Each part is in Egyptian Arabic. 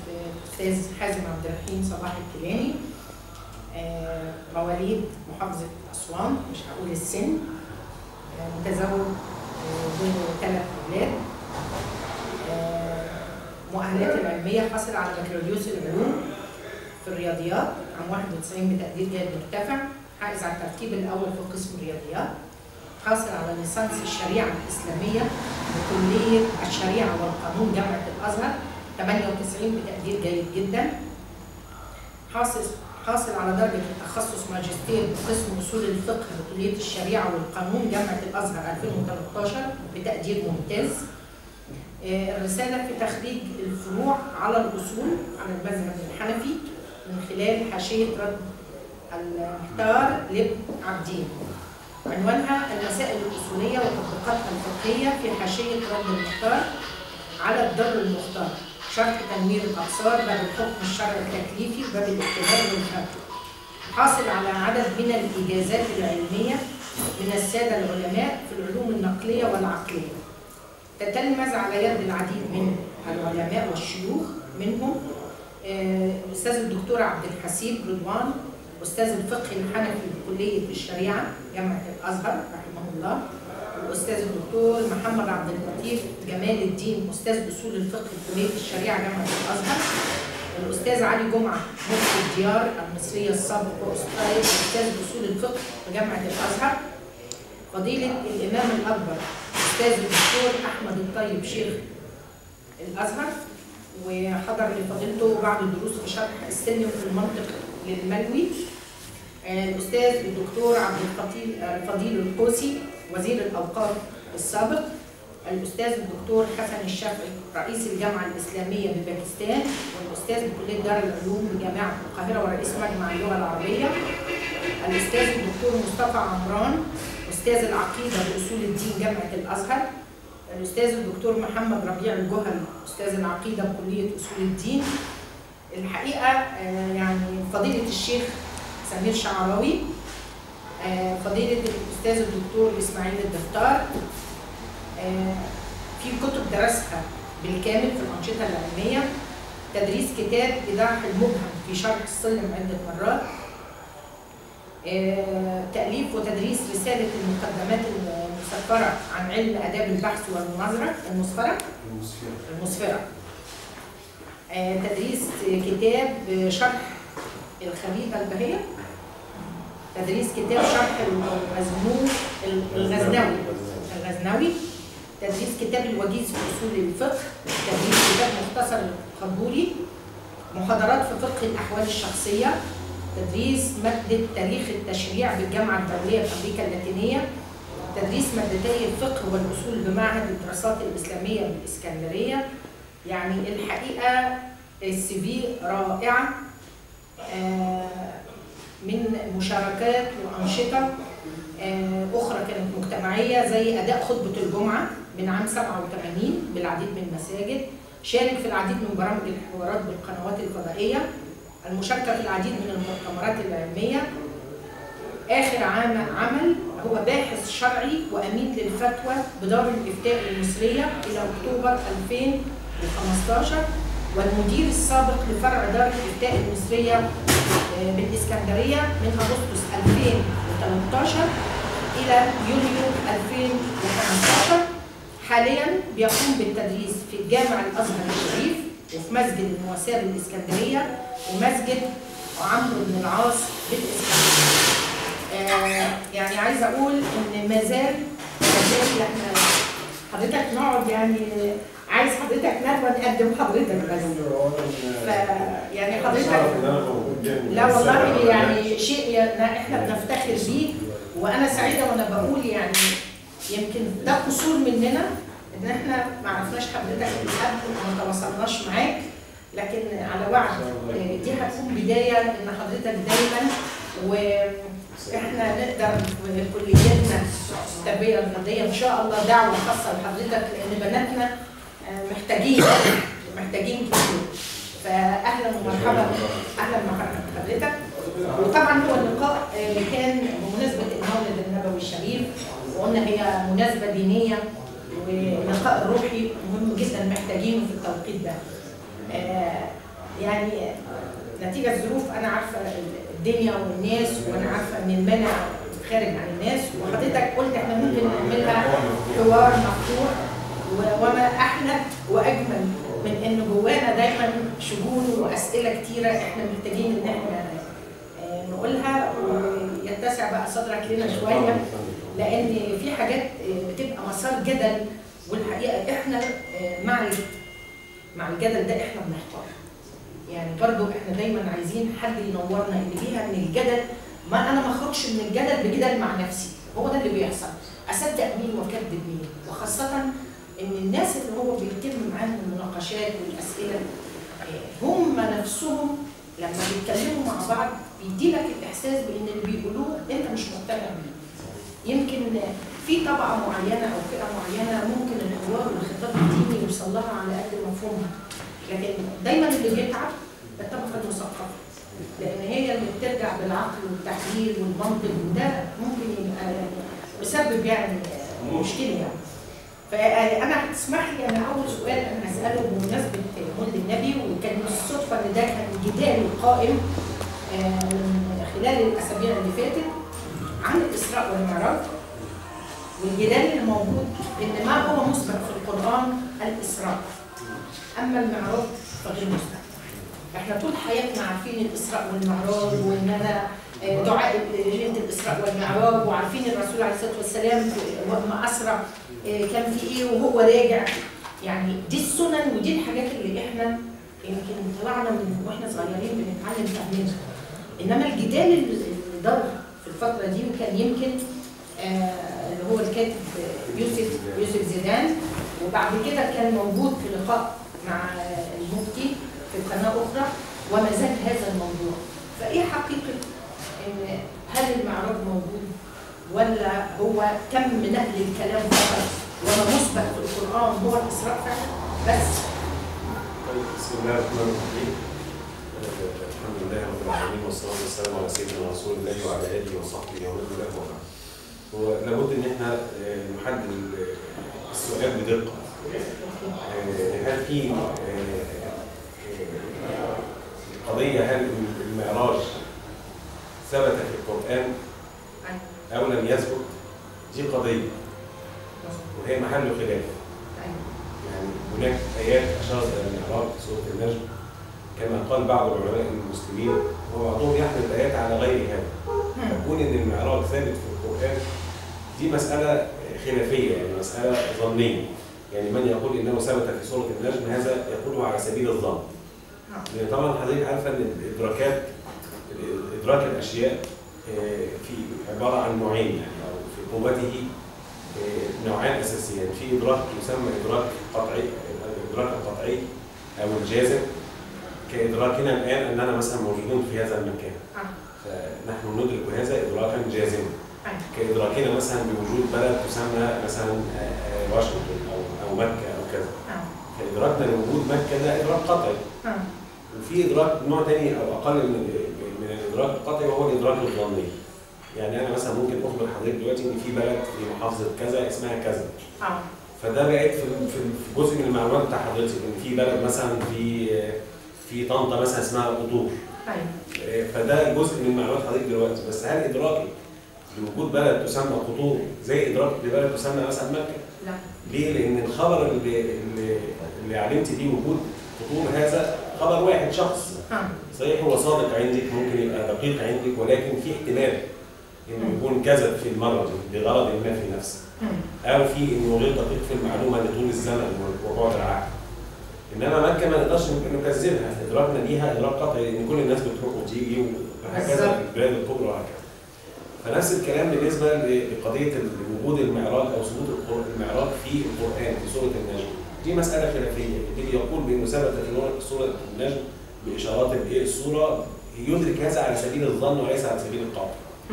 الاستاذ حازم عبد الرحيم صلاح الكيلاني آه، مواليد محافظه اسوان مش هقول السن آه، متزوج وثلاث اولاد آه، مؤهلاته العلميه حصل على بكالوريوس العلوم في الرياضيات عام 91 بتقدير جيد مرتفع حائز على الترتيب الاول في قسم الرياضيات حاصل على ليسانس الشريعه الاسلاميه بكليه الشريعه والقانون جامعه الازهر 98 بتقدير جيد جدا حاصل حاصل على درجة التخصص ماجستير بقسم أصول الفقه بكلية الشريعة والقانون جامعة الأزهر 2013 بتقدير ممتاز. آه، الرسالة في تخريج الفروع على الأصول على المذهب الحنفي من خلال حاشية رد المحتار لابن عبدين. عنوانها المسائل الأصولية وتطبيقاتها الفقهية في حاشية رد المحتار على الدر المختار. شرح تنوير الأبصار باب الحكم الشرعي التكليفي باب الاعتبار والفهم. حاصل على عدد من الإجازات العلمية من السادة العلماء في العلوم النقلية والعقلية. تتلمذ على يد العديد من العلماء والشيوخ منهم آه، الأستاذ الدكتور عبد الحسيب رضوان أستاذ الفقه الحنفي بكلية الشريعة جامعة الأزهر رحمه الله الأستاذ الدكتور محمد عبد اللطيف جمال الدين أستاذ أصول الفقه بكلية الشريعة جامعة الأزهر الأستاذ علي جمعة مفتي الديار المصرية السابق وأستاذ أستاذ أصول الفقه بجامعة الأزهر فضيلة الإمام الأكبر أستاذ الدكتور أحمد الطيب شيخ الأزهر وحضر لفضيلته بعض الدروس في شرح السن في المنطق للملوي آه، الأستاذ الدكتور عبد الفضيل الفضيل القوسي وزير الأوقاف السابق الأستاذ الدكتور حسن الشافعي رئيس الجامعة الإسلامية بباكستان والأستاذ بكلية دار العلوم بجامعة القاهرة ورئيس مجمع اللغة العربية الأستاذ الدكتور مصطفى عمران أستاذ العقيدة بأصول الدين جامعة الأزهر الأستاذ الدكتور محمد ربيع الجهل أستاذ العقيدة بكلية أصول الدين الحقيقة آه، يعني فضيلة الشيخ سمير شعراوي آه، فضيلة الأستاذ الدكتور إسماعيل الدفتار آه، في كتب درسها بالكامل في الأنشطة العلمية تدريس كتاب إيضاح المبهم في شرح السلم عدة مرات آه، تأليف وتدريس رسالة المقدمات المسفرة عن علم آداب البحث والمناظرة المسفرة المسفرة آه، تدريس كتاب شرح الخريطة البهية تدريس كتاب شرح المزنون الغزنوي الغزنوي تدريس كتاب الوجيز في اصول الفقه تدريس كتاب مختصر القبولي محاضرات في فقه الاحوال الشخصيه تدريس ماده تاريخ التشريع بالجامعه الدوليه في امريكا اللاتينيه تدريس مادتي الفقه والاصول بمعهد الدراسات الاسلاميه بالاسكندريه يعني الحقيقه السي في رائعه آه، من مشاركات وانشطه آه، اخرى كانت مجتمعيه زي اداء خطبه الجمعه من عام 87 بالعديد من المساجد شارك في العديد من برامج الحوارات بالقنوات الفضائيه المشاركه في العديد من المؤتمرات العلميه اخر عام عمل هو باحث شرعي وامين للفتوى بدار الافتاء المصريه الى اكتوبر 2015 والمدير السابق لفرع دار الافتاء المصريه آه، بالاسكندريه من اغسطس 2013 الى يوليو 2015 حاليا بيقوم بالتدريس في جامع الازهر الشريف وفي مسجد المواساة بالاسكندريه ومسجد عمرو بن العاص بالاسكندريه. آه يعني عايزه اقول ان ما زال ما زال احنا حضرتك نقعد يعني عايز حضرتك ندوه نقدم حضرتك بس ف يعني حضرتك لا والله يعني شيء ي- احنا بنفتخر بيه وانا سعيده وانا بقول يعني يمكن ده قصور مننا ان احنا ما عرفناش حضرتك من قبل وما تواصلناش معاك لكن على وعد آه، دي هتكون بدايه ان حضرتك دايما واحنا نقدر في كليتنا التربيه الرياضيه ان شاء الله دعوه خاصه لحضرتك لان بناتنا آه، محتاجين محتاجين كتير فاهلا ومرحبا اهلا ومرحبا بحضرتك وطبعا هو اللقاء آه، كان بمناسبه المولد النبوي الشريف وقلنا هي مناسبه دينيه واللقاء الروحي مهم جدا محتاجينه في التوقيت ده. آه، يعني نتيجه الظروف انا عارفه الدنيا والناس وانا عارفه ان المنع خارج عن الناس وحضرتك قلت احنا ممكن نعملها حوار مفتوح و- وما احلى واجمل من ان جوانا دايما شجون واسئله كتيره احنا محتاجين ان احنا آه، نقولها ويتسع بقى صدرك لنا شويه لان في حاجات آه، بتبقى مسار جدل والحقيقه احنا آه، مع ال- مع الجدل ده احنا بنحتار يعني برضو احنا دايما عايزين حد ينورنا اللي بيها ان الجدل ما انا ما اخرجش من الجدل بجدل مع نفسي هو ده اللي بيحصل اصدق مين واكذب مين وخاصه ان الناس اللي هو بيتم معاهم المناقشات والاسئله آه، هم نفسهم لما بيتكلموا مع بعض بيدي لك الاحساس بان اللي بيقولوه انت مش مقتنع بيه يمكن في طبقه معينه او فئه معينه ممكن الحوار والخطاب الديني يوصل لها على قد مفهومها لكن دايما اللي بيتعب الطبقه المثقفه لان هي اللي بترجع بالعقل والتحليل والمنطق وده ممكن يبقى يعني مسبب يعني مشكله يعني فانا هتسمح لي انا اول سؤال انا هساله بمناسبه مولد النبي وكان الصدفه ان ده كان جدال قائم آه، من خلال الاسابيع اللي فاتت عن الاسراء والمعراج والجدال اللي موجود ان ما هو مسبق في القران الاسراء اما المعراج فغير مسبق احنا طول حياتنا عارفين الاسراء والمعراج وان انا آه، دعاء ليله الاسراء والمعراج وعارفين الرسول عليه الصلاه والسلام لما اسرى آه، كان في ايه وهو راجع يعني دي السنن ودي الحاجات اللي احنا يمكن طلعنا من واحنا صغيرين بنتعلم فاهمينها انما الجدال اللي اللي دار في الفتره دي وكان يمكن آه، اللي هو الكاتب يوسف يوسف زيدان وبعد كده كان موجود في لقاء مع المفتي في قناه اخرى وما زال هذا الموضوع فايه حقيقه ان هل المعراج موجود ولا هو تم نقل الكلام فقط وما مسبق في القران هو الاسراء فعلا بس طيب بسم الله الرحمن الرحيم آه، الحمد لله رب العالمين والصلاه والسلام على سيدنا رسول الله وعلى اله وصحبه ومن والاه وبعد. هو لابد ان احنا آه، نحدد ال- السؤال بدقه. آه، هل في آه، آه، قضيه هل المعراج ثبت في القران او لم يثبت؟ دي قضيه وهي محل خلاف. يعني هناك آيات أشارت إلى المعراج في سورة النجم كما قال بعض العلماء المسلمين وبعضهم يحمل الآيات على غير هذا يكون إن المعراج ثابت في القرآن دي مسألة خلافية يعني مسألة ظنية يعني من يقول إنه ثبت في سورة النجم هذا يقوله على سبيل الظن لأن طبعا حضرتك عارفة إن الإدراكات إدراك الأشياء آه، في عبارة عن نوعين يعني أو في قوته آه، نوعان اساسيين في ادراك يسمى ادراك قطعي الادراك القطعي او الجازم كادراكنا الان اننا مثلا موجودون في هذا المكان فنحن ندرك هذا ادراكا جازما كادراكنا مثلا بوجود بلد تسمى مثلا آه، آه، واشنطن او او مكه او كذا فادراكنا لوجود مكه ده ادراك قطعي وفي ادراك نوع تاني او اقل من من الادراك القطعي وهو الادراك الظني يعني انا مثلا ممكن اخبر حضرتك دلوقتي ان في بلد في محافظه كذا اسمها كذا فده بقيت في في في جزء من المعلومات بتاع حضرتك ان في بلد مثلا في في طنطا مثلا اسمها قطور فده جزء من معلومات حضرتك دلوقتي بس هل ادراكي لوجود بلد تسمى قطور زي ادراك لبلد تسمى مثلا مكه؟ لا ليه؟ لان الخبر اللي اللي, اللي علمت بيه وجود قطور هذا خبر واحد شخص صحيح هو صادق عندك ممكن يبقى دقيق عندك ولكن في احتمال انه يكون كذب في المره دي لغرض ما في نفسه او في انه غير دقيق في المعلومه لطول الزمن وبعد العقل انما مكه ما نقدرش نكذبها ادراكنا ليها ادراك قطعي لان كل الناس بتروح وتيجي وهكذا بالظبط. في البلاد الكبرى وهكذا فنفس الكلام بالنسبه لقضيه وجود المعراج او ثبوت القر- المعراج في القران في سوره النجم دي مساله خلافيه اللي يقول بانه ثبت في نور- سوره النجم باشارات الايه السوره يدرك هذا على سبيل الظن وليس على سبيل القطع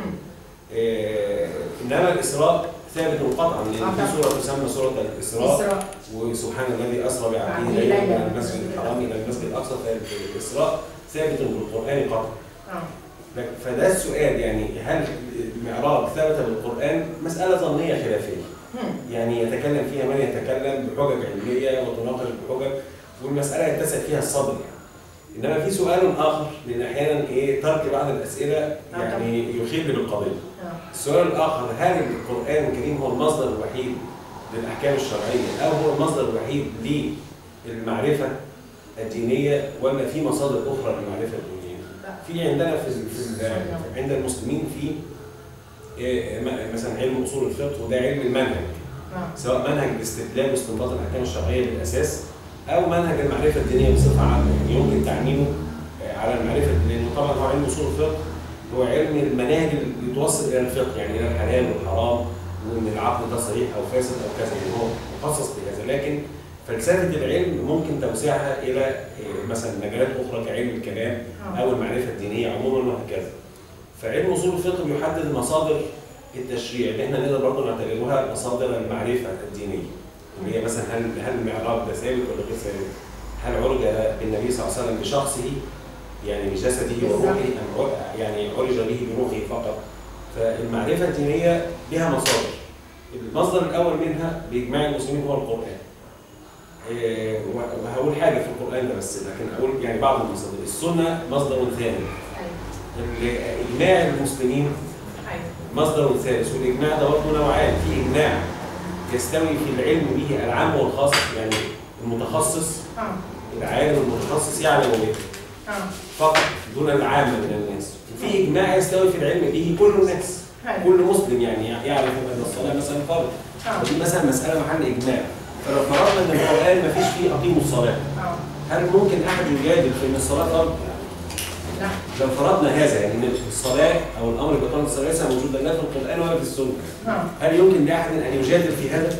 آه، انما الاسراء ثابت قطعا لان آه، في طبعا. سوره تسمى سوره الاسراء إسراء وسبحان الذي اسرى بعبده بعبده ليلا ليلا من المسجد الحرام الى المسجد الاقصى فالاسراء ثابت بالقران قطعا آه. فده السؤال يعني هل المعراج ثبت بالقران مساله ظنيه خلافيه مم. يعني يتكلم فيها من يتكلم بحجج علميه وتناقش بحجج والمساله يتسع فيها الصبر يعني انما في سؤال اخر لان احيانا ايه ترك بعض الاسئله يعني يخيل بالقضيه. السؤال الاخر هل القران الكريم هو المصدر الوحيد للاحكام الشرعيه او هو المصدر الوحيد للمعرفه الدينيه ولا في مصادر اخرى للمعرفه الدينيه؟ في عندنا في, في عند المسلمين في إيه مثلا علم اصول الفقه وده علم المنهج سواء منهج الاستدلال واستنباط الاحكام الشرعيه بالاساس او منهج المعرفه الدينيه بصفه عامه يعني يمكن تعميمه على المعرفه لانه طبعا هو علم اصول الفقه هو علم المناهج اللي توصل الى الفقه يعني الى الحلال والحرام وان العقل ده صحيح او فاسد او كذا يعني هو مخصص بهذا لكن فلسفه العلم ممكن توسيعها الى مثلا مجالات اخرى كعلم الكلام او المعرفه الدينيه عموما وهكذا. فعلم اصول الفقه بيحدد مصادر التشريع اللي احنا نقدر برضه نعتبرها مصادر المعرفه الدينيه. اللي هي مثلا هل هل المعراج ده ثابت ولا غير ثابت؟ هل عرج بالنبي صلى الله عليه وسلم بشخصه يعني بجسده وروحه ام يعني عرج به بروحه فقط؟ فالمعرفه الدينيه لها مصادر. المصدر الاول منها باجماع المسلمين هو القران. إيه وهقول حاجه في القران ده بس لكن اقول يعني بعض المصادر، السنه مصدر ثاني. اجماع المسلمين مصدر ثالث والاجماع ده برضه نوعان في اجماع يستوي في العلم به العام والخاص يعني المتخصص العالم المتخصص يعلم به فقط دون العامه من الناس وفي اجماع يستوي في العلم به كل الناس كل مسلم يعني يعرف ان الصلاه مثلا فرض ودي مثلا مساله محل اجماع فلو فرضنا ان القران ما فيش فيه اقيموا الصلاه هل ممكن احد يجادل في ان الصلاه فرض؟ لا لو فرضنا هذا يعني ان الصلاه او الامر باقامه الصلاه ليس موجودا لا في القران ولا في السنه هل يمكن لاحد ان يجادل في هذا؟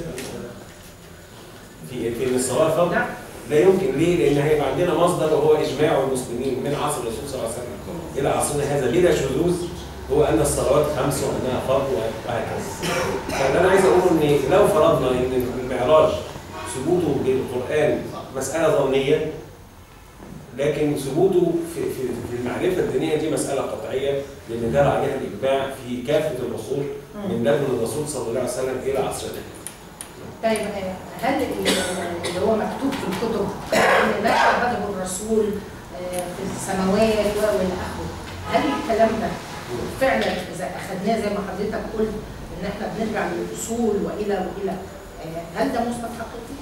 في في ان الصلاه فرض؟ لا لا يمكن ليه؟ لان هيبقى عندنا مصدر وهو اجماع المسلمين من عصر الرسول صلى الله عليه وسلم الى عصرنا هذا بلا شذوذ هو ان الصلوات خمس وانها فرض وهكذا. فاللي انا عايز اقوله ان لو فرضنا ان المعراج ثبوته بالقران مساله ظنيه لكن ثبوته في في في المعرفه الدينيه دي مساله قطعيه لان جرى عليها الاجماع في كافه العصور من لدن الرسول صلى الله عليه وسلم الى عصرنا. طيب هل اللي هو مكتوب في الكتب ان ما شاهده الرسول في السماوات والى اخره هل الكلام ده فعلا اذا اخذناه زي ما حضرتك قلت ان احنا بنرجع للاصول والى والى هل ده مثبت حقيقي؟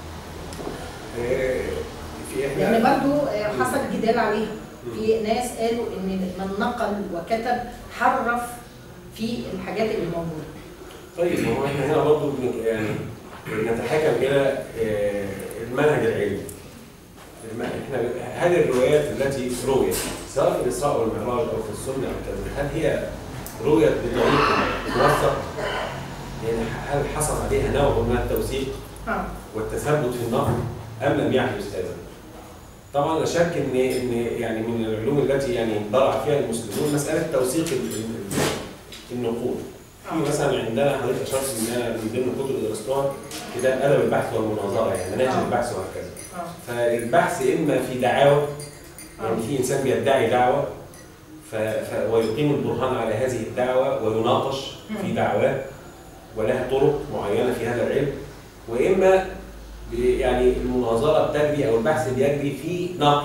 في لان برضو حصل جدال عليها في ناس قالوا ان من نقل وكتب حرف في الحاجات اللي موجوده طيب هو احنا هنا برضه يعني نتحاكم الى المنهج العلمي احنا هل الروايات التي رويت سواء في الاسراء والمعراج او في السنه او كذا هل هي رويت بطريق موثق؟ يعني هل حصل عليها نوع من التوثيق والتثبت في النقل ام لم يحدث هذا؟ طبعا لا شك ان ان يعني من العلوم التي يعني ضرع فيها المسلمون مساله توثيق النقول. في مثلا عندنا حضرتك اشرت انها من ضمن الكتب اللي درستوها كده ادب البحث والمناظره يعني مناهج البحث وهكذا. فالبحث اما في دعاوى يعني في انسان بيدعي دعوه ف... ف... ويقيم البرهان على هذه الدعوه ويناقش في دعواه ولها طرق معينه في هذا العلم واما يعني المناظره بتجري او البحث بيجري في نقل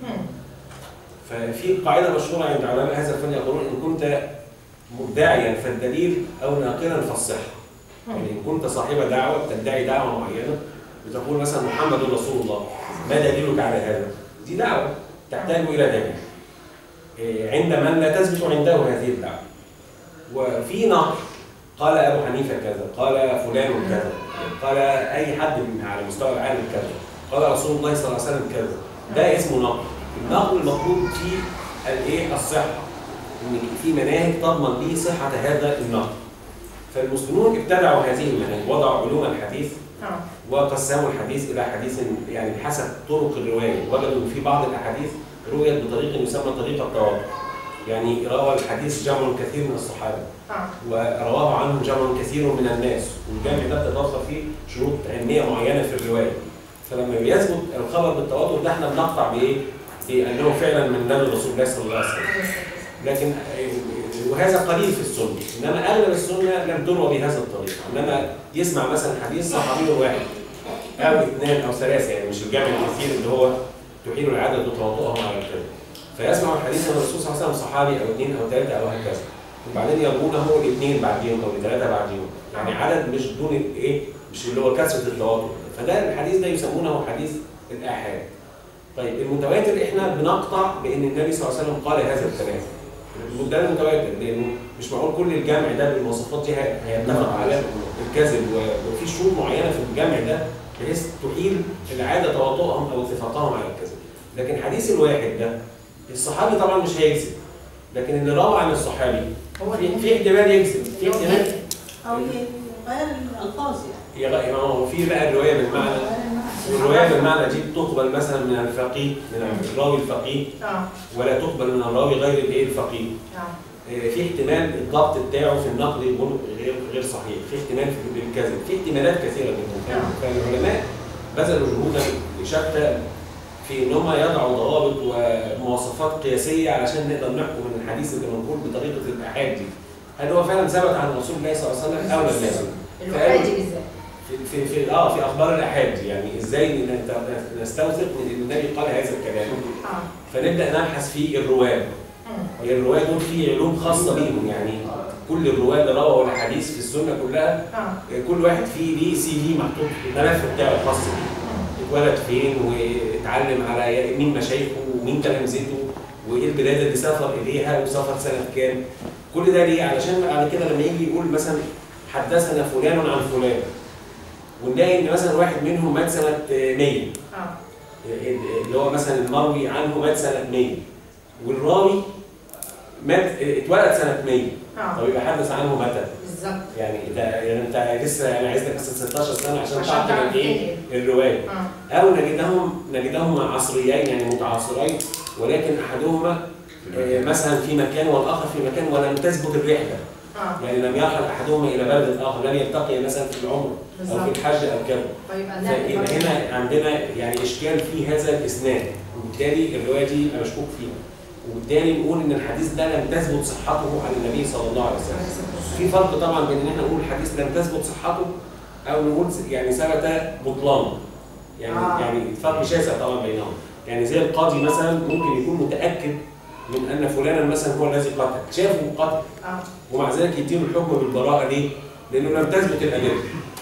ففي قاعده مشهوره عند علماء هذا الفن يقولون ان كنت مدعيا فالدليل او ناقلا فالصحه يعني ان كنت صاحب دعوه تدعي دعوه معينه بتقول مثلا محمد رسول الله ما دليلك على هذا؟ دي دعوه تحتاج الى دليل عند من لا تثبت عنده هذه الدعوه وفي نقل قال ابو حنيفه كذا قال فلان كذا قال اي حد على مستوى العالم كذا قال رسول الله صلى الله عليه وسلم كذا ده اسمه نقل النقل المطلوب فيه الايه الصحه ان في مناهج تضمن به صحه هذا النقل فالمسلمون ابتدعوا هذه المناهج وضعوا علوم الحديث وقسموا الحديث الى حديث يعني بحسب طرق الروايه وجدوا في بعض الاحاديث رويت بطريق يسمى طريق التواتر يعني روى الحديث جمع كثير من الصحابه ورواه عنه جمع كثير من الناس والجمع ده بتتوفر فيه شروط علميه معينه في الروايه فلما بيثبت الخبر بالتواتر ده احنا بنقطع بايه؟ بانه فعلا من نبي رسول الله صلى الله عليه وسلم لكن وهذا قليل في السنه انما اغلب السنه لم تروى بهذا الطريق انما يسمع مثلا حديث صحابي واحد او اثنان او ثلاثه يعني مش الجمع الكثير اللي هو تحيل العدد وتواطؤهم على الكذب فيسمع الحديث من الرسول صلى الله عليه وسلم صحابي او اثنين او ثلاثه او هكذا وبعدين يروونه الاثنين بعديهم او الثلاثه بعديهم يعني عدد مش دون الايه مش اللي هو كثره التواطؤ فده الحديث ده يسمونه حديث الاحاد طيب المتواتر احنا بنقطع بان النبي صلى الله عليه وسلم قال هذا الكلام ده المتواتر لانه مش معقول كل الجمع ده بالمواصفات دي هيتفق على الكذب وفي شروط معينه في الجمع ده بحيث تحيل العاده تواطؤهم او اتفاقهم على الكذب لكن حديث الواحد ده الصحابي طبعا مش هيكذب لكن اللي روى عن الصحابي هو في في احتمال يكذب في احتمال او يغير الالفاظ يعني يغ- ما هو في بقى الروايه بالمعنى الروايه بالمعنى دي بتقبل مثلا من الفقيه من الراوي الفقيه اه ولا تقبل من الراوي غير الايه الفقيه اه آه، في احتمال الضبط بتاعه في النقل يكون غير غير صحيح في احتمال في الكذب في احتمالات كثيره جدا نعم. فالعلماء بذلوا جهودا شتى في ان هم يضعوا ضوابط ومواصفات قياسيه علشان نقدر نحكم من الحديث اللي منقول بطريقه الاحاد دي هل هو فعلا ثبت عن رسول الله صلى الله عليه وسلم او لم يثبت؟ الوحيد بالذات في في في اه في اخبار الاحاد يعني ازاي ن- نستوثق من ان النبي قال هذا الكلام اه فنبدا نبحث في الرواه مم. الرواه دول في علوم خاصه بيهم يعني كل الرواه اللي رووا الحديث في السنه كلها اه كل واحد فيه ليه سي في محطوط الملف بتاعه الخاص بيه مم. اتولد فين واتعلم على مين مشايخه ومين تلامذته وايه البلاد اللي سافر اليها وسافر سنه كام كل ده ليه علشان بعد كده لما يجي يقول مثلا حدثنا فلان عن فلان ونلاقي ان مثلا واحد منهم مات سنه 100 اه اللي هو مثلا المروي عنه مات سنه 100 والراوي مات اتولد سنه 100 اه طب يبقى حدث عنه متى؟ بالظبط يعني ده يعني انت لسه انا عايزك بس 16 سنه عشان عشان تعرف تعرف ايه ايه الروايه اه او نجدهم نجدهم عصريين يعني متعاصرين ولكن احدهما آه، مثلا في مكان والاخر في مكان ولم تثبت الرحله اه يعني لم يرحل احدهما الى بلد الاخر لم يلتقي مثلا في العمر او في بالظبط الحج او كذا فيبقى فيبقى ده هنا عندنا يعني اشكال في هذا الاسناد وبالتالي الروايه دي أنا مشكوك فيها وبالتالي نقول ان الحديث ده لم تثبت صحته عن النبي صلى الله عليه وسلم في فرق طبعا بين ان احنا نقول الحديث لم تثبت صحته او نقول يعني ثبت بطلانه يعني آه. يعني فرق شاسع طبعا بينهم يعني زي القاضي مثلا ممكن يكون متاكد من ان فلانا مثلا هو الذي قتل شافه قتل اه ومع ذلك يديله الحكم بالبراءه ليه؟ لانه لم تثبت الادله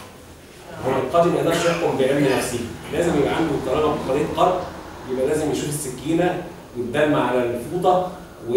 هو القاضي ما يقدرش يحكم بعلم نفسه لازم يبقى عنده طالما قضيه قتل يبقى لازم يشوف السكينه والدم على الفوطه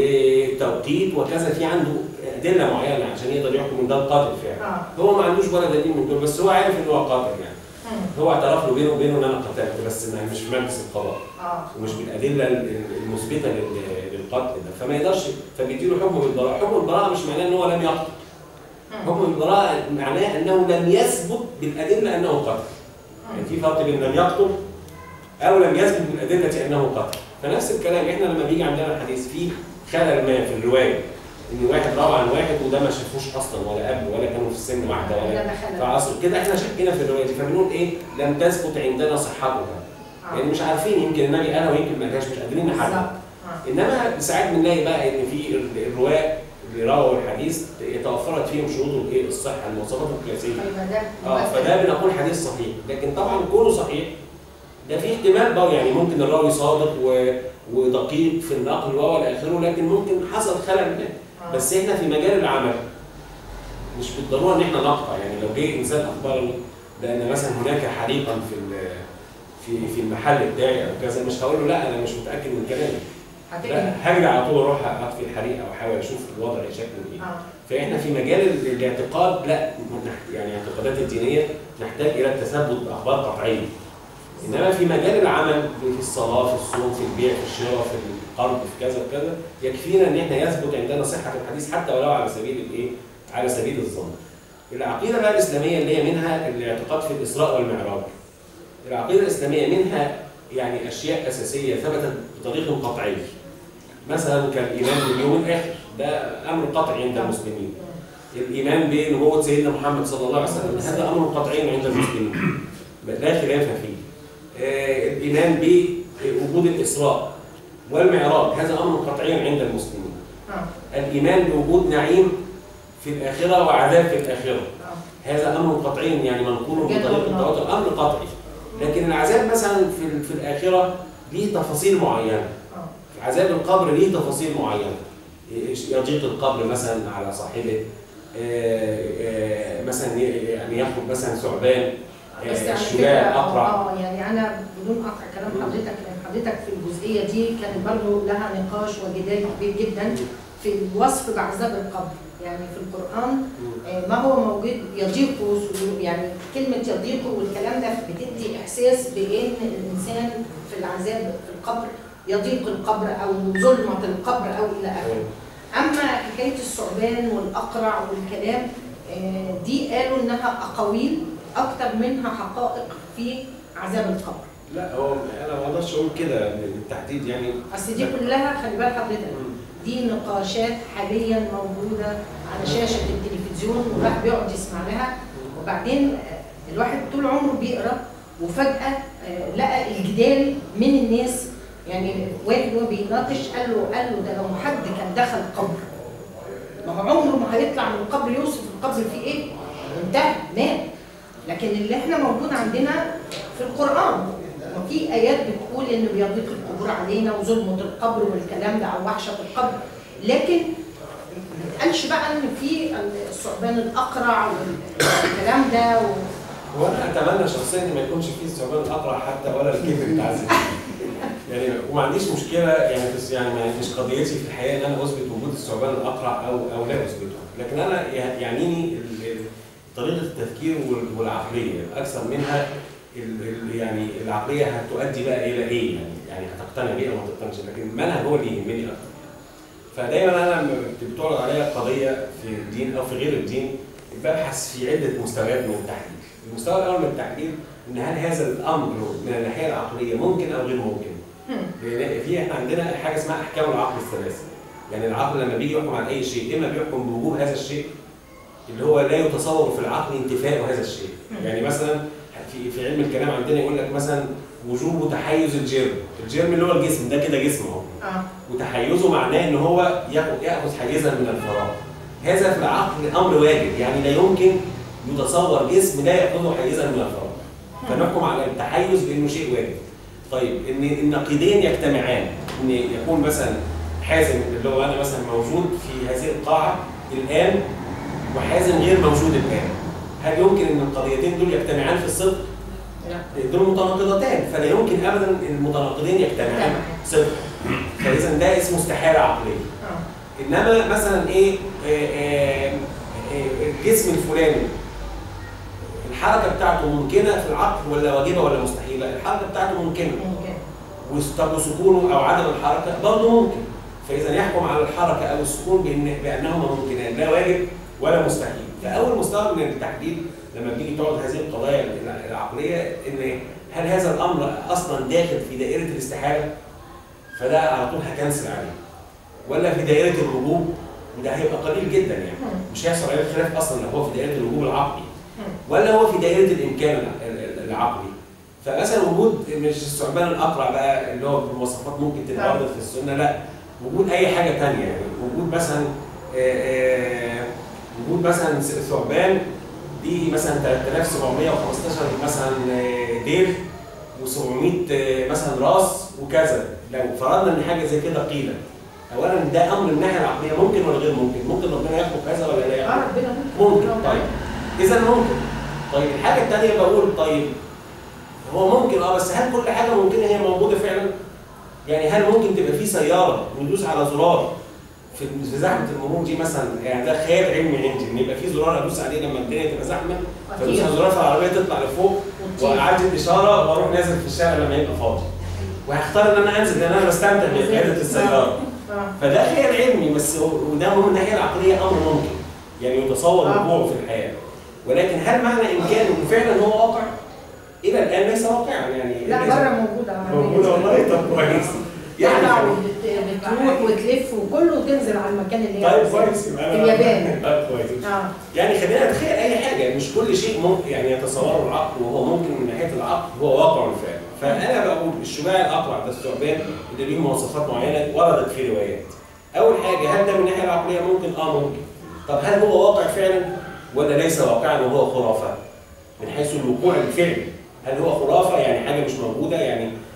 وتوقيت وكذا في عنده ادله معينه عشان يقدر يحكم ان ده القاتل فعلا اه هو ما عندوش ولا دليل من دول بس هو عارف ان هو قاتل يعني مم. هو اعترف له بينه وبينه ان انا قتلت بس ما مش في مجلس القضاء اه ومش بالادله ال- المثبته لل- للقتل ده فما يقدرش فبيديله حكم بالبراءه حكم البراءه مش معناه ان هو لم يقتل مم. حكم البراءه معناه انه لم يثبت بالادله انه قتل يعني في فرق بين لم يقتل او لم يثبت بالادله انه قتل فنفس الكلام احنا لما بيجي عندنا الحديث فيه خلل ما في الروايه ان واحد روى عن واحد وده ما شافوش اصلا ولا قبل ولا كانوا في السن واحده ولا ده دخل في عصر كده احنا شكينا في الروايه دي فبنقول ايه لم تثبت عندنا صحتها آه. يعني مش عارفين يمكن النبي قالها ويمكن ما قالهاش مش قادرين نحدد بالظبط اه انما ساعات بنلاقي بقى ان في ال- الرواه اللي رووا الحديث توفرت فيهم شروط الايه الصحه المواصفات القياسيه فيبقى ده اه مؤثر. فده بنقول حديث صحيح لكن طبعا كونه صحيح ده في احتمال بقى يعني ممكن الراوي صادق و... ودقيق في النقل والى اخره لكن ممكن حصل خلل ما آه. بس احنا في مجال العمل مش بالضروره ان احنا نقطع يعني لو جه انسان اخبرني بان مثلا هناك حريقا في ال- في في المحل بتاعي او كذا مش هقول له لا انا مش متاكد من كلامي هتجري لا هجري على طول اروح اطفي الحريق او احاول اشوف الوضع شكله ايه اه فاحنا في مجال ال- الاعتقاد لا نح- يعني الاعتقادات الدينيه نحتاج الى التثبت باخبار قطعيه انما في مجال العمل في الصلاه في الصوم في البيع في الشراء في القرض في كذا وكذا يكفينا ان احنا يثبت عندنا صحه الحديث حتى ولو على سبيل الايه؟ على سبيل الظن. العقيده بقى الاسلاميه اللي هي منها الاعتقاد في الاسراء والمعراج. العقيده الاسلاميه منها يعني اشياء اساسيه ثبتت بطريق قطعي. مثلا كالايمان باليوم الاخر ده امر قطعي عند المسلمين. الايمان بنبوه سيدنا محمد صلى الله عليه وسلم هذا امر قطعي عند المسلمين. لا خلاف فيه. آه، الايمان بوجود الاسراء والمعراج هذا امر قطعي عند المسلمين. اه الايمان بوجود نعيم في الاخره وعذاب في الاخره اه هذا امر قطعي يعني منقول جدا بطريق والله. التواتر امر قطعي لكن العذاب مثلا في في الاخره ليه تفاصيل معينه آه. عذاب القبر ليه تفاصيل معينه يضيق القبر مثلا على صاحبه آه، آه، مثلا يعني ياخد مثلا ثعبان بس الشجاع اقرع اه يعني انا بدون قطع كلام حضرتك لان حضرتك في الجزئيه دي كان برضه لها نقاش وجدال كبير جدا في الوصف بعذاب القبر يعني في القران ما هو موجود يضيق يعني كلمه يضيق والكلام ده بتدي احساس بان الانسان في العذاب في القبر يضيق القبر او ظلمه القبر او الى اخره اما حكايه الثعبان والاقرع والكلام آه، دي قالوا انها اقاويل اكتر منها حقائق في عذاب القبر لا هو انا ما اقدرش اقول كده بالتحديد يعني اصل دي كلها خلي بالك حضرتك دي نقاشات حاليا موجوده على شاشه التلفزيون والواحد بيقعد يسمع لها وبعدين آه، الواحد طول عمره بيقرا وفجاه آه، لقى الجدال من الناس يعني واحد وهو بيناقش قال له قال له ده لو حد كان دخل قبر ما هو عمره ما هيطلع من القبر يوصف القبر فيه ايه؟ انتهى مات لكن اللي احنا موجود عندنا في القران وفي ايات بتقول ان بيضيق القبور علينا وظلمه القبر والكلام ده او وحشه القبر لكن ما قالش بقى ان في الثعبان الاقرع والكلام ده و... وانا اتمنى شخصيا ان ما يكونش في الثعبان الاقرع حتى ولا الكبر بتاع يعني وما عنديش مشكله يعني بس يعني مش قضيتي في الحياه ان انا اثبت وجود الثعبان الاقرع او او لا اثبته لكن انا يعنيني طريقه التفكير والعقليه اكثر منها يعني العقليه هتؤدي بقى الى ايه يعني يعني هتقتنع بيه او ما تقتنعش لكن المنهج هو اللي يهمني اكتر فدايما انا لما بتعرض عليا قضيه في الدين او في غير الدين ببحث في عده مستويات من التحليل المستوى الاول من التحليل ان هل هذا الامر من الناحيه العقليه ممكن او غير ممكن لان في احنا عندنا حاجه اسمها احكام العقل الثلاثه يعني العقل لما بيجي يحكم على اي شيء اما بيحكم بوجوب هذا الشيء اللي هو لا يتصور في العقل انتفاء هذا الشيء يعني مثلا في في علم الكلام عندنا يقول لك مثلا وجوب تحيز الجرم الجرم اللي هو الجسم ده كده جسم اهو آه. وتحيزه معناه ان هو ياخذ ياخذ حاجزا من الفراغ هذا في العقل امر واجب يعني لا يمكن يتصور جسم لا ياخذه حيزا من الفراغ فنحكم على التحيز بانه شيء واجب طيب ان النقيضين يجتمعان ان يكون مثلا حازم اللي هو انا مثلا موجود في هذه القاعه الان وحازم غير موجود الان هل يمكن ان القضيتين دول يجتمعان في الصدق؟ لا دول متناقضتان فلا يمكن ابدا المتناقضين يجتمعان صدق فاذا ده اسمه استحاله عقليه آه. انما مثلا ايه آه، آه، الجسم الفلاني الحركه بتاعته ممكنه في العقل ولا واجبه ولا مستحيله؟ الحركه بتاعته ممكنه. ممكن. طب وسكونه او عدم الحركه برضه ممكن. فاذا يحكم على الحركه او السكون بان بانهما ممكنان لا واجب ولا مستحيل. فاول مستوى من التحديد لما بتيجي تقعد هذه القضايا العقليه ان هل هذا الامر اصلا داخل في دائره الاستحاله؟ فده على طول هكنسل عليه. ولا في دائره الوجوب وده هيبقى قليل جدا يعني مش هيحصل عليه خلاف اصلا لو هو في دائره الوجوب العقلي ولا هو في دائره الامكان العقلي فمثلا وجود مش الثعبان الاقرع بقى اللي هو بمواصفات ممكن تتعرض في السنه لا وجود اي حاجه ثانيه يعني وجود مثلا وجود مثلا ثعبان دي مثلا 3715 مثلا ديل و700 مثلا راس وكذا لو فرضنا ان حاجه زي كده قيلت اولا ده امر من الناحيه العقليه ممكن ولا غير ممكن؟ ممكن ربنا يخلق كذا ولا لا يخلق؟ ممكن طيب اذا ممكن طيب الحاجه الثانيه بقول طيب هو ممكن اه بس هل كل حاجه ممكنه هي موجوده فعلا؟ يعني هل ممكن تبقى في سياره وندوس على زرار في زحمه المرور دي مثلا يعني ده خيال علمي عندي ان يبقى في زرار ادوس عليه لما الدنيا تبقى زحمه فادوس على زرار فالعربيه تطلع لفوق واعدي الاشاره واروح نازل في الشارع لما يبقى فاضي وهختار ان انا انزل لان انا بستمتع بقياده السياره آه. فده خيال علمي بس وده من الناحيه العقليه امر ممكن يعني يتصور آه. وقوعه في الحياه ولكن هل معنى امكانه فعلا هو واقع؟ الى الان ليس واقعا يعني لا بره موجوده موجوده والله طب كويس يعني بتروح وتلف وكله وتنزل على المكان اللي هي طيب كويس في اليابان طيب كويس آه. يعني خلينا نتخيل اي حاجه مش كل شيء ممكن يعني يتصوره العقل وهو ممكن من ناحيه العقل هو واقع فعلا فانا بقول الشجاع الاقرع ده الثعبان اللي ليه مواصفات معينه وردت في روايات اول حاجه هل ده من الناحيه العقليه ممكن اه ممكن طب هل هو واقع فعلا ولا ليس واقعا وهو خرافه من حيث الوقوع الفعلي هل هو خرافه يعني حاجه مش موجوده يعني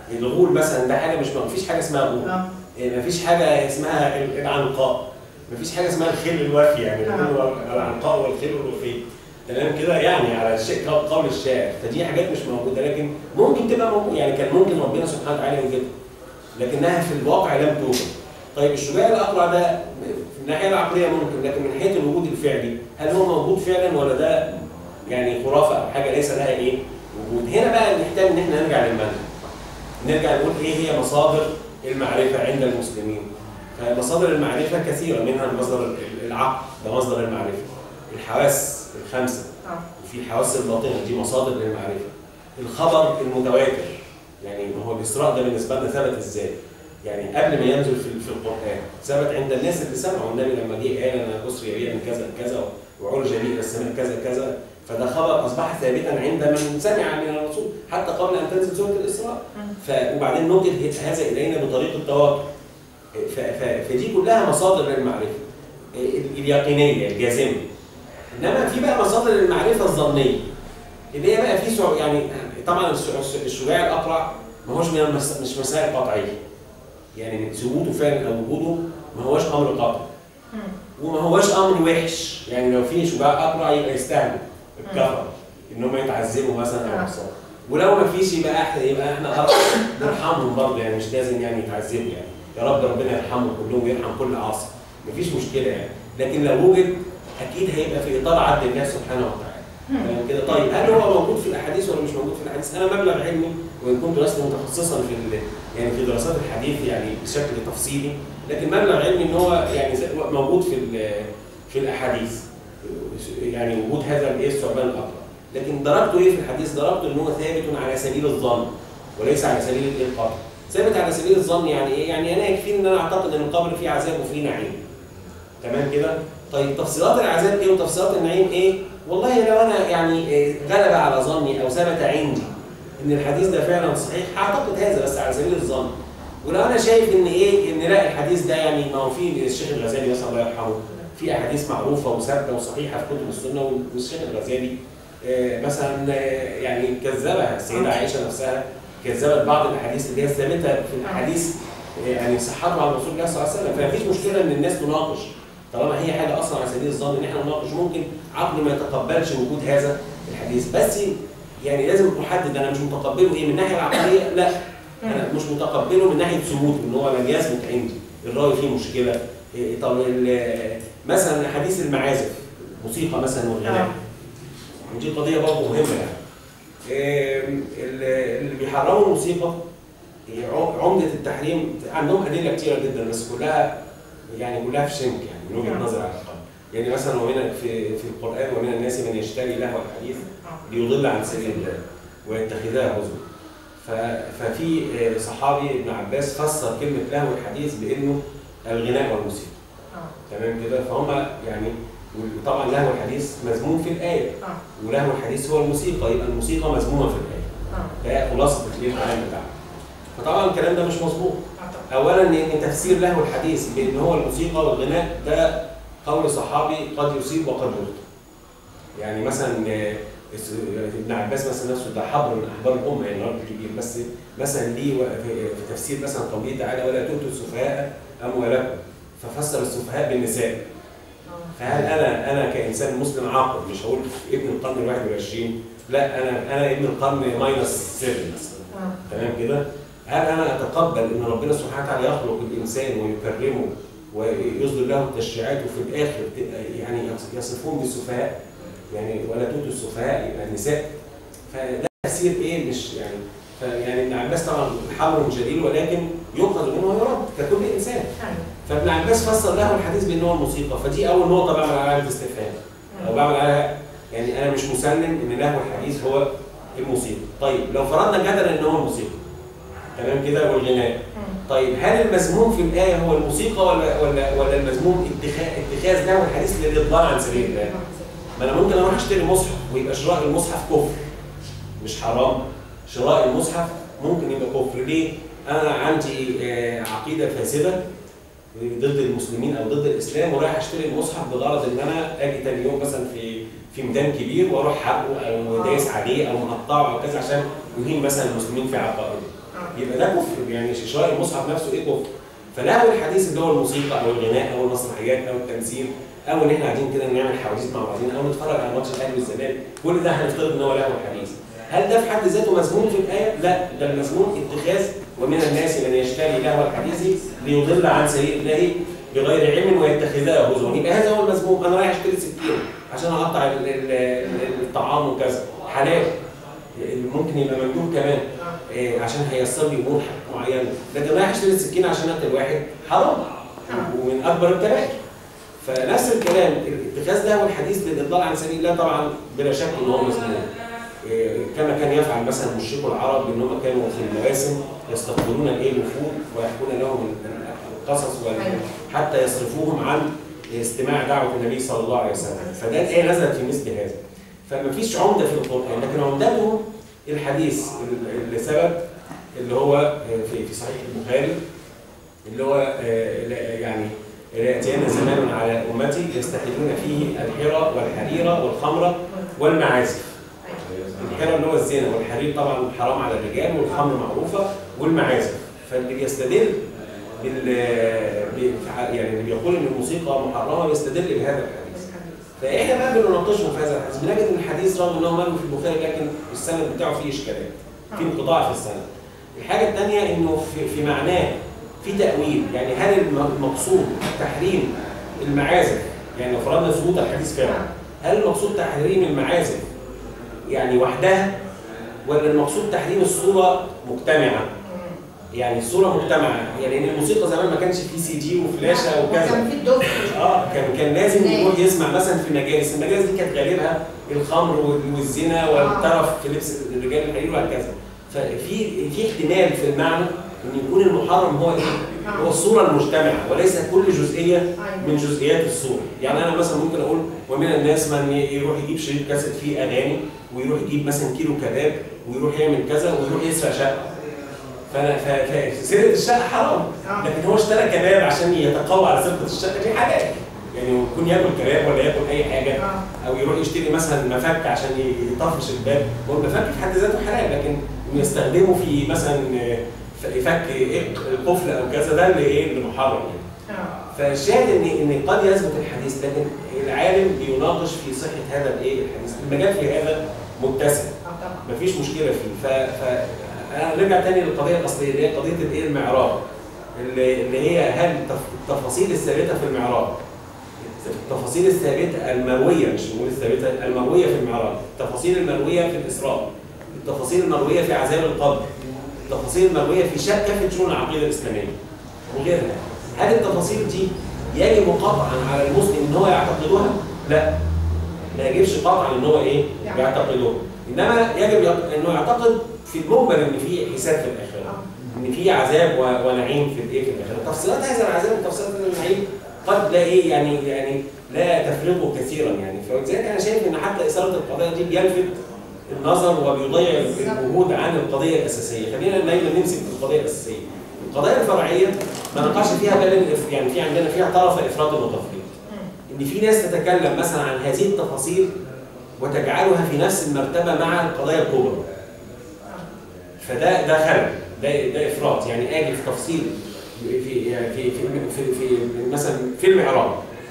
الغول مثلا ده حاجه مش ما فيش حاجه اسمها غول اه ما فيش حاجه اسمها ال- العنقاء ما فيش حاجه اسمها الخل الوفي يعني آه. بيقولوا العنقاء والخل الوفي تمام كده يعني على الشيء قول الشاعر فدي حاجات مش موجوده لكن ممكن تبقى موجوده يعني كان ممكن ربنا سبحانه وتعالى يوجدها لكنها في الواقع لم توجد طيب الشجاع الاقرع ده في الناحيه العقليه ممكن لكن من حيث الوجود الفعلي هل هو موجود فعلا ولا ده يعني خرافه او حاجه ليس لها ايه وجود هنا بقى نحتاج ان احنا نرجع للمنهج نرجع نقول ايه هي مصادر المعرفه عند المسلمين فمصادر المعرفه كثيره منها مصدر العقل ده مصدر المعرفه الحواس الخمسه اه وفي الحواس الباطنه دي مصادر للمعرفه الخبر المتواتر يعني ما هو الاسراء ده بالنسبه لنا ثبت ازاي يعني قبل ما ينزل في في القران ثبت عند الناس اللي سمعوا النبي لما جه قال انا اسري بي من كذا كذا وعرج بي الى السماء كذا كذا فده خبر اصبح ثابتا عند من سمع من الرسول حتى قبل ان تنزل سوره الاسراء ف وبعدين نقل هذا الينا بطريق التواتر ف- ف- فدي كلها مصادر للمعرفه ال- اليقينيه الجازمه انما في بقى مصادر المعرفه الظنيه اللي هي بقى في سع- يعني طبعا الس- الس- الشجاع الاقرع ما هوش من المس... مش مسائل قطعيه يعني ثبوته فعلا او وجوده ما هوش امر قطعي وما هوش امر وحش يعني لو في شجاع اقرع يبقى يستاهلوا الكفر ان هم يتعذبوا مثلا او آه. يحصلوا ولو ما فيش يبقى احنا يبقى احنا خلاص نرحمهم برضه يعني مش لازم يعني يتعذبوا يعني يا رب ربنا يرحمهم كلهم ويرحم كل عاصي مفيش مشكله يعني لكن لو وجد اكيد هيبقى في اطار عدل الله سبحانه وتعالى تمام كده طيب هل هو موجود في الاحاديث ولا مش موجود في الاحاديث؟ انا مبلغ علمي وان كنت لست متخصصا في ال- يعني في دراسات الحديث يعني بشكل تفصيلي لكن مبلغ علمي ان هو يعني زي- موجود في ال- في الاحاديث يعني وجود هذا الايه الثعبان الاقرع لكن ضربته ايه في الحديث؟ ضربته ان هو ثابت على سبيل الظن وليس على سبيل الايه القطع ثابت على سبيل الظن يعني ايه؟ يعني انا يكفيني ان انا اعتقد ان القبر فيه عذاب وفيه نعيم تمام كده؟ طيب تفصيلات العذاب ايه وتفصيلات النعيم ايه؟ والله لو انا يعني إيه، غلب على ظني او ثبت عندي ان الحديث ده فعلا صحيح هعتقد هذا بس على سبيل الظن ولو انا شايف ان ايه ان لا الحديث ده يعني ما هو في الشيخ الغزالي مثلا الله يرحمه في احاديث معروفه وثابته وصحيحه في كتب السنه والشيخ الغزالي آه، مثلا آه، يعني كذبها السيده عائشه نفسها كذبت بعض الاحاديث اللي هي ثابته في الاحاديث آه، يعني صحتها عن رسول الله صلى الله عليه وسلم فمفيش مشكله ان الناس تناقش طالما هي حاجه اصلا على سبيل الظن ان احنا نناقش ممكن عقلي ما يتقبلش وجود هذا الحديث بس يعني لازم احدد انا مش متقبله ايه من الناحيه العقليه لا انا مش متقبله من ناحيه ثبوته ان هو لم يثبت عندي الراوي فيه مشكله إيه، طب ال- مثلا حديث المعازف موسيقى مثلا والغناء آه. ودي قضيه برضه مهمه يعني إيه، ال- اللي بيحرموا الموسيقى إيه، عم- عمده التحريم عندهم ادله كتيره جدا بس كلها يعني كلها في شنك يعني من وجهه نعم. نظري على الاقل يعني مثلا ومن في في القران ومن الناس من يشتري لهو الحديث اه ليضل عن سبيل الله ويتخذها هزوا ف- ففي آه، صحابي ابن عباس فسر كلمه لهو الحديث بانه الغناء والموسيقى اه تمام كده فهم يعني وطبعا لهو الحديث مذموم في الايه اه ولهو الحديث هو الموسيقى يبقى الموسيقى مذمومه في الايه اه ده خلاصه الايه الكلام بتاعها فطبعا الكلام ده مش مظبوط اه اولا ان تفسير له الحديث بان هو الموسيقى والغناء ده قول صحابي قد يصيب وقد يخطئ يعني مثلا آه، اس- ابن عباس مثلا نفسه ده حبر من احبار الامه يعني راجل كبير بس مثلا ليه و- في في تفسير مثلا قوله تعالى ولا تؤتوا السفهاء اموالكم ففسر السفهاء بالنساء فهل انا انا كانسان مسلم عاقل مش هقول ابن القرن ال 21 لا انا انا ابن القرن ماينس 7 مثلا اه تمام كده؟ هل انا اتقبل ان ربنا سبحانه وتعالى يخلق الانسان ويكرمه ويصدر له التشريعات وفي الاخر ت- يعني يصفون بالسفهاء يعني ولا توتوا السفهاء يبقى النساء فده تفسير ايه مش يعني فيعني ابن عباس طبعا حمر جليل ولكن يؤخذ منه ويرد ككل انسان ايوه فابن عباس فسر له الحديث بان هو الموسيقى فدي اول نقطه بعمل عليها علامه استفهام او بعمل عليها يعني انا مش مسلم ان له الحديث هو الموسيقى طيب لو فرضنا جدلا ان هو الموسيقى تمام كده والغناء طيب هل المذموم في الايه هو الموسيقى ولا ولا ولا المذموم اتخاذ اتخاذ له الحديث للاضلال عن سبيل الله ما انا ممكن اروح اشتري مصحف ويبقى شراء المصحف كفر مش حرام شراء المصحف ممكن يبقى كفر ليه انا عندي آه، عقيده فاسده ضد المسلمين او ضد الاسلام ورايح اشتري المصحف بغرض ان انا اجي تاني يوم مثلا في في ميدان كبير واروح حرقه او آه. دايس عليه او مقطعه او كذا عشان يهين مثلا المسلمين في عقائدهم يبقى ده كفر يعني شراء المصحف نفسه ايه كفر فلهو الحديث اللي هو الموسيقى او الغناء او المسرحيات او التمثيل او ان احنا قاعدين كده نعمل حواديت مع بعضين او نتفرج على ماتش الاهلي والزمالك كل ده هنفترض ان هو لهو الحديث هل ده في حد ذاته مذموم في الايه؟ لا ده المذموم اتخاذ ومن الناس من يشتري لهو الحديث ليضل عن سبيل الله بغير علم ويتخذها هزوا يبقى هذا هو المذموم انا رايح اشتري سكين عشان اقطع الطعام وكذا حلال ممكن يبقى مندوب كمان إيه عشان هيسر لي امور معينه لكن رايح اشتري السكين عشان اقتل واحد حرام ومن اكبر الكبائر فنفس الكلام اتخاذ ده والحديث للاضلال عن سبيل الله طبعا بلا شك ان هو مذموم إيه كما كان يفعل مثلا مشركو العرب ان هم كانوا في المواسم يستقبلون الايه الوفود ويحكون لهم القصص حتى يصرفوهم عن استماع دعوه النبي صلى الله عليه وسلم فده الايه نزلت في مثل هذا فما فيش عمده في القران لكن عمدتهم الحديث لسبب اللي هو في في صحيح البخاري اللي هو يعني ياتينا زمان على امتي يستحلون فيه الحرى والحريره والخمر والمعازف الحرى اللي هو الزنا والحرير طبعا حرام على الرجال والخمر معروفه والمعازف فاللي بيستدل بال يعني اللي بيقول ان الموسيقى محرمه بيستدل بهذا الحديث فاحنا بقى بنناقشهم في هذا الحديث بنجد ان الحديث رغم انه مروي في البخاري لكن السند بتاعه فيه اشكالات في انقطاع في السند الحاجه الثانيه انه في, في معناه في تاويل يعني هل المقصود تحريم المعازف يعني لو فرضنا ثبوت الحديث فعلا هل المقصود تحريم المعازف يعني وحدها ولا المقصود تحريم الصوره مجتمعه يعني الصوره مجتمعه يعني لان الموسيقى زمان ما كانش فيه سي دي وفلاشه وكذا كان في الدف اه كان كان لازم يروح يسمع مثلا في المجالس المجالس دي كانت غالبها الخمر والزنا والترف في لبس الرجال الحرير وهكذا ففي في احتمال في المعنى ان يكون المحرم هو ايه؟ هو الصوره المجتمعه وليس كل جزئيه من جزئيات الصوره، يعني انا مثلا ممكن اقول ومن الناس من يروح يجيب شريط كاسيت فيه اغاني ويروح يجيب مثلا كيلو كباب ويروح يعمل كذا ويروح يسرق شقه. فسرقه الشقه حرام، لكن هو اشترى كباب عشان يتقوى على سرقه الشقه دي حاجه يعني يكون ياكل كباب ولا ياكل اي حاجه او يروح يشتري مثلا مفك عشان يطفش الباب، هو المفك في حد ذاته حلال لكن يستخدمه في مثلا فك القفل او كذا ده اللي ايه اللي محرم يعني. فالشاهد ان ان قد يثبت الحديث لكن العالم بيناقش في صحه هذا الايه الحديث المجال في هذا متسع مفيش مشكله فيه ف, ف نرجع تاني للقضيه الاصليه اللي هي قضيه الايه المعراج اللي, اللي هي هل التفاصيل الثابته في المعراج التفاصيل الثابته المرويه مش نقول الثابته المرويه في المعراج التفاصيل المرويه في الاسراء التفاصيل المرويه في عذاب القبر التفاصيل المرويه في شك كافه شؤون العقيده الاسلاميه وغيرها هل التفاصيل دي يجب قطعا على المسلم ان هو يعتقدها؟ لا ما يجبش قطعا ان هو ايه؟ يعتقدها انما يجب انه يعتقد في المجمل ان في حساب في الاخره ان في عذاب ونعيم في الايه في الاخره تفصيلات هذا العذاب وتفصيلات هذا النعيم قد لا ايه يعني يعني لا تفرقه كثيرا يعني فلذلك انا شايف ان حتى اثاره القضيه دي بيلفت النظر وبيضيع الجهود عن القضيه الاساسيه، خلينا دايما نمسك في القضيه الاساسيه. القضايا الفرعيه ما نقاش فيها بل يعني في عندنا فيها طرف افراط وتفريط. ان في ناس تتكلم مثلا عن هذه التفاصيل وتجعلها في نفس المرتبه مع القضايا الكبرى. فده ده خلل ده ده افراط يعني اجي في تفصيل في يعني في في في, في مثلا في المعراج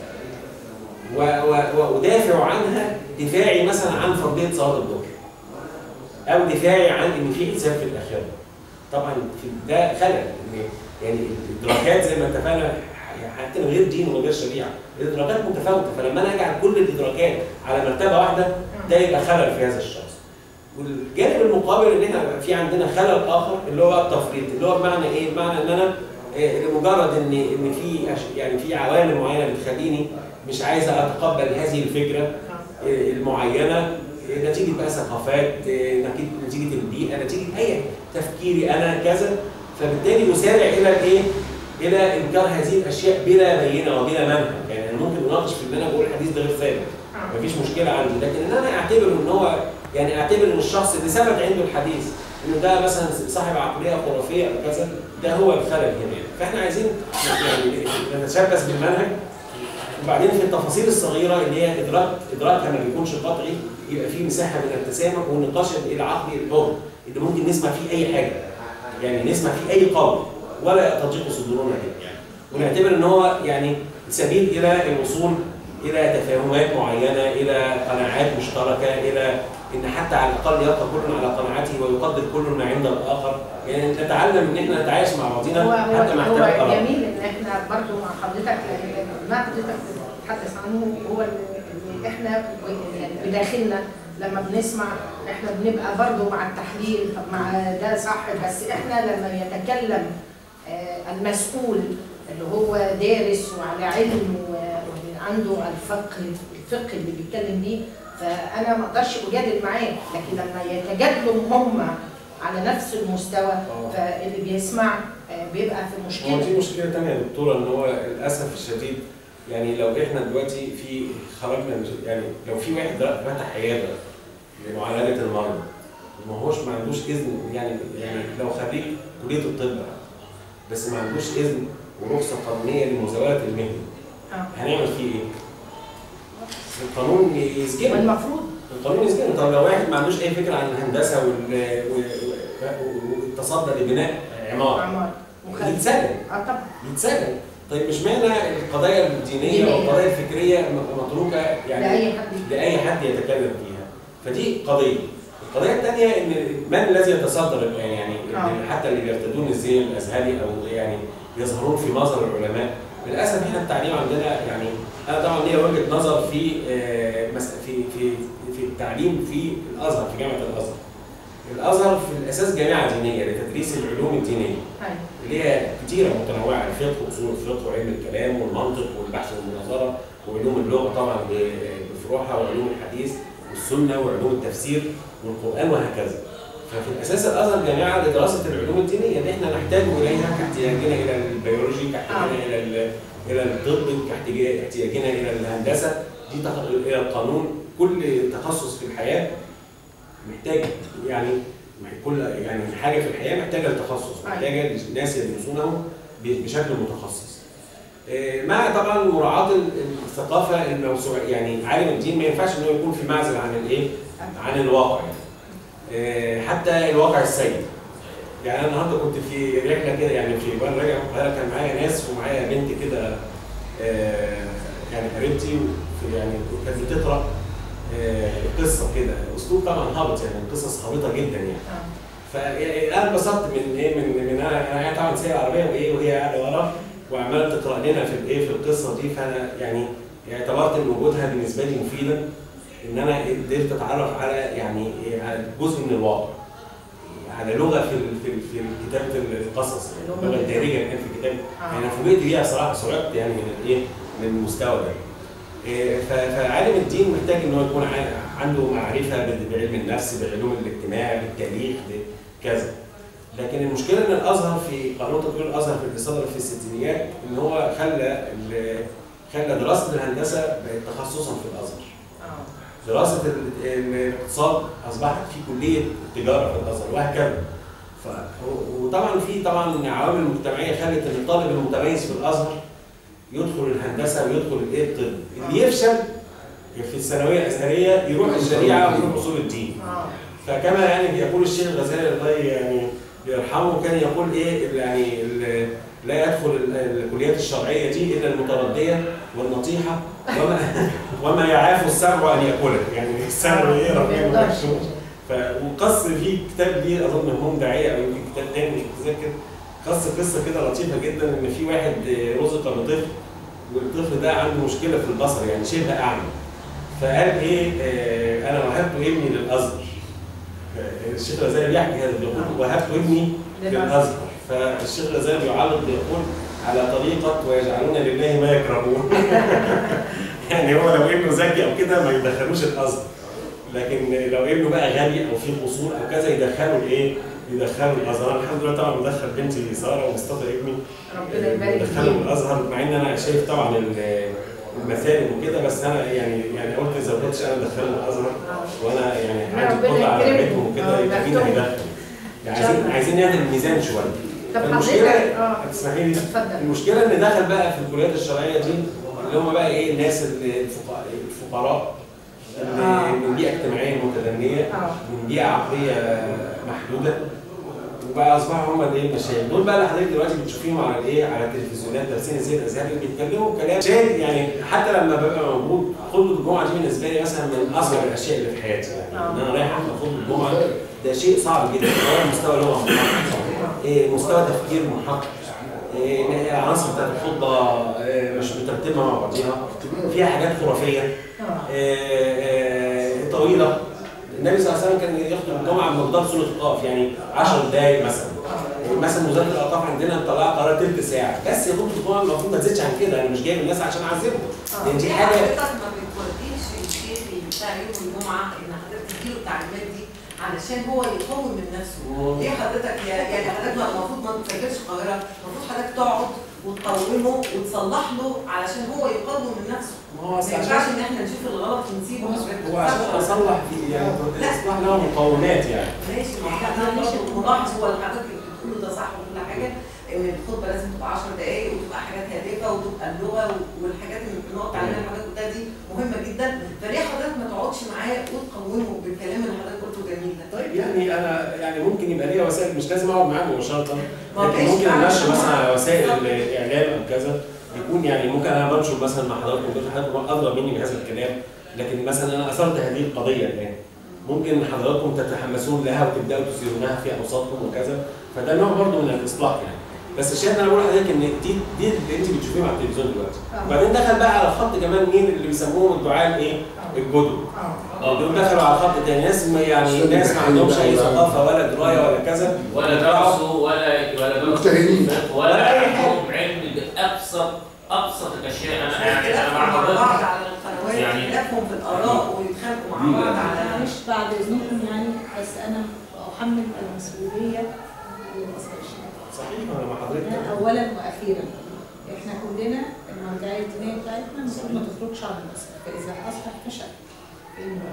وادافع عنها دفاعي مثلا عن فرضيه صلاه الظهر او دفاعي عن ان في حساب في الاخره طبعا في ده خلل يعني الادراكات زي ما اتفقنا حتى من غير دين ومن غير شريعه الادراكات متفاوته فلما انا اجعل كل الادراكات على مرتبه واحده ده يبقى خلل في هذا الشخص والجانب المقابل ان احنا في عندنا خلل اخر اللي هو التفريط اللي هو بمعنى ايه؟ بمعنى ان انا لمجرد ان ان في يعني في عوامل معينه بتخليني مش عايز اتقبل هذه الفكره المعينه نتيجه بقى ثقافات نتيجه البيئه نتيجه اي تفكيري انا كذا فبالتالي اسارع الى الايه؟ الى انكار هذه الاشياء بلا بينه وبلا منهج يعني انا ممكن اناقش في ان انا بقول الحديث ده غير ثابت مفيش مشكله عندي لكن ان انا اعتبر ان هو يعني اعتبر ان الشخص اللي ثبت عنده الحديث انه ده مثلا صاحب عقليه خرافيه او كذا ده هو الخلل هنا فاحنا عايزين يعني نتشبث بالمنهج وبعدين في التفاصيل الصغيره اللي هي ادراك ادراكها ما بيكونش قطعي يبقى في مساحه من التسامح والنقاش العقلي الحر اللي ممكن نسمع فيه اي حاجه يعني نسمع فيه اي قول ولا تضيق صدورنا به ونعتبر ان هو يعني سبيل الى الوصول الى تفاهمات معينه الى قناعات مشتركه الى ان حتى على الاقل يبقى كل على قناعته ويقدر كل ما عند الاخر يعني نتعلم ان احنا نتعايش مع بعضنا هو حتى مع هو جميل ان احنا برضه مع حضرتك ما حضرتك بتتحدث عنه هو اللي احنا يعني بداخلنا لما بنسمع احنا بنبقى برضه مع التحليل طب مع ده صح بس احنا لما يتكلم آه، المسؤول اللي هو دارس وعلى علم وعنده الفقه الفقه اللي بيتكلم بيه فانا ما اقدرش اجادل معاه لكن لما يتجادلوا هم على نفس المستوى أوه. فاللي بيسمع آه، بيبقى في مشكله هو في مشكله ثانيه يا دكتوره ان هو للاسف الشديد يعني لو احنا دلوقتي في خرجنا يعني لو في واحد فتح عياده لمعالجه المرضى ما هوش ما عندوش اذن يعني يعني لو خريج كليه الطب بس ما عندوش اذن ورخصه قانونيه لمزاوله المهنه آه. هنعمل فيه ايه؟ القانون يسجنه المفروض القانون يسجنه طب لو واحد ما عندوش اي فكره عن الهندسه والتصدى لبناء عماره عماره يتسجن اه طبعا يتسجن طيب مش معنى القضايا الدينيه والقضايا الفكريه متروكه يعني لاي حد لاي حد يتكلم فيها فدي قضيه القضيه الثانيه ان من الذي يتصدر الان يعني آه. حتى اللي بيرتدون الزي الازهري او يعني يظهرون في نظر العلماء للاسف احنا التعليم عندنا يعني انا طبعا ليا وجهه نظر في آه، في في في التعليم في الازهر في جامعه الازهر. الازهر في الاساس جامعه دينيه لتدريس العلوم الدينيه. أيوة. اللي هي كثيره متنوعه الفقه واصول الفقه وعلم الكلام والمنطق والبحث والمناظره وعلوم اللغه طبعا بفروعها وعلوم الحديث والسنه وعلوم التفسير والقران وهكذا. ففي الاساس الازهر جامعه لدراسه العلوم الدينيه اللي احنا نحتاج اليها كاحتياجنا الى البيولوجي كاحتياجنا الى الى الطب كاحتياجنا الى الهندسه دي الى القانون كل تخصص في الحياه محتاج يعني كل يعني حاجه في الحياه محتاجه التخصص محتاجه الناس يدرسونه بشكل متخصص آه، مع طبعا مراعاه الثقافه الموسوعيه يعني عالم الدين ما ينفعش انه يكون في معزل عن الايه؟ عن الواقع يعني. آه، حتى الواقع السيء يعني انا النهارده كنت في رحله كده يعني في وانا راجع القاهره كان معايا ناس ومعايا بنت كده آه، يعني قريبتي يعني كانت بتقرا آه، قصه كده اسلوب طبعا هابط يعني قصص هابطه جدا يعني فانا انبسطت من ايه من من انا انا طبعا سايق العربيه وايه وهي قاعده ورا وعماله تقرا لنا في الايه في القصه دي فانا يعني اعتبرت ان وجودها بالنسبه لي مفيدا ان انا قدرت اتعرف على يعني على جزء من الواقع على لغه في في في كتابه القصص اللغه الدارجه الان في كتابه آه. يعني انا فوجئت بيها صراحه صعبت يعني من الايه من المستوى ده إيه، فعالم الدين محتاج ان هو يكون عنده معرفه بعلم النفس بعلوم الاجتماع بالتاريخ بكذا لكن المشكله ان الازهر في قانون تطوير الازهر في اللي صدر في الستينيات ان هو خلى خلى دراسه الهندسه بقت تخصصا في الازهر دراسه الاقتصاد اصبحت في كليه التجاره في الازهر وهكذا ف... وطبعا في طبعا عوامل مجتمعيه خلت ان الطالب المتميز في الازهر يدخل الهندسه ويدخل الايه الطب اللي يفشل في الثانويه الازهريه يروح الشريعه ويروح اصول الدين آه. فكما يعني يقول الشيخ الغزالي الله يعني يرحمه كان يقول ايه يعني لا يدخل الكليات الشرعيه دي الا المترديه والنطيحه وما وما يعاف السبع ان ياكله يعني السبع ايه ربنا ف وقص في كتاب ليه اظن هم داعيه او يمكن كتاب تاني مش متذكر قص قصه كده لطيفه جدا ان في واحد رزق بطفل والطفل ده عنده مشكله في البصر يعني شبه اعمى فقال ايه آه انا وهبت ابني للازهر الشيخ الغزالي بيحكي هذا بيقول وهبت ابني للازهر فالشيخ الغزالي بيعلق بيقول على طريقة ويجعلون لله ما يكرهون يعني هو لو ابنه ذكي أو كده ما يدخلوش الأزهر لكن لو ابنه بقى غني أو فيه قصور أو كذا يدخلوا الإيه؟ يدخلوا الازهر الحمد لله طبعا مدخل بنتي ساره ومصطفى ابني ربنا يبارك فيهم الازهر مع ان انا شايف طبعا المثالب وكده بس انا يعني يعني قلت اذا كنتش انا ادخلهم الازهر وانا يعني عندي قدره على بيتهم وكده يبقى مين هيدخل يعني عايزين عايزين نعمل الميزان شويه طب المشكله اه تسمحي لي المشكله ان دخل بقى في الكليات الشرعيه دي اللي هم بقى ايه الناس الفقراء آه. من بيئه اجتماعيه متدنيه آه. من بيئه عقليه محدوده وبقى اصبحوا هم الايه المشايخ دول بقى اللي حضرتك دلوقتي بتشوفيهم على الايه على التلفزيونات لابسين زي الازهري بيتكلموا كلام شايف يعني حتى لما ببقى موجود خطبه الجمعه دي بالنسبه لي مثلا من اصعب الاشياء اللي في حياتي يعني ان انا رايح احضر خطبه الجمعه ده شيء صعب جدا هو المستوى اللي هو إيه مستوى تفكير محقق إيه عناصر بتاعت الخطبه إيه مش مترتبه مع بعضيها فيها حاجات خرافيه إيه إيه طويله النبي صلى الله عليه وسلم كان يخطب الجمعه بمقدار سوره القاف يعني 10 دقائق مثلا مثلا وزاره الاوقاف عندنا مطلعه قرار ثلث ساعه بس خطبه الجمعه المفروض ما تزيدش عن كده انا مش جايب الناس عشان اعذبهم لان دي حاجه ما بتوديش الشيخ بتاع يوم الجمعه ان حضرتك تديله التعليمات دي علشان هو يقوم من نفسه ليه حضرتك يعني حضرتك المفروض ما تسافرش القاهره المفروض حضرتك تقعد وتقومه وتصلح له علشان هو يقوم من نفسه ما هو ما أصل عشان ينفعش ان احنا نشوف الغلط ونسيبه هو عشان اصلح في يعني الاصلاح له مقومات يعني ماشي ما احنا برضه ملاحظ هو اللي حضرتك بتقوله ده صح وكل حاجه ان الخطبه لازم تبقى 10 دقائق وتبقى حاجات هادفه وتبقى اللغه والحاجات اللي النقط اللي حضرتك قلتها دي مهمه جدا فليه حضرتك ما تقعدش معاه وتقومه بالكلام اللي حضرتك قلته جميل ده طيب يعني انا يعني ممكن يبقى ليا وسائل مش لازم اقعد معاه مباشره ما لكن فيش ممكن فعلا. امشي مثلا على وسائل الاعلام او كذا يكون يعني ممكن انا بنشر مثلا مع حضراتكم كده حضراتكم ادرى مني بهذا الكلام لكن مثلا انا اثرت هذه القضيه الان ممكن حضراتكم تتحمسون لها وتبداوا تثيرونها في اوساطكم وكذا فده نوع برضه من الاصلاح يعني بس الشاهد انا بقول لحضرتك ان دي دي اللي انت بتشوفيها على التلفزيون دلوقتي وبعدين دخل بقى على الخط كمان مين اللي بيسموهم الدعاة الايه؟ الجدد اه دول دخلوا على خط تاني ناس ما- يعني ناس ما عندهمش اي ثقافه ولا درايه ولا كذا ولا درسوا ولا ولا درسوا مجتهدين. ولا ولا أي حاجة. عندهم علم بابسط ابسط الاشياء انا يعني انا اختلافهم مع مع بعض حضرتك على القنوات يعني- اختلافهم في الاراء ويتخانقوا مع بعض على معلش بعد اذنكم يعني بس انا احمل المسؤوليه للاسف الشديد صحيح انا مع حضرتك ده اولا واخيرا احنا كلنا المرجعيه الدينيه بتاعتنا المفروض ما تخرجش عن الاصل فاذا اصبح فشل في إنه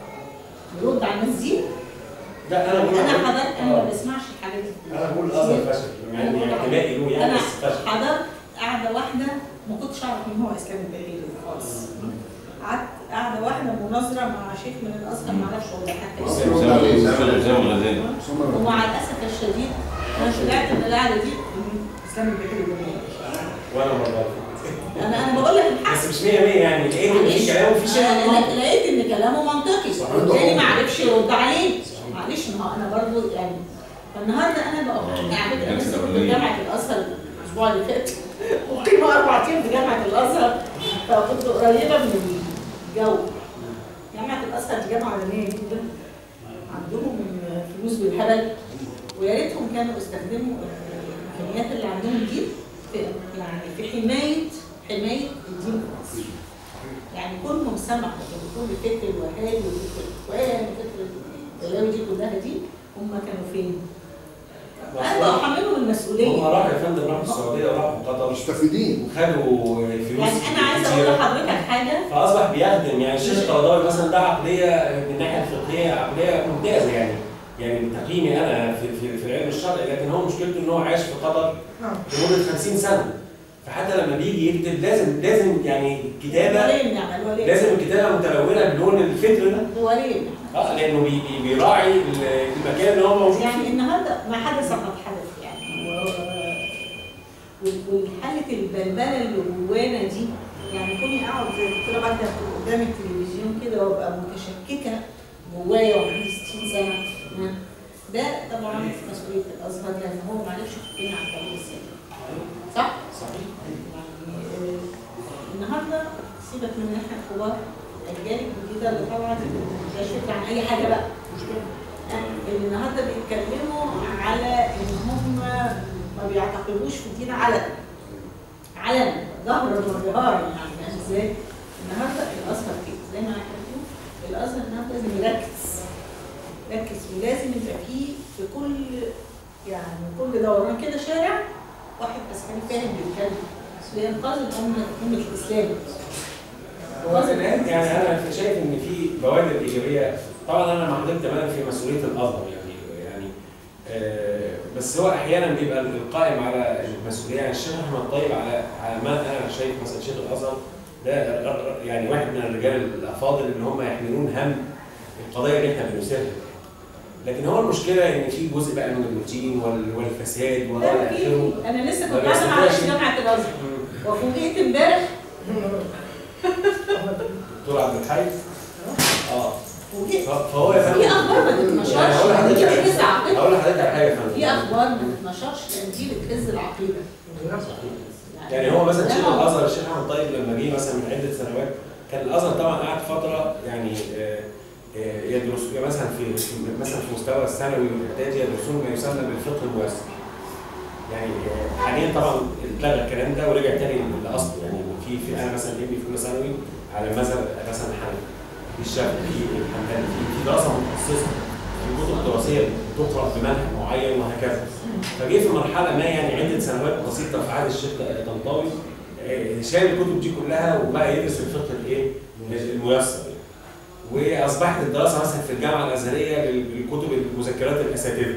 نرد على الناس دي لا انا بقول انا لحضرتك- حضرتك انا آه. ما بسمعش الحاجات دي انا بقول الازهر فشل يعني انتمائي له يعني انا بس فشل حضرت قاعده واحده ما كنتش اعرف مين هو اسلام البهيري خالص قعدت قاعده واحده مناظره مع شيخ من الازهر ما اعرفش والله حتى اسمه ومع الاسف الشديد انا شجعت من القعده دي إن اسلام البهيري جميل وانا برضه انا انا بقول لك الحق بس مش 100 100 يعني لقيت ان في كلام وفي شيء أنا غلط. لقيت ان كلامه منطقي صحيح. وبالتالي ما عرفش يرد عليه معلش ما هو انا برضو يعني فالنهارده انا بقى يعني انا لسه كنت في جامعه الازهر الاسبوع اللي فات وقيمه اربع ايام في جامعه الازهر فكنت قريبه من الجو جامعه الازهر دي جامعه عالميه جدا عندهم فلوس بالهبل ويا ريتهم كانوا استخدموا الامكانيات اللي عندهم دي في يعني في حمايه حمايه الدين في مصر. يعني كلهم سمحوا بدخول فكر الوهابي وفكر الاخوان وفكر البلاوي دي كلها دي هم كانوا فين؟ انا بقى حاملهم هم المسؤوليه راحوا يا فندم راحوا السعوديه وراحوا قطر مستفيدين وخدوا فلوس يعني انا عايزه اقول كتيرة. لحضرتك حاجه فاصبح بيخدم يعني الشيخ القرضاوي مثلا ده عقليه من الناحيه الفقهيه عقليه ممتازه يعني يعني بتقييمي انا في في, في العلم الشرعي لكن هو مشكلته ان هو عايش في قطر لمده 50 سنه فحتى لما بيجي يكتب لازم لازم يعني كتابه وليه النعمه الوليه لازم الكتابه متلونه بلون الفكر ده وليه النعمه اه لانه بي بي بيراعي ال- المكان اللي هو موجود يعني فيه النهارده ما حدث قد حدث يعني و- و- والحاله البلبله اللي جوانا دي يعني كوني اقعد زي كنت انا قاعده قدام التلفزيون كده وابقى متشككه جوايا وعندي 60 سنه ها؟ ده طبعا مسؤوليه الازهر لان هو ما عرفش يحطني على الطريق السليم صح؟ صحيح يعني آه، النهارده سيبك من احنا الكبار الاجيال الجديده اللي طبعا مش فكره عن اي حاجه بقى اللي النهارده بيتكلموا على ان هم ما بيعتقدوش في الدين علنا علنا ظهرا وجهارا يعني فاهم ازاي؟ النهارده الازهر كده زي ما انا كاتبه الازهر النهارده لازم يركز ركز ولازم يبقى فيه في كل يعني كل دوران كده شارع واحد بس كان فاهم بيتكلم لانقاذ الامه امه الاسلام هو الآن يعني انا شايف ان في بوادر ايجابيه طبعا انا مع حضرتك تماما في مسؤوليه الازهر يعني يعني آه بس هو احيانا بيبقى القائم على المسؤوليه يعني الشيخ احمد طيب على على ما انا شايف مثلا شيخ الازهر ده ر- ر- يعني واحد من الرجال الافاضل اللي هم يحملون هم القضايا اللي احنا بنثيرها لكن هو المشكله ان في جزء بقى من الروتين وال- والفساد والى لا اخره في انا لسه ما كنت قاعده مع بيستفادش. رئيس جامعه الازهر وفوجئت امبارح دكتور عبد الحي اه فوجئت ف- فهو يا في فندم اخبار ما تتنشرش يعني هقول يعني دي لحضرتك بتهز عقيده هقول لحضرتك على حاجه يا فندم في اخبار ما تتنشرش لان دي بتهز العقيده يعني هو مثلا ده شيخ موضوع. الازهر الشيخ احمد طيب لما جه مثلا من عده سنوات كان الازهر طبعا قعد فتره يعني آه، آه، يدرس يعني مثلا في في- مثلا في مستوى الثانوي والاعدادي يدرسون ما يسمى بالفقه الميسر. يعني آه، حاليا طبعا اتلغى الكلام ده ورجع تاني للاصل يعني في في انا مثلا ابني في اولى ثانوي على مذهب مثلا الحنفي في الشافعي في الحنبلي في في دراسه متخصصه في كتب دراسيه بتقرا بمنهج معين وهكذا. فجه في مرحله ما يعني عده سنوات بسيطه في عهد الشيخ طنطاوي آه، شال الكتب دي كلها وبقى يدرس الفقه الايه؟ الميسر واصبحت الدراسه مثلا في الجامعه الازهريه لل- للكتب المذكرات الاساتذه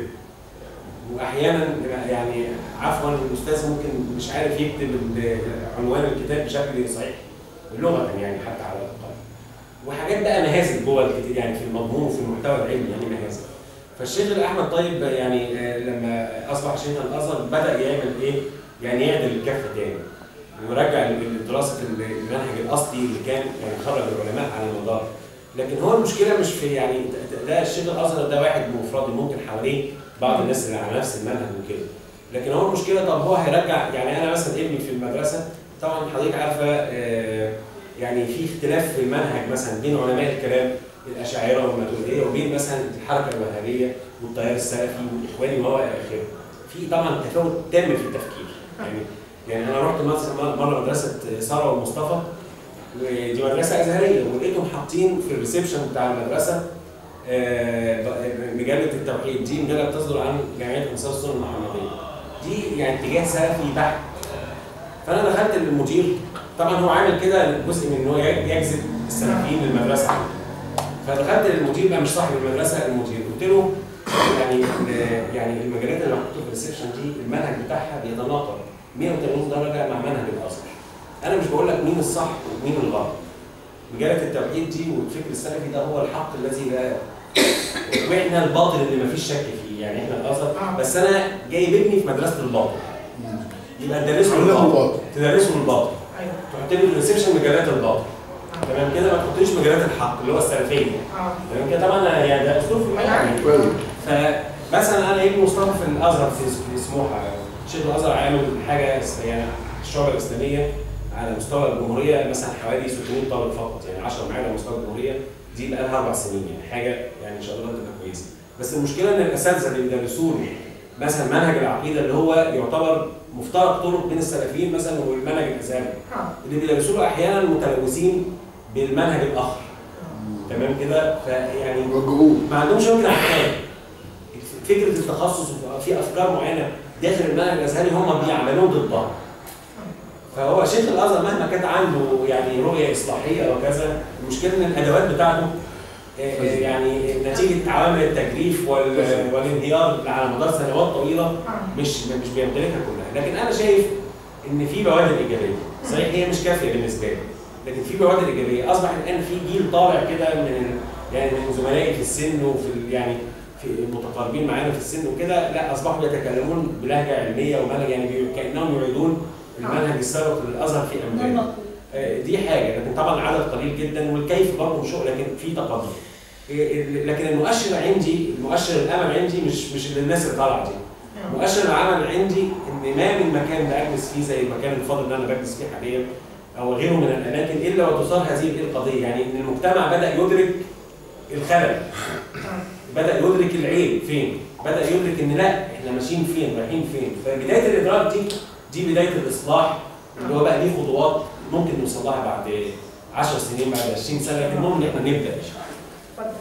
واحيانا يعني عفوا الاستاذ ممكن مش عارف يكتب ال- عنوان الكتاب بشكل صحيح لغه يعني حتى على الاقل وحاجات بقى مهازل جوه الكتاب يعني في المضمون وفي المحتوى العلمي يعني مهازل فالشيخ احمد طيب يعني آه، لما اصبح شيخ الازهر بدا يعمل ايه؟ يعني يعدل الكفه تاني ويرجع لدراسه المنهج الاصلي اللي كان يعني خرج العلماء على المدار لكن هو المشكله مش في يعني ده- ده الشيخ الازهر ده واحد منفرد ممكن حواليه بعض الناس اللي على نفس المنهج وكده لكن هو المشكله طب هو هيرجع يعني انا مثلا ابني في المدرسه طبعا حضرتك عارفه آه، يعني في اختلاف في المنهج مثلا بين علماء الكلام الاشاعره والماتريديه وبين مثلا الحركه الوهابيه والتيار السلفي والاخواني وهو الى اخره. في طبعا تفاوت تام في التفكير يعني يعني انا رحت مثلا مره مدرسه ساره ومصطفى ودي مدرسه ازهريه ولقيتهم حاطين في الريسبشن بتاع المدرسه آه، ب- مجله التوحيد دي مجله بتصدر عن جمعيه انصار السنه المحمديه دي يعني اتجاه سلفي بحت فانا دخلت للمدير طبعا هو عامل كده جزء من ان هو يجذب السلفيين للمدرسه فدخلت للمدير بقى مش صاحب المدرسه المدير قلت له يعني ال- يعني المجالات اللي محطوطه في الريسبشن دي المنهج بتاعها بيتناقض 180 درجه مع منهج الازهر انا مش بقول لك مين الصح ومين الغلط مجالة التوحيد دي والفكر السلفي ده هو الحق الذي لا واحنا الباطل اللي مفيش شك فيه يعني احنا الازهر بس انا جايب ابني في مدرسه الباطل يبقى تدرسه علمه الباطل الباطل. تدرسه الباطل ايوه تحط لي في الريسبشن مجالات الباطل تمام كده ما تحطليش مجالات الحق اللي هو السلفيه اه تمام كده طبعا يعني ده اسلوب في المنهج يعني كويس فمثلا انا ابن مصطفى في الازهر في في سموحه شيخ الازهر عامل حاجه اس- يعني الشعب الاسلاميه على مستوى الجمهوريه مثلا حوالي 600 طالب فقط يعني 10 معايا على مستوى الجمهوريه دي بقى لها اربع سنين يعني حاجه يعني ان شاء الله تبقى كويسه بس المشكله ان الاساتذه اللي بيدرسون مثلا منهج العقيده اللي هو يعتبر مفترق طرق بين السلفيين مثلا والمنهج الازهري اه اللي بيدرسوه احيانا متلوثين بالمنهج الاخر تمام كده فيعني وجهوه ما عندهمش يمكن احكام فكره التخصص في افكار معينه داخل المنهج الازهري هم بيعملون ضدها فهو شيخ الازهر مهما كانت عنده يعني رؤيه اصلاحيه وكذا المشكله ان الادوات بتاعته آه، آه، يعني نتيجه عوامل التكليف وال- والانهيار اللي على مدار سنوات طويله اه مش مش بيمتلكها كلها لكن انا شايف ان في بوادر ايجابيه صحيح هي مش كافيه بالنسبه لي لكن في بوادر ايجابيه اصبح الان في جيل طالع كده من ال- يعني من زملائي في السن وفي ال- يعني في المتقاربين معانا في السن وكده لا اصبحوا يتكلمون بلهجه علميه ومنهج يعني بي- كانهم يعيدون المنهج السابق للازهر في ده امثال المطلوب آه، دي حاجه لكن طبعا عدد قليل جدا والكيف برضه مش لكن في تقدم إيه، ال- لكن المؤشر عندي المؤشر الامل عندي مش مش للناس اللي طالعه دي مؤشر العمل عندي ان ما من مكان بجلس فيه زي المكان الفاضل اللي انا بجلس فيه حاليا او غيره من الاماكن الا وتصار هذه القضيه يعني ان المجتمع بدا يدرك الخلل بدا يدرك العيب فين بدا يدرك ان لا احنا ماشيين فين رايحين فين فبدايه الادراك دي دي بدايه الاصلاح اللي هو بقى ليه خطوات ممكن نوصل لها بعد 10 سنين بعد 20 سنه لكن المهم ان احنا نبدا اتفضل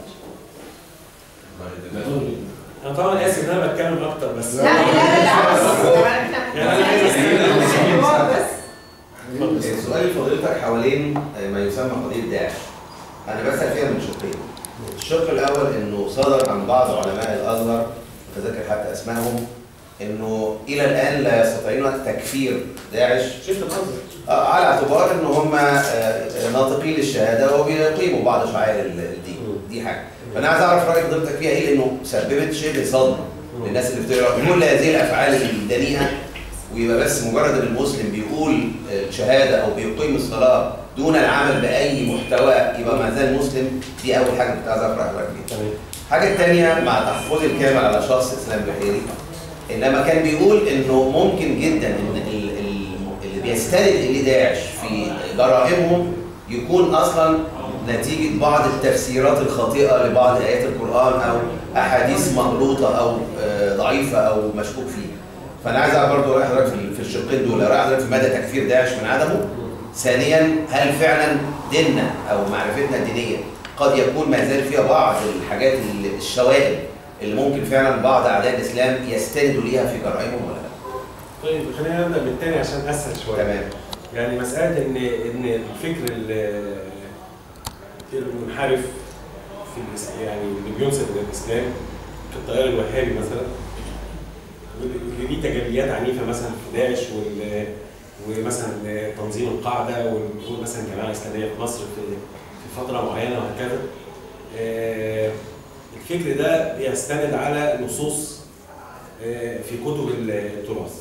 انا طبعا اسف ان انا بتكلم اكتر بس لا لا لا لا يعني انا عايز أسأل- بس سؤال لفضيلتك حوالين ما يسمى قضيه داعش. انا بسال فيها من شقين. الشق الاول انه صدر عن بعض علماء الازهر اتذكر حتى اسمائهم انه الى الان لا يستطيعون تكفير داعش شفت الازهر آه، على اعتبار ان هم آه، آه، ناطقين للشهاده وبيقيموا بعض شعائر ال- الدين دي حاجه فانا عايز اعرف راي حضرتك فيها ايه لانه سببت شبه صدمه للناس اللي بتقرا كل هذه الافعال الدنيئه ويبقى بس مجرد ان المسلم بيقول الشهاده او بيقيم الصلاه دون العمل باي محتوى يبقى ما زال مسلم دي اول حاجه كنت عايز اعرف راي حضرتك فيها. تمام الحاجه الثانيه مع تحفظي الكامل على شخص اسلام بحيري انما كان بيقول انه ممكن جدا ان ال- ال- اللي بيستند اليه داعش في جرائمهم يكون اصلا نتيجه بعض التفسيرات الخاطئه لبعض ايات القران او احاديث مغلوطه او آه، ضعيفه او مشكوك فيها. فانا عايز اعرف برضه راي حضرتك في- في الشقين دول، راي حضرتك في مدى تكفير داعش من عدمه؟ ثانيا هل فعلا ديننا او معرفتنا الدينيه قد يكون ما زال فيها بعض الحاجات ال- الشوائب اللي ممكن فعلا بعض اعداء الاسلام يستندوا ليها في جرائمهم ولا لا؟ طيب خلينا نبدا بالتاني عشان اسهل شويه تمام يعني مساله ان ان الفكر ال- المنحرف في الإس- يعني اللي بينسب الى الاسلام كالتيار الوهابي مثلا واللي ليه تجليات عنيفه مثلا في داعش وال ومثلا تنظيم القاعده والدخول مثلا الجماعه الاسلاميه في مصر في في فتره معينه وهكذا. آه، الفكر ده بيستند على نصوص آه، في كتب التراث.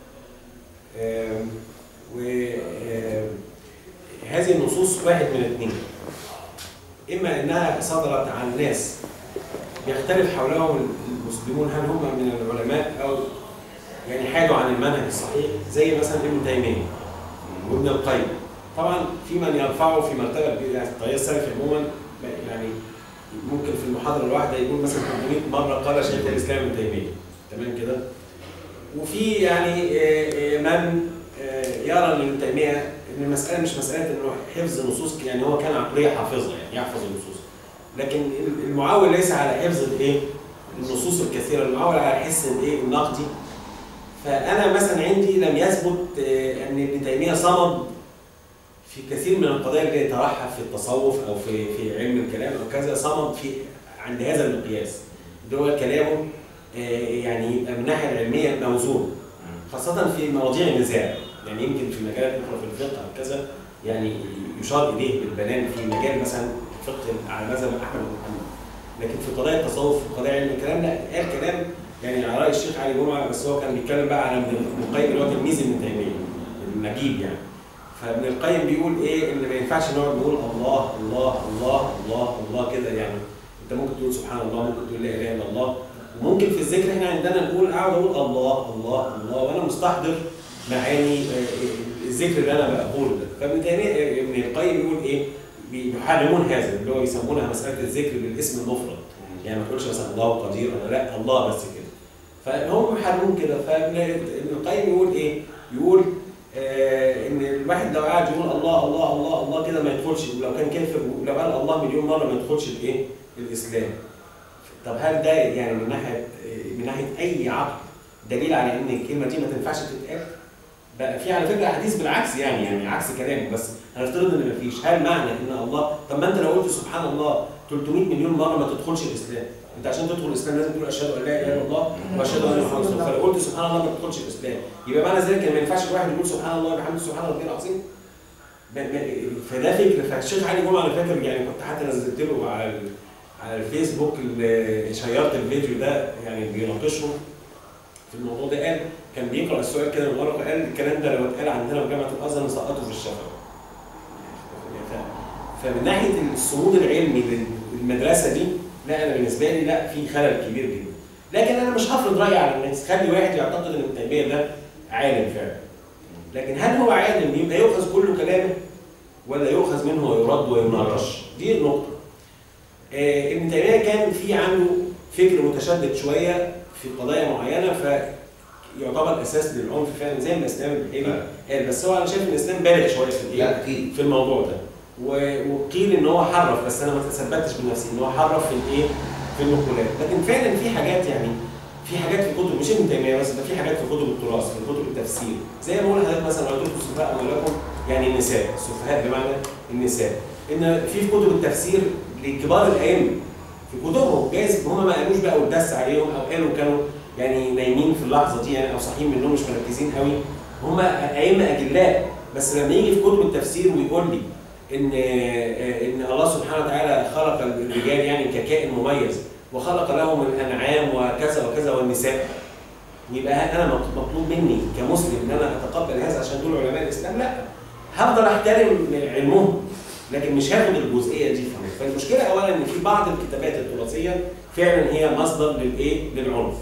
وهذه النصوص واحد من اثنين اما انها صدرت عن ناس يختلف حولهم المسلمون هل هم من العلماء او يعني حادوا عن المنهج الصحيح زي مثلا ابن تيميه وابن القيم طبعا في من يرفعه في مرتبه كبيرة، يعني التيار السلفي عموما يعني ممكن في المحاضره الواحده يقول مثلا 300 مره قال شيخ الاسلام ابن تيميه تمام كده وفي يعني آه، آه، من آه، يرى ان ابن تيميه ان المساله مش مساله انه حفظ نصوص يعني هو كان عقليه حافظه يعني يحفظ النصوص لكن المعول ليس على حفظ الايه النصوص الكثيره المعول على حس الايه النقدي فانا مثلا عندي لم يثبت آه، ان ابن تيميه صمد في كثير من القضايا اللي يترحب في التصوف او في في علم الكلام او كذا صمد في عند هذا المقياس اللي هو كلامه آه، يعني يبقى من الناحيه العلميه موزون خاصه في مواضيع النزاع يعني يمكن في مجالات اخرى في الفقه او كذا يعني يشار اليه بالبنان في مجال مثلا الفقه على مذهب احمد بن محمد لكن في قضايا التصوف في قضايا علم الكلام لا قال كلام يعني على راي الشيخ علي جمعه بس هو كان بيتكلم بقى على ابن القيم اللي هو تلميذ ابن تيميه النجيب يعني فابن القيم بيقول ايه ان ما ينفعش نقعد نقول الله الله الله الله الله كده يعني انت ممكن تقول سبحان الله ممكن تقول لا اله الا الله وممكن في الذكر احنا عندنا نقول اقعد اقول الله الله الله وانا مستحضر معاني آه، الذكر اللي انا بقوله ده فابن تيميه ابن القيم يقول ايه بيحرمون هذا اللي هو يسمونها مساله الذكر بالاسم المفرد يعني ما تقولش مثلا الله قدير ولا لا الله بس كده فهم يحرمون كده فابن ابن القيم يقول ايه يقول آه ان الواحد لو قاعد يقول الله الله الله الله كده ما يدخلش ولو كان كافر لو قال الله مليون مره ما يدخلش الايه الاسلام طب هل ده يعني من ناحيه من ناحيه اي عقل دليل على ان الكلمه دي ما تنفعش تتقال؟ بقى في على فكره احاديث بالعكس يعني يعني عكس كلامه بس هنفترض ان مفيش هل معنى ان الله طب ما انت لو قلت سبحان الله 300 مليون مره ما تدخلش الاسلام انت عشان تدخل الاسلام لازم تقول اشهد ان لا اله الا الله واشهد ان محمد رسول الله فلو قلت سبحان الله ما تدخلش الاسلام يبقى معنى ذلك ان ما ينفعش الواحد يقول سبحان الله وبحمده سبحان ربي العظيم ب- ب- فده فكر فالشيخ علي جمعه انا فاكر يعني كنت حتى نزلت له على ال- على الفيسبوك اللي شيرت الفيديو ده يعني بيناقشه في الموضوع ده قال كان بيقرا السؤال كده من ورقه قال الكلام ده لو اتقال عندنا في جامعه الازهر نسقطه في الشفا ف- فمن ناحيه الصمود العلمي للمدرسه دي لا انا بالنسبه لي لا في خلل كبير جدا لكن انا مش هفرض رايي على الناس خلي واحد يعتقد ان ابن تيميه ده عالم فعلا لكن هل هو عالم يبقى يؤخذ كل كلامه ولا يؤخذ منه ويرد ويناقش دي النقطه آه، ابن تيميه كان في عنده فكر متشدد شويه في قضايا معينه فيعتبر اساس للعنف فعلا زي ما الاسلام البحيري قال بس هو انا شايف ان الاسلام بالغ شويه في الايه؟ لا اكيد في الموضوع ده و- وقيل ان هو حرف بس انا ما تثبتش بنفسي ان هو حرف في الايه؟ في النقولات لكن فعلا في حاجات يعني في حاجات في كتب مش ابن تيميه بس ده في حاجات في كتب التراث في كتب التفسير زي ما بقول لحضرتك مثلا رأيتكم السفهاء اموالكم يعني النساء السفهاء بمعنى النساء ان في في كتب التفسير لكبار الائمه في كتبهم جايز هم ما قالوش بقى واتدس عليهم او قالوا كانوا يعني نايمين في اللحظه دي يعني او صاحيين منهم مش مركزين قوي هم ائمه اجلاء بس لما يجي في كتب التفسير ويقول لي ان ان الله سبحانه وتعالى خلق الرجال يعني ككائن مميز وخلق لهم الانعام وكذا وكذا والنساء يبقى انا مطلوب مني كمسلم ان انا اتقبل هذا عشان دول علماء الاسلام لا هفضل احترم علمهم لكن مش هاخد الجزئيه دي فهم فالمشكله اولا ان في بعض الكتابات التراثيه فعلا هي مصدر للايه؟ للعنف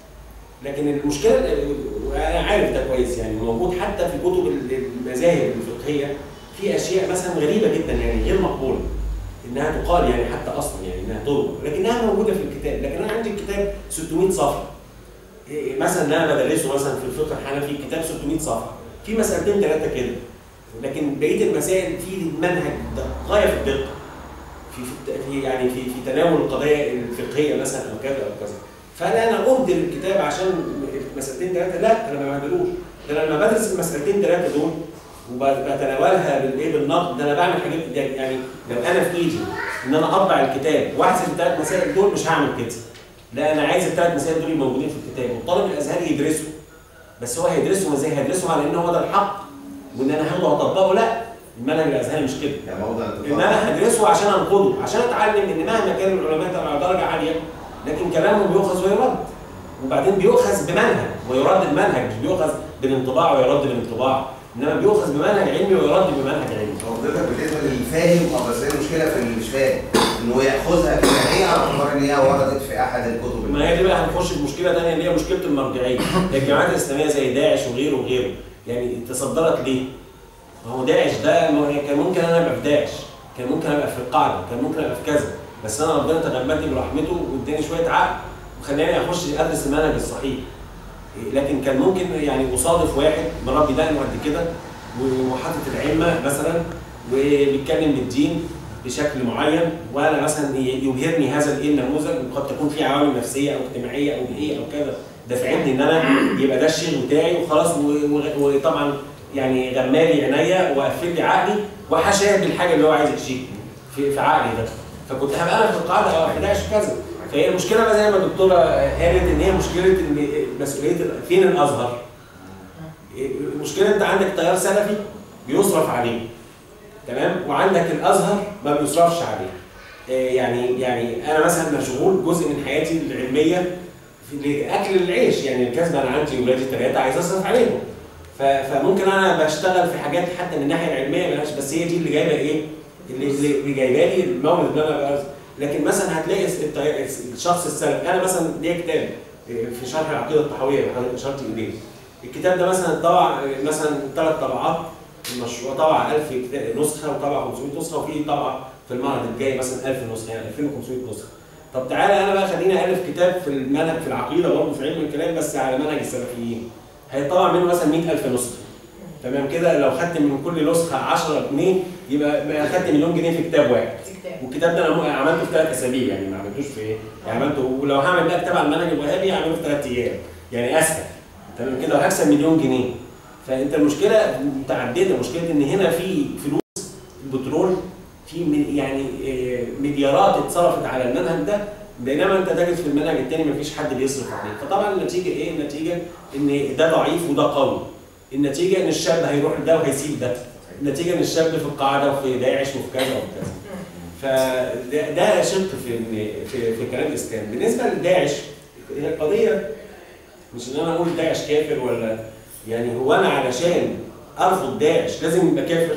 لكن المشكله وانا عارف ده كويس يعني موجود حتى في كتب المذاهب الفقهيه في اشياء مثلا غريبه جدا يعني غير مقبوله انها تقال يعني حتى اصلا يعني انها تروى لكنها موجوده في الكتاب لكن انا عندي الكتاب 600 صفحه إيه مثلا اللي انا بدرسه مثلا في الفقه الحنفي كتاب 600 صفحه في مسألتين ثلاثه كده لكن بقيه المسائل في منهج غايه في الدقه في في يعني في في تناول القضايا الفقهيه مثلا او كذا او كذا فانا انا اهدر الكتاب عشان مسألتين ثلاثه لا انا ما بعملوش ده انا لما بدرس المسألتين ثلاثه دول وبتناولها بالايه بالنقد ده انا بعمل حاجات يعني لو انا في ايدي ان انا اطبع الكتاب واحسب الثلاث مسائل دول مش هعمل كده لا انا عايز الثلاث مسائل دول موجودين في الكتاب والطالب الازهري يدرسه بس هو هيدرسهم ازاي؟ هيدرسهم على ان هو ده الحق وان انا هاخده واطبقه لا المنهج الازهري مش كده يعني موضع ان انا هدرسه عشان انقده عشان اتعلم ان مهما كان العلماء على درجه عاليه لكن كلامهم بيؤخذ ويرد وبعدين بيؤخذ بمنهج ويرد المنهج مش بيؤخذ بالانطباع ويرد بالانطباع انما بيؤخذ بمنهج علمي ويرد بمنهج علمي حضرتك بالنسبه للفاهم اه بس هي المشكله في اللي مش فاهم انه ياخذها كده هي على اعتبار ان هي وردت في احد الكتب ما هي دي بقى هنخش في مشكله ثانيه اللي هي مشكله المرجعيه الجماعات الاسلاميه زي داعش وغيره وغيره يعني تصدرت ليه؟ ما هو داعش ده ما هو كان ممكن انا ابقى في داعش كان ممكن ابقى في القاعده كان ممكن ابقى في كذا بس انا ربنا تغمدني برحمته واداني شويه عقل وخلاني اخش ادرس المنهج الصحيح لكن كان ممكن يعني اصادف واحد مربي دقنه قد كده وحاطط العلمه مثلا وبيتكلم بالدين بشكل معين وانا مثلا يبهرني هذا الايه النموذج وقد تكون في عوامل نفسيه او اجتماعيه او بيئيه او كذا دفعتني ان انا يبقى ده الشيخ بتاعي وخلاص وطبعا يعني غمالي عينيا وقفل لي عقلي وحشاه بالحاجه اللي هو عايز يحشيها في, في عقلي ده فكنت هبقى انا في القاعده او 11 كذا فهي المشكله بقى زي ما الدكتوره قالت ان هي مشكله ان مسؤوليه فين الازهر؟ المشكله انت عندك تيار سلفي بيصرف عليه تمام وعندك الازهر ما بيصرفش عليه يعني يعني انا مثلا مشغول جزء من حياتي العلميه في اكل العيش يعني الكسب انا عندي ولادي ثلاثه عايز اصرف عليهم فممكن انا بشتغل في حاجات حتى من الناحيه العلميه ملهاش بس هي دي اللي جايبه ايه؟ اللي, اللي جايبه لي المورد اللي انا بقى لكن مثلا هتلاقي الشخص السلفي انا مثلا ليا كتاب في شرح العقيده الطحاويه اللي حضرتك اشرت اليه الكتاب ده مثلا طبع مثلا ثلاث طبعات المشروع طبع 1000 نسخه وطبع 500 نسخه وفي طبع في المعرض الجاي مثلا 1000 نسخه يعني 2500 نسخه طب تعالى انا بقى خليني الف كتاب في المنهج في العقيده برضه في علم الكلام بس على منهج السلفيين هيطلع منه مثلا 100000 نسخه تمام كده لو خدت من كل نسخه 10 جنيه يبقى خدت مليون جنيه في كتاب واحد والكتاب ده انا عملته في ثلاث اسابيع يعني ما عملتوش في ايه؟ يعني عملته ولو هعمل بقى كتاب على المنهج الوهابي هعمله في ثلاث ايام يعني اسهل تمام كده وهكسب مليون جنيه فانت المشكله متعدده مشكله ان هنا في فلوس البترول في يعني مليارات اتصرفت على المنهج ده بينما انت تجد في المنهج الثاني مفيش حد بيصرف عليه فطبعا النتيجه ايه؟ النتيجه ان ده ضعيف وده قوي النتيجه ان الشاب هيروح ده وهيسيب ده النتيجه ان الشاب في القاعده وفي داعش وفي كذا وفي كذا فده ده شق في في في كلام الاسلام بالنسبه لداعش هي القضيه مش ان انا اقول داعش كافر ولا يعني هو انا علشان ارفض داعش لازم يبقى كافر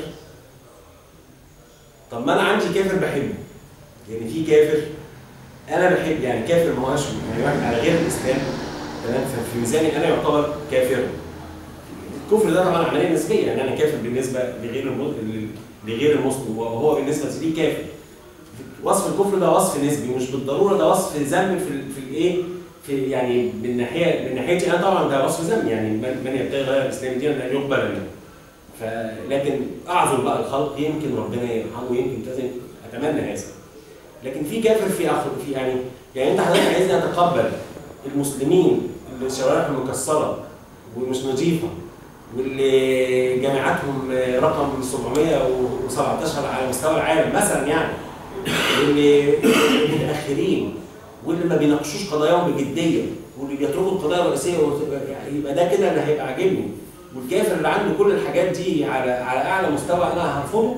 طب ما انا عندي كافر بحبه يعني في كافر انا بحب يعني كافر ما هوش يعني واحد على غير الاسلام تمام ففي ميزاني انا يعتبر كافر الكفر ده طبعا عمليه نسبيه يعني انا كافر بالنسبه لغير لغير المسلم وهو بالنسبه لي كافر وصف الكفر ده وصف نسبي مش بالضروره ده وصف ذنب في في الايه في يعني من ناحيه من ناحيتي انا طبعا ده وصف ذنب يعني من يبتغي غير الاسلام دينا لن يقبل منه فلكن اعذر بقى الخلق يمكن ربنا يرحمه يمكن لازم اتمنى هذا لكن في كافر في اخر في يعني يعني انت حضرتك عايزني اتقبل المسلمين اللي شوارعهم مكسره ومش نظيفه واللي جامعاتهم رقم 717 على مستوى العالم مثلا يعني واللي متاخرين واللي ما بيناقشوش قضاياهم بجديه واللي بيتركوا القضايا الرئيسيه يبقى ده كده اللي هيبقى عاجبني والكافر اللي عنده كل الحاجات دي على على اعلى مستوى انا هرفضه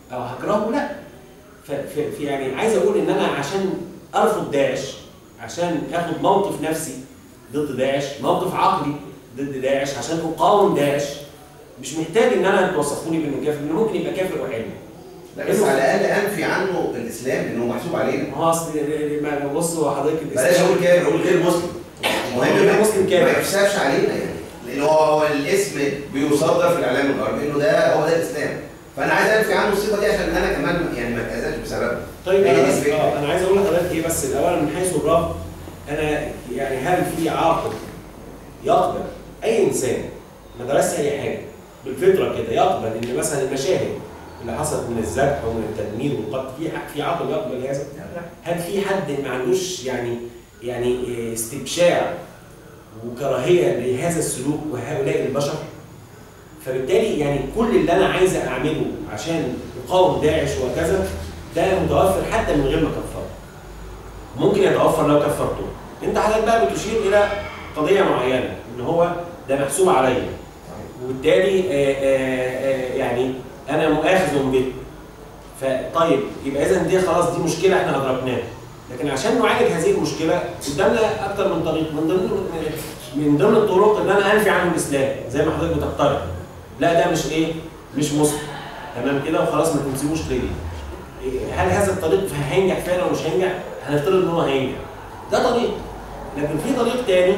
او هكرهه لا ف- ف- في يعني عايز اقول ان انا عشان ارفض داعش عشان اخد موقف نفسي ضد داعش موقف عقلي ضد داعش عشان اقاوم داعش مش محتاج ان انا توصفوني بانه كافر لانه ممكن يبقى كافر وحلو لا بس على الاقل انفي عنه الاسلام لانه محسوب علينا ما هو اصل ما بص هو حضرتك بلاش اقول كافر اقول غير مسلم المهم غير ما- مسلم كافر. ما يحسبش علينا يعني لان هو هو الاسم بيصدر في الاعلام الغربي انه ده هو ده الاسلام فانا عايز انفي عنه الصفه دي عشان انا كمان يعني ما اتاذاش بسببها طيب هي دي انا بس الفكرة. آه، انا عايز اقول لحضرتك ايه بس الاول من حيث الرفض انا يعني هل في عاقل يقبل اي انسان ما درسش اي حاجه بالفطره كده يقبل ان مثلا المشاهد اللي حصلت من الذبح ومن التدمير والقتل في في عاقل يقبل هذا؟ هل في حد ما عندوش يعني يعني إيه استبشاع وكراهيه لهذا السلوك وهؤلاء البشر؟ فبالتالي يعني كل اللي انا عايز اعمله عشان اقاوم داعش وكذا ده متوفر حتى من غير ما كفره. ممكن يتوفر لو كفرته. انت حضرتك بقى بتشير الى قضيه معينه ان هو ده محسوب عليا. وبالتالي آه، آه، آه، يعني انا مؤاخذ به. فطيب يبقى اذا دي خلاص دي مشكله احنا ادركناها. لكن عشان نعالج هذه المشكله قدامنا اكثر من طريق من ضمن من ضمن الطرق ان انا انفي عنه الاسلام زي ما حضرتك بتقترح. لا ده مش ايه؟ مش مسلم. تمام كده وخلاص ما تنسيبوش ليه. إيه، هل هذا الطريق هينجح فعلا ولا مش هينجح؟ هنفترض ان هو هينجح. ده طريق. لكن في طريق تاني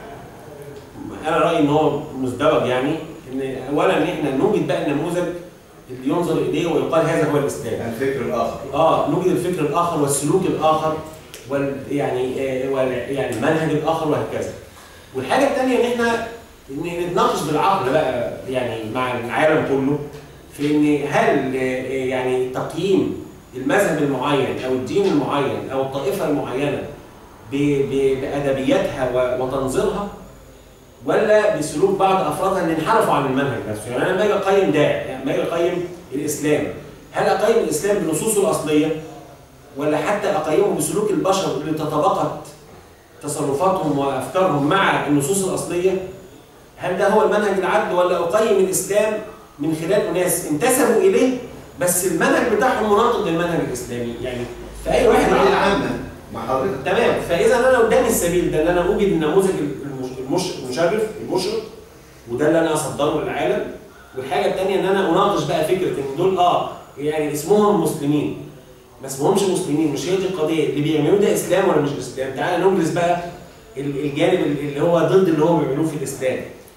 انا رايي ان هو مزدوج يعني ان اولا ان احنا نوجد بقى النموذج اللي ينظر اليه ويقال هذا هو الاسلام. الفكر الاخر اه نوجد الفكر الاخر والسلوك الاخر وال يعني آه وال يعني المنهج الاخر وهكذا. والحاجه الثانيه ان احنا ان نتناقش بالعقل بقى يعني مع العالم كله في ان هل آه، يعني تقييم المذهب المعين او الدين المعين او الطائفه المعينه ب- ب- بادبياتها و- وتنظيرها ولا بسلوك بعض افرادها اللي انحرفوا عن المنهج نفسه، يعني انا لما اجي اقيم داعي، يعني لما اجي اقيم الاسلام، هل اقيم الاسلام بنصوصه الاصليه ولا حتى اقيمه بسلوك البشر اللي تطابقت تصرفاتهم وافكارهم مع النصوص الاصليه؟ هل ده هو المنهج العدل ولا اقيم الاسلام من خلال اناس انتسبوا اليه بس المنهج بتاعهم مناقض للمنهج الاسلامي، يعني فاي واحد احنا عاقل- العامه مع حضرتك تمام فاذا انا قدامي السبيل ده ان انا اوجد النموذج المش- المش- المشرف المشرق وده اللي انا اصدره للعالم والحاجه الثانيه ان انا اناقش بقى فكره ان دول اه يعني اسمهم مسلمين ما اسمهمش مسلمين مش هي دي القضيه اللي بيعملوه ده اسلام ولا مش اسلام تعالى ندرس بقى ال- الجانب اللي هو ضد اللي هم بيعملوه في الاسلام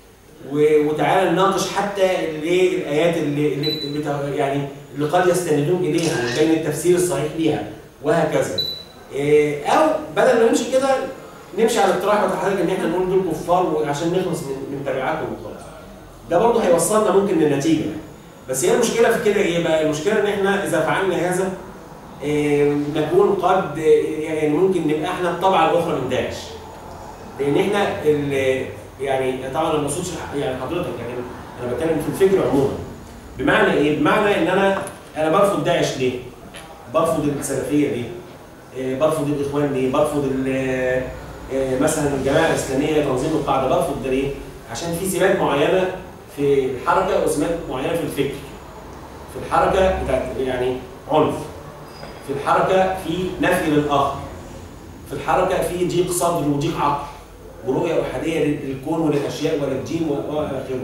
و- وتعالى نناقش حتى الايه الايات اللي, اللي اللي بتا- يعني اللي قد يستندون اليها وبين التفسير الصحيح ليها وهكذا إيه، او بدل ما نمشي كده نمشي على الاقتراح بتاع حضرتك ان احنا نقول دول كفار عشان نخلص من من تبعاتهم وخلاص. ده برضه هيوصلنا ممكن للنتيجه بس هي المشكله في كده ايه بقى؟ المشكله ان احنا اذا فعلنا هذا إيه، نكون قد إيه، يعني ممكن نبقى احنا الطبعه الاخرى من داعش. لان احنا ال- يعني طبعا أنا ما اقصدش يعني حضرتك يعني انا بتكلم في الفكر عموما. بمعنى ايه؟ بمعنى ان انا انا برفض داعش ليه؟ برفض السلفيه ليه؟ آه، برفض الاخوان ليه؟ برفض ال- آه، مثلا الجماعه الاسلاميه تنظيم القاعده برفض ده ليه؟ عشان في سمات معينه في الحركه وسمات معينه في الفكر. في الحركه بتاعت يعني عنف. في الحركه في نفي للاخر. في الحركه في ضيق صدر وضيق عقل. ورؤيه احاديه للكون وللاشياء وللدين والى اخره.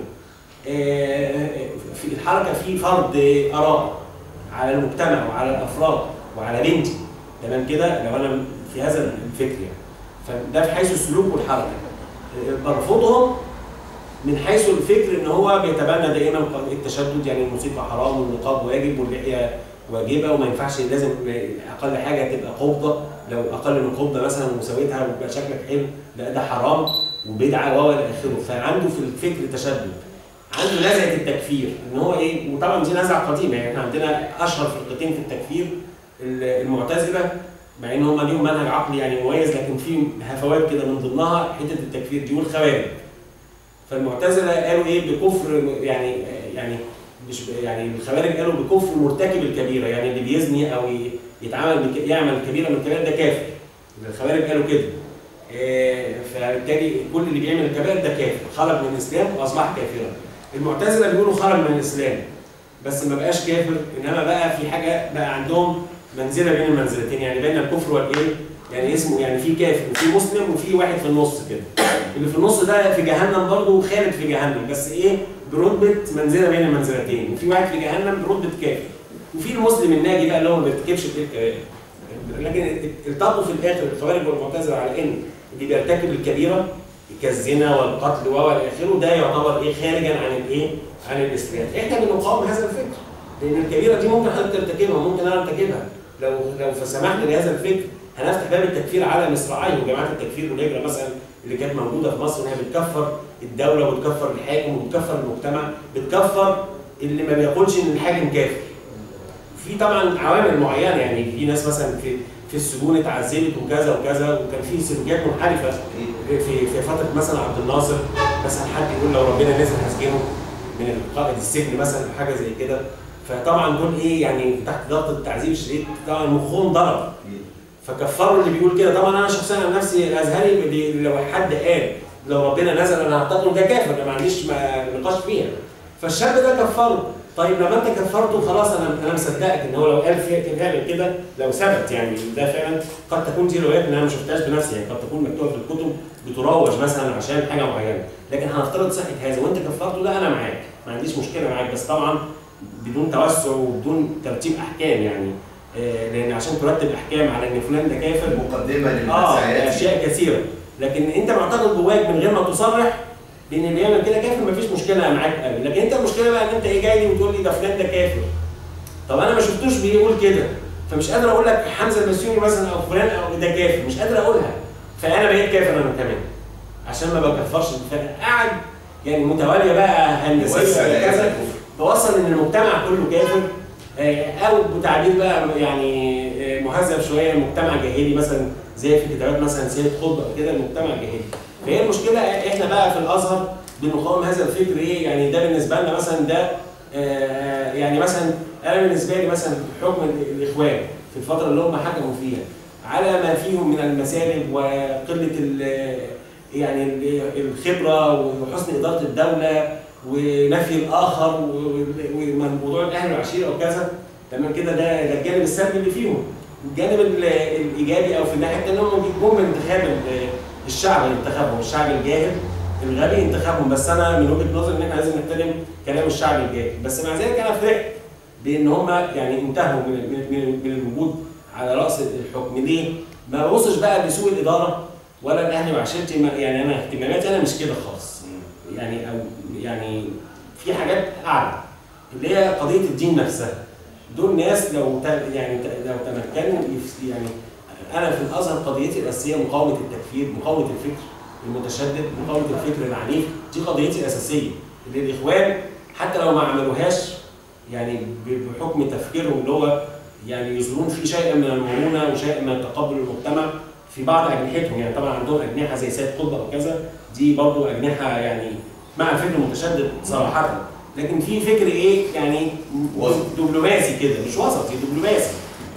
آه، في الحركه في فرض اراء على المجتمع وعلى الافراد وعلى بنتي تمام كده لو انا في هذا الفكر يعني فده في حيث السلوك والحركه آه، برفضهم من حيث الفكر ان هو بيتبنى دائما التشدد يعني الموسيقى حرام والنقاب واجب واللحيه واجبه وما ينفعش لازم اقل حاجه تبقى قبضه لو اقل من قبضه مثلا ومساويتها ويبقى شكلك حلو لا ده حرام وبدعه والى اخره فعنده في الفكر تشدد عنده نزعه التكفير ان هو ايه وطبعا دي نزعه قديمه يعني احنا عندنا اشهر فرقتين في التكفير المعتزله مع ان هم ليهم منهج عقلي يعني مميز لكن في هفوات كده من ضمنها حته التكفير دي والخوارج فالمعتزله قالوا ايه بكفر يعني يعني مش يعني الخوارج قالوا بكفر مرتكب الكبيره يعني اللي بيزني او ي- يتعامل بك يعمل كبيره من الكبائر ده كافر الخوارج قالوا كده آه، فبالتالي كل اللي بيعمل الكبائر ده كافر خرج من الاسلام واصبح كافرا المعتزله بيقولوا خرج من الاسلام بس ما بقاش كافر انما بقى في حاجه بقى عندهم منزله بين المنزلتين يعني بين الكفر والايه يعني اسمه يعني في كافر وفي مسلم وفي واحد في النص كده اللي في النص ده في جهنم برضه وخالد في جهنم بس ايه برتبه منزله بين المنزلتين وفي واحد في جهنم برتبه كافر وفي المسلم الناجي بقى اللي هو ما بيرتكبش الكبائر لكن التقوا في الاخر الخوارج والمعتزله على ان اللي بيرتكب الكبيره كالزنا والقتل والى اخره ده يعتبر ايه خارجا عن الايه؟ عن الاسلام. احنا بنقاوم هذا الفكر لان الكبيره دي ممكن حضرتك ترتكبها ممكن انا ارتكبها لو لو فسمحنا لهذا الفكر هنفتح باب التكفير على مصراعيه وجماعات التكفير والهجره مثلا اللي كانت موجوده في مصر انها بتكفر الدوله وبتكفر الحاكم وبتكفر المجتمع بتكفر اللي ما بيقولش ان الحاكم كافر. في طبعا عوامل معينه يعني في ناس مثلا في في السجون اتعذبت وكذا وكذا وكان في سلوكيات منحرفه في في فتره مثلا عبد الناصر مثلا حد يقول لو ربنا نزل هسجنه من قائد السجن مثلا او حاجه زي كده فطبعا دول ايه يعني تحت ضغط التعذيب الشديد طبعا مخهم ضرب فكفروا اللي بيقول كده طبعا انا شخصيا عن نفسي ازهري دي- لو حد قال لو ربنا نزل انا هعتقد ده كافر أنا ما عنديش ما- نقاش فيها فالشاب ده كفره طيب لما انت كفرته خلاص انا انا مصدقك ان هو لو قال في- فعلا كده لو ثبت يعني ده فعلا قد تكون دي روايات ان انا ما شفتهاش بنفسي يعني قد تكون مكتوبه في الكتب بتروج مثلا عشان حاجه معينه لكن هنفترض صحه هذا وانت كفرته لا انا معاك ما عنديش مشكله معاك بس طبعا بدون توسع وبدون ترتيب احكام يعني آه، لان عشان ترتب احكام على ان فلان ده كافر مقدمه اه للمساعدات اشياء كثيره لكن انت معتقد جواك من غير ما تصرح بان اللي يعمل كده كافر مفيش مشكله معاك قوي لكن انت المشكله بقى ان انت ايه جاي لي وتقول لي ده فلان ده كافر طب انا ما شفتوش بيقول كده فمش قادر اقول لك حمزه البسيوني مثلا او فلان او ده كافر مش قادر اقولها فانا بقيت كافر انا كمان عشان ما بكفرش فقعد يعني متواليه بقى هندسيه وسع دائرة كذا الكفر. توصل ان المجتمع كله كافر آه، او بتعبير بقى يعني آه، مهذب شويه مجتمع جاهلي مثلا زي في كتابات مثلا سيد قطب او كده المجتمع جاهلي فهي المشكله احنا بقى في الازهر بنقاوم هذا الفكر ايه يعني ده بالنسبه لنا مثلا ده آه، يعني مثلا انا بالنسبه لي مثلا حكم الاخوان في الفتره اللي هم حكموا فيها على ما فيهم من المسالب وقله ال- يعني ال- الخبره وحسن اداره الدوله ونفي الاخر و- و- وموضوع الاهل والعشيره وكذا تمام كده ده ده الجانب السلبي اللي فيهم الجانب ال- الايجابي او في الناحيه الثانيه هم جم من انتخاب ال- الشعب اللي انتخبهم الشعب الجاهل الغبي انتخابهم بس انا من وجهه نظري ان احنا لازم نحترم كلام الشعب الجاهل بس مع ذلك انا فرحت بان هم يعني انتهوا من من من, من الوجود على راس الحكم ليه؟ ما ببصش بقى لسوء الاداره ولا الاهلي وعشيرتي ما- يعني انا اهتماماتي انا مش كده خالص يعني او يعني في حاجات اعلى اللي هي قضيه الدين نفسها دول ناس لو ت- يعني ت- لو تمكنوا يف- يعني انا في الازهر قضيتي الاساسيه مقاومه التكفير مقاومه الفكر المتشدد مقاومه الفكر العنيف دي قضيتي الاساسيه اللي الاخوان حتى لو ما عملوهاش يعني ب- بحكم تفكيرهم اللي هو يعني يظهرون فيه شيئا من المرونه وشيئا من تقبل المجتمع في بعض اجنحتهم يعني طبعا عندهم اجنحه زي سيد قطب او كذا دي برضو اجنحه يعني مع الفكر المتشدد صراحه لكن في فكر ايه يعني وسط. دبلوماسي كده مش وسطي دبلوماسي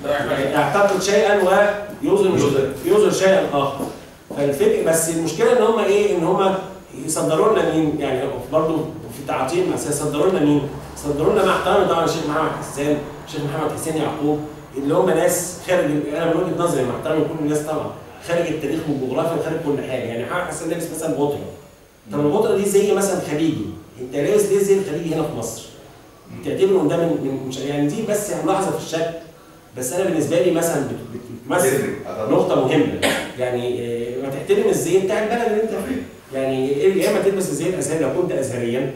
يعتقد شيئا ويظهر يظهر. يظهر شيئا اخر فالفكر بس المشكله ان هم ايه ان هم يصدروا لنا مين يعني برضه في تعاطيهم مع السياسة، يصدروا لنا مين؟ يصدروا لنا مع احترامي طبعا الشيخ محمد حسان الشيخ محمد حسين يعقوب اللي هم ناس خارج انا من وجهه نظري مع احترامي كل الناس طبعا خارج التاريخ والجغرافيا وخارج كل حاجه يعني محمد حسان لابس مثلا غطره طب الغطره دي زي مثلا خليجي انت لابس ليه زي الخليجي هنا في مصر؟ بتعتبره ان ده من من مش يعني دي بس ملاحظه في الشكل بس انا بالنسبه لي مثلا بت- بت- بتمثل تفرق. أه، نقطة مهمة يعني آه، ما تحترم الزي بتاع البلد اللي انت فيه يعني يا اما تلبس الزي الازهري لو كنت ازهريا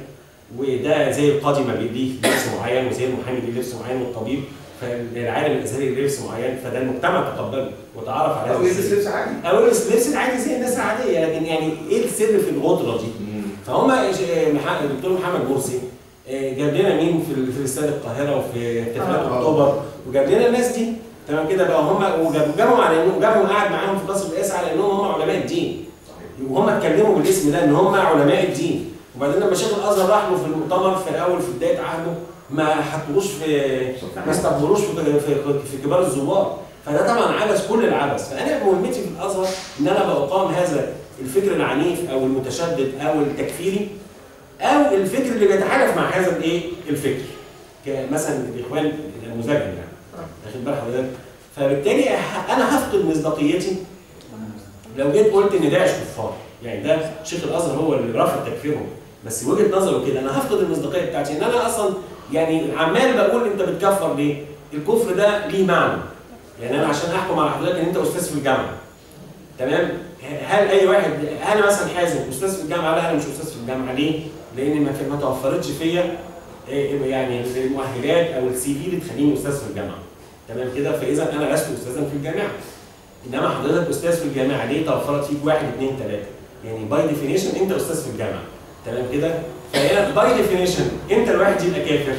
وده زي القاضي ما ليه لبس معين وزي المحامي ليه لبس معين والطبيب فالعالم الازهري ليه لبس معين فده المجتمع تقبله وتعرف على او هذا يلبس الزي. لبس عادي او يلبس لبس عادي زي الناس العادية لكن يعني ايه السر في الغدرة دي؟ فهم ش- مح- الدكتور محمد مرسي آه، جاب لنا مين في ال- في استاد القاهره وفي احتفالات آه. اكتوبر وجاب لنا الناس دي تمام كده بقى هم وجابهم على انهم جابهم قاعد معاهم في قصر الرئاسه على انهم هم علماء الدين وهم اتكلموا بالاسم ده ان هم علماء الدين وبعدين لما شيخ الازهر راح له في المؤتمر في الاول في بدايه عهده ما حطوش في ما استقبلوش في في, في كبار الزوار فده طبعا عبث كل العبث فانا مهمتي في الازهر ان انا بقاوم هذا الفكر العنيف او المتشدد او التكفيري او الفكر اللي بيتحالف مع هذا الايه الفكر كمثلا الاخوان النموذجي يعني واخد بال حضرتك فبالتالي ه- انا هفقد مصداقيتي لو جيت قلت ان داعش كفار يعني ده شيخ الازهر هو اللي رافض تكفيرهم بس وجهه نظره كده انا هفقد المصداقيه بتاعتي ان انا اصلا يعني عمال بقول انت بتكفر ليه؟ الكفر ده ليه معنى يعني انا عشان احكم على حضرتك ان انت استاذ في الجامعه تمام هل اي واحد انا مثلا حازم استاذ في الجامعه لا انا مش استاذ في الجامعه ليه؟ لان ما ما توفرتش فيا إيه يعني المؤهلات او السي في اللي تخليني استاذ في الجامعه تمام كده فاذا انا لست استاذا في الجامعه انما حضرتك استاذ في الجامعه ليه توفرت فيك واحد اثنين ثلاثه يعني باي ديفينيشن انت استاذ في الجامعه تمام كده فهي باي ديفينيشن امتى الواحد يبقى كافر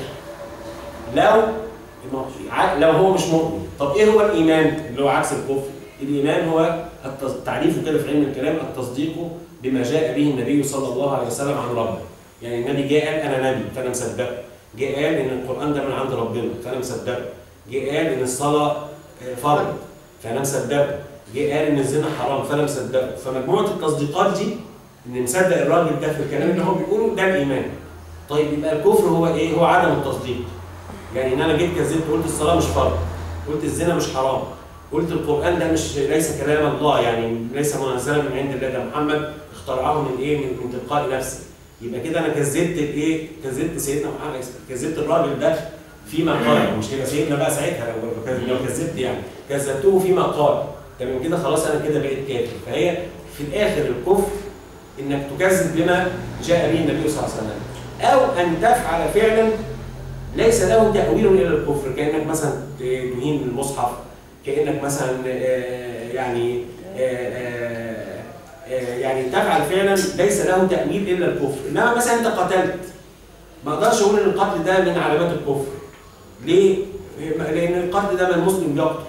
لو لو هو مش مؤمن طب ايه هو الايمان اللي هو عكس الكفر الايمان هو التص- تعريفه كده في علم الكلام التصديق بما جاء به النبي صلى الله عليه وسلم عن ربه يعني النبي جاء قال انا نبي فانا مصدقه جاء قال ان القران ده من عند ربنا فانا مصدقه جاء قال ان الصلاه آه، فرض فانا مصدقه جه قال ان الزنا حرام فانا مصدقه فمجموعه التصديقات دي ان مصدق الراجل ده في الكلام اللي هو بيقوله ده الايمان طيب يبقى الكفر هو ايه هو عدم التصديق يعني ان انا جيت كذبت قلت الصلاه مش فرض قلت الزنا مش حرام قلت القران ده مش ليس كلام الله يعني ليس منزلا من عند الله ده محمد اخترعه من ايه من, من تلقاء نفسه يبقى كده انا كذبت الايه كذبت سيدنا محمد كذبت الراجل ده فيما قال مش هيبقى سيدنا بقى ساعتها لو لو كذبت يعني كذبته فيما قال تمام كده خلاص انا كده بقيت كافر فهي في الاخر الكفر انك تكذب بما جاء به النبي صلى الله عليه وسلم او ان تفعل فعلا ليس له تاويل الى الكفر كانك مثلا تهين المصحف كانك مثلا آه، يعني آه، آه، آه، يعني تفعل فعلا ليس له تاويل الا الكفر انما مثلا انت قتلت ما اقدرش اقول ان القتل ده من علامات الكفر ليه؟ لان القتل ده من المسلم يقتل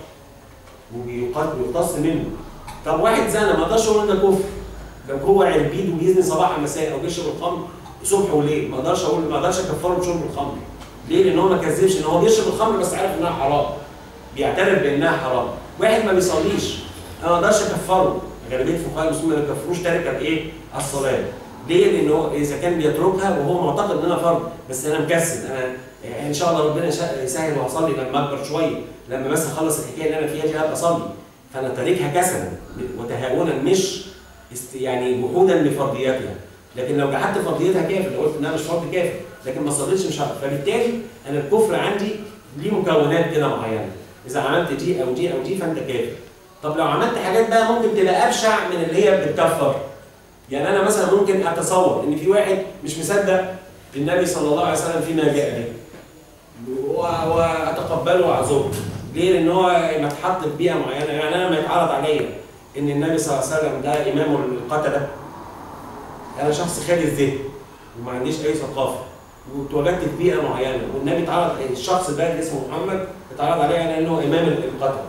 وبيقتل ويقتص منه طب واحد زنى ما اقدرش اقول ان ده كفر لو هو عربيد وبيزني صباح مساء او بيشرب الخمر صبح وليل ما اقدرش اقول ما اقدرش اكفره بشرب الخمر ليه؟ لان هو ما كذبش ان هو بيشرب الخمر بس عارف انها حرام بيعترف بانها حرام واحد ما بيصليش انا ما اقدرش اكفره غالبيه فقهاء المسلمين ما بيكفروش تارك الايه؟ الصلاه ليه؟ لان هو اذا كان بيتركها وهو معتقد انها فرض بس انا مكسل انا ان شاء الله ربنا يشا- يسهل وهصلي لما اكبر شويه لما بس اخلص الحكايه اللي انا فيها دي هبقى اصلي فانا تاركها كسلا وتهاونا مش است يعني جحودا لفرضياتها لكن لو جحدت فرضيتها كافر لو قلت انها مش فرض كافر لكن ما صليتش مش هعرف فبالتالي انا الكفر عندي ليه مكونات كده معينه اذا عملت دي او دي او دي فانت كافر طب لو عملت حاجات بقى ممكن تبقى ابشع من اللي هي بتكفر يعني انا مثلا ممكن اتصور ان في واحد مش مصدق النبي صلى الله عليه وسلم فيما جاء به و- واتقبله واعذره ليه؟ لان هو ما اتحط في بيئه معينه يعني انا لما يتعرض عليا ان النبي صلى الله عليه وسلم ده امام القتله انا شخص خالي الذهن وما عنديش اي ثقافه واتولدت في بيئه معينه والنبي اتعرض الشخص ده اللي اسمه محمد اتعرض عليه على انه امام القتله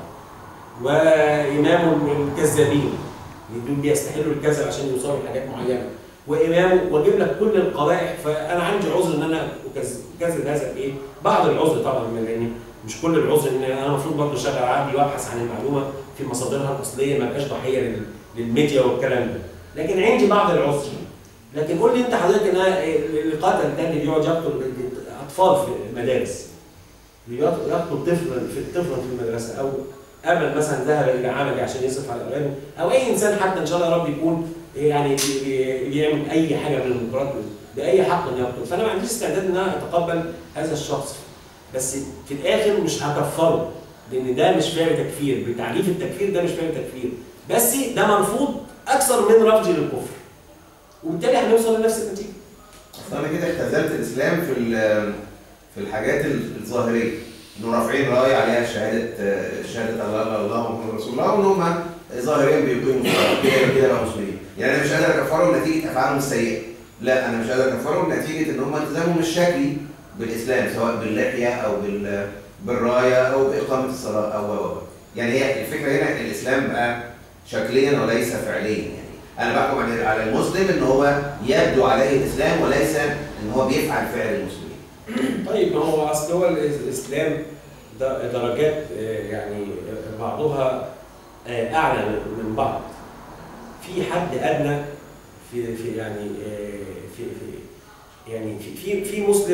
وامام الكذابين دول بيستحلوا الكذب عشان يوصلوا لحاجات معينه وامامه واجيب لك كل القبائح فانا عندي عذر ان انا أكذب- اكذب هذا الايه؟ بعض العذر طبعا من لان مش كل العذر ان انا المفروض برضه اشغل عقلي وابحث عن المعلومه في مصادرها الاصليه ما ابقاش ضحيه لل- للميديا والكلام ده لكن عندي بعض العذر لكن قول لي انت حضرتك ان أنا اللي قتل ده اللي بيقعد يقتل اطفال في المدارس بيقتل يقتل طفلا في طفلا في المدرسه او امل مثلا ذهب الى عملي عشان يصرف على اولاده او اي انسان حتى ان شاء الله يا رب يكون يعني بي- بي- بيعمل اي حاجه من المنكرات باي حق انه يقتل فانا ما عنديش استعداد ان انا اتقبل هذا الشخص بس في الاخر مش هكفره لان ده مش فعل تكفير بتعريف التكفير ده مش فعل تكفير بس ده مرفوض اكثر من رفضي للكفر وبالتالي هنوصل لنفس النتيجه اصل انا كده اختزلت الاسلام في ال- في الحاجات الظاهريه انه رافعين رايه عليها شهاده شهاده الله الا الله ومحمد رسول الله وان هم ظاهريا بيقيموا الصلاه كده كده بقى مسلمين يعني انا مش قادر اكفرهم نتيجه افعالهم السيئه لا انا مش قادر اكفرهم نتيجه ان هم التزامهم الشكلي بالاسلام سواء باللحيه او بال بالرايه او باقامه الصلاه او او أو. يعني هي الفكره هنا الاسلام بقى شكليا وليس فعليا يعني انا بحكم على على المسلم ان هو يبدو عليه الاسلام وليس ان هو بيفعل فعل المسلمين طيب ما هو اصل هو الاسلام د- درجات آه، يعني بعضها آه، اعلى من بعض في حد ادنى في في يعني آه، في في يعني في في, في مسلم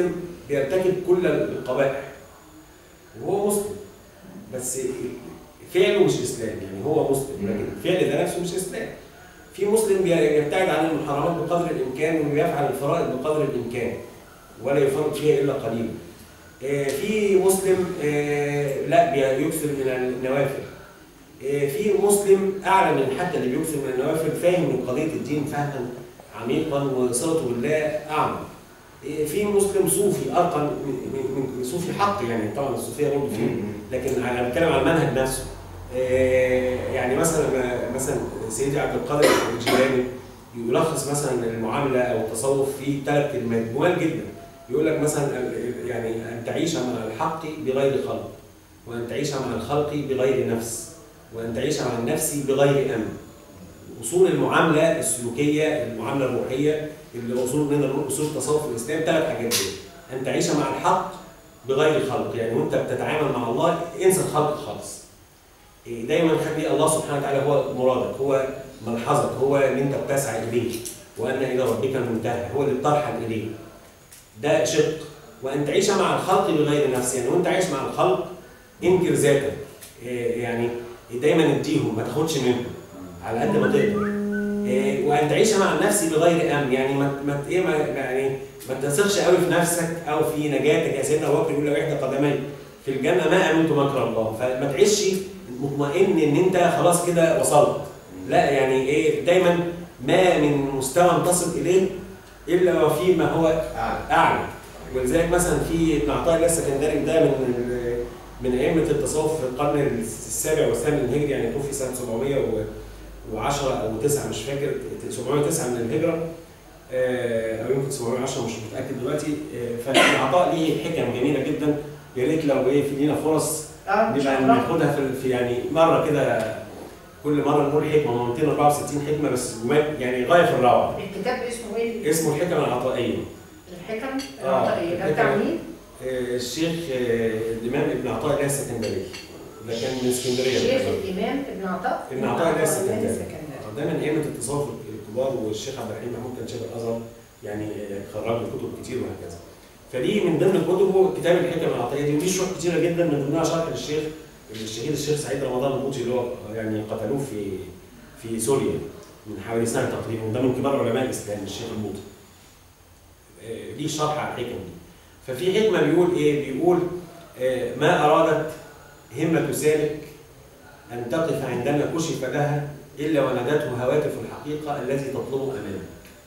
بيرتكب كل القبائح وهو مسلم بس فعله مش اسلام يعني هو مسلم لكن الفعل ده نفسه مش اسلام في مسلم بي- يبتعد عن المحرمات بقدر الامكان ويفعل الفرائض بقدر الامكان ولا يفرط فيها الا قليلا آه، في مسلم آه، لا بي- يكثر من النوافل آه، في مسلم اعلى من حتى اللي بيكثر من النوافل فاهم من قضيه الدين فهما عميقا وصلته بالله اعمق آه، في مسلم صوفي ارقى من- من من صوفي حق يعني طبعا الصوفيه برضه فيه لكن انا بتكلم على المنهج نفسه آه، يعني مثلا مثلا سيدي عبد القادر الجيلاني يلخص مثلا المعامله او التصوف في ثلاث كلمات جمال جدا يقول لك مثلا يعني ان تعيش مع الحق بغير خلق وان تعيش مع الخلق بغير نفس وان تعيش مع النفس بغير امن اصول المعامله السلوكيه المعامله الروحيه اللي اصول نقدر نقول اصول التصوف في الاسلام ثلاث حاجات دول ان تعيش مع الحق بغير خلق يعني وانت بتتعامل مع الله انسى الخلق خالص إيه، دايما خلي الله سبحانه وتعالى هو مرادك هو ملحظك هو اللي انت بتسعى اليه وان الى ربك المنتهى هو اللي بترحل اليه ده شق وان تعيش مع الخلق بغير نفس يعني وانت عايش مع الخلق انكر ذاتك إيه، يعني دايما اديهم ما تاخدش منهم على قد ما تقدر إيه، وان تعيش مع النفس بغير امن يعني ما ما ايه ما يعني ما تثقش قوي في نفسك او في نجاتك يا سيدنا ابو بكر يقول لو احدى قدمي في الجنه ما امنت مكر الله فما تعيش مطمئن ان انت خلاص كده وصلت لا يعني ايه دايما ما من مستوى تصل اليه الا وفي ما هو أعلى. اعلى ولذلك مثلا في ابن عطاء الله السكندري ده من ال- من ائمه التصوف في القرن السابع والثامن الهجري يعني توفي سنه 710 او 9 مش فاكر 709 من الهجره آه، او يمكن 710 مش متاكد دلوقتي آه، فابن عطاء ليه حكم جميله جدا يا ريت لو ايه في لينا فرص اه ان شاء نبقى الله ناخدها في, في يعني مره كده كل مره نقول حكمه هم 264 حكمه بس جمال يعني غايه في الروعه الكتاب اسمه ايه؟ اسمه الحكم العطائيه الحكم آه، العطائية ده بتاع الحكم. مين؟ آه، الشيخ آه، الامام ابن عطاء الله السكندري ده كان من اسكندريه الشيخ الإمام ابن عطاء ابن عطاء الله السكندري السكندري ده من ائمه التصوف الكبار والشيخ عبد الرحيم محمود كان شيخ الازهر يعني آه، خرج له كتب كتير وهكذا فدي من ضمن كتبه كتاب الحكم العطائيه دي ودي شروح كتيره جدا من ضمنها شرح للشيخ الشهيد الشيخ سعيد رمضان البوطي اللي هو يعني قتلوه في في سوريا من حوالي سنه تقريبا وده من كبار علماء الاسلام الشيخ البوطي. آه، ليه شرح على الحكم دي. ففي حكمه بيقول ايه؟ بيقول آه، ما ارادت همه سالك ان تقف عندما كشف لها الا ونادته هواتف الحقيقه التي تطلب امامك.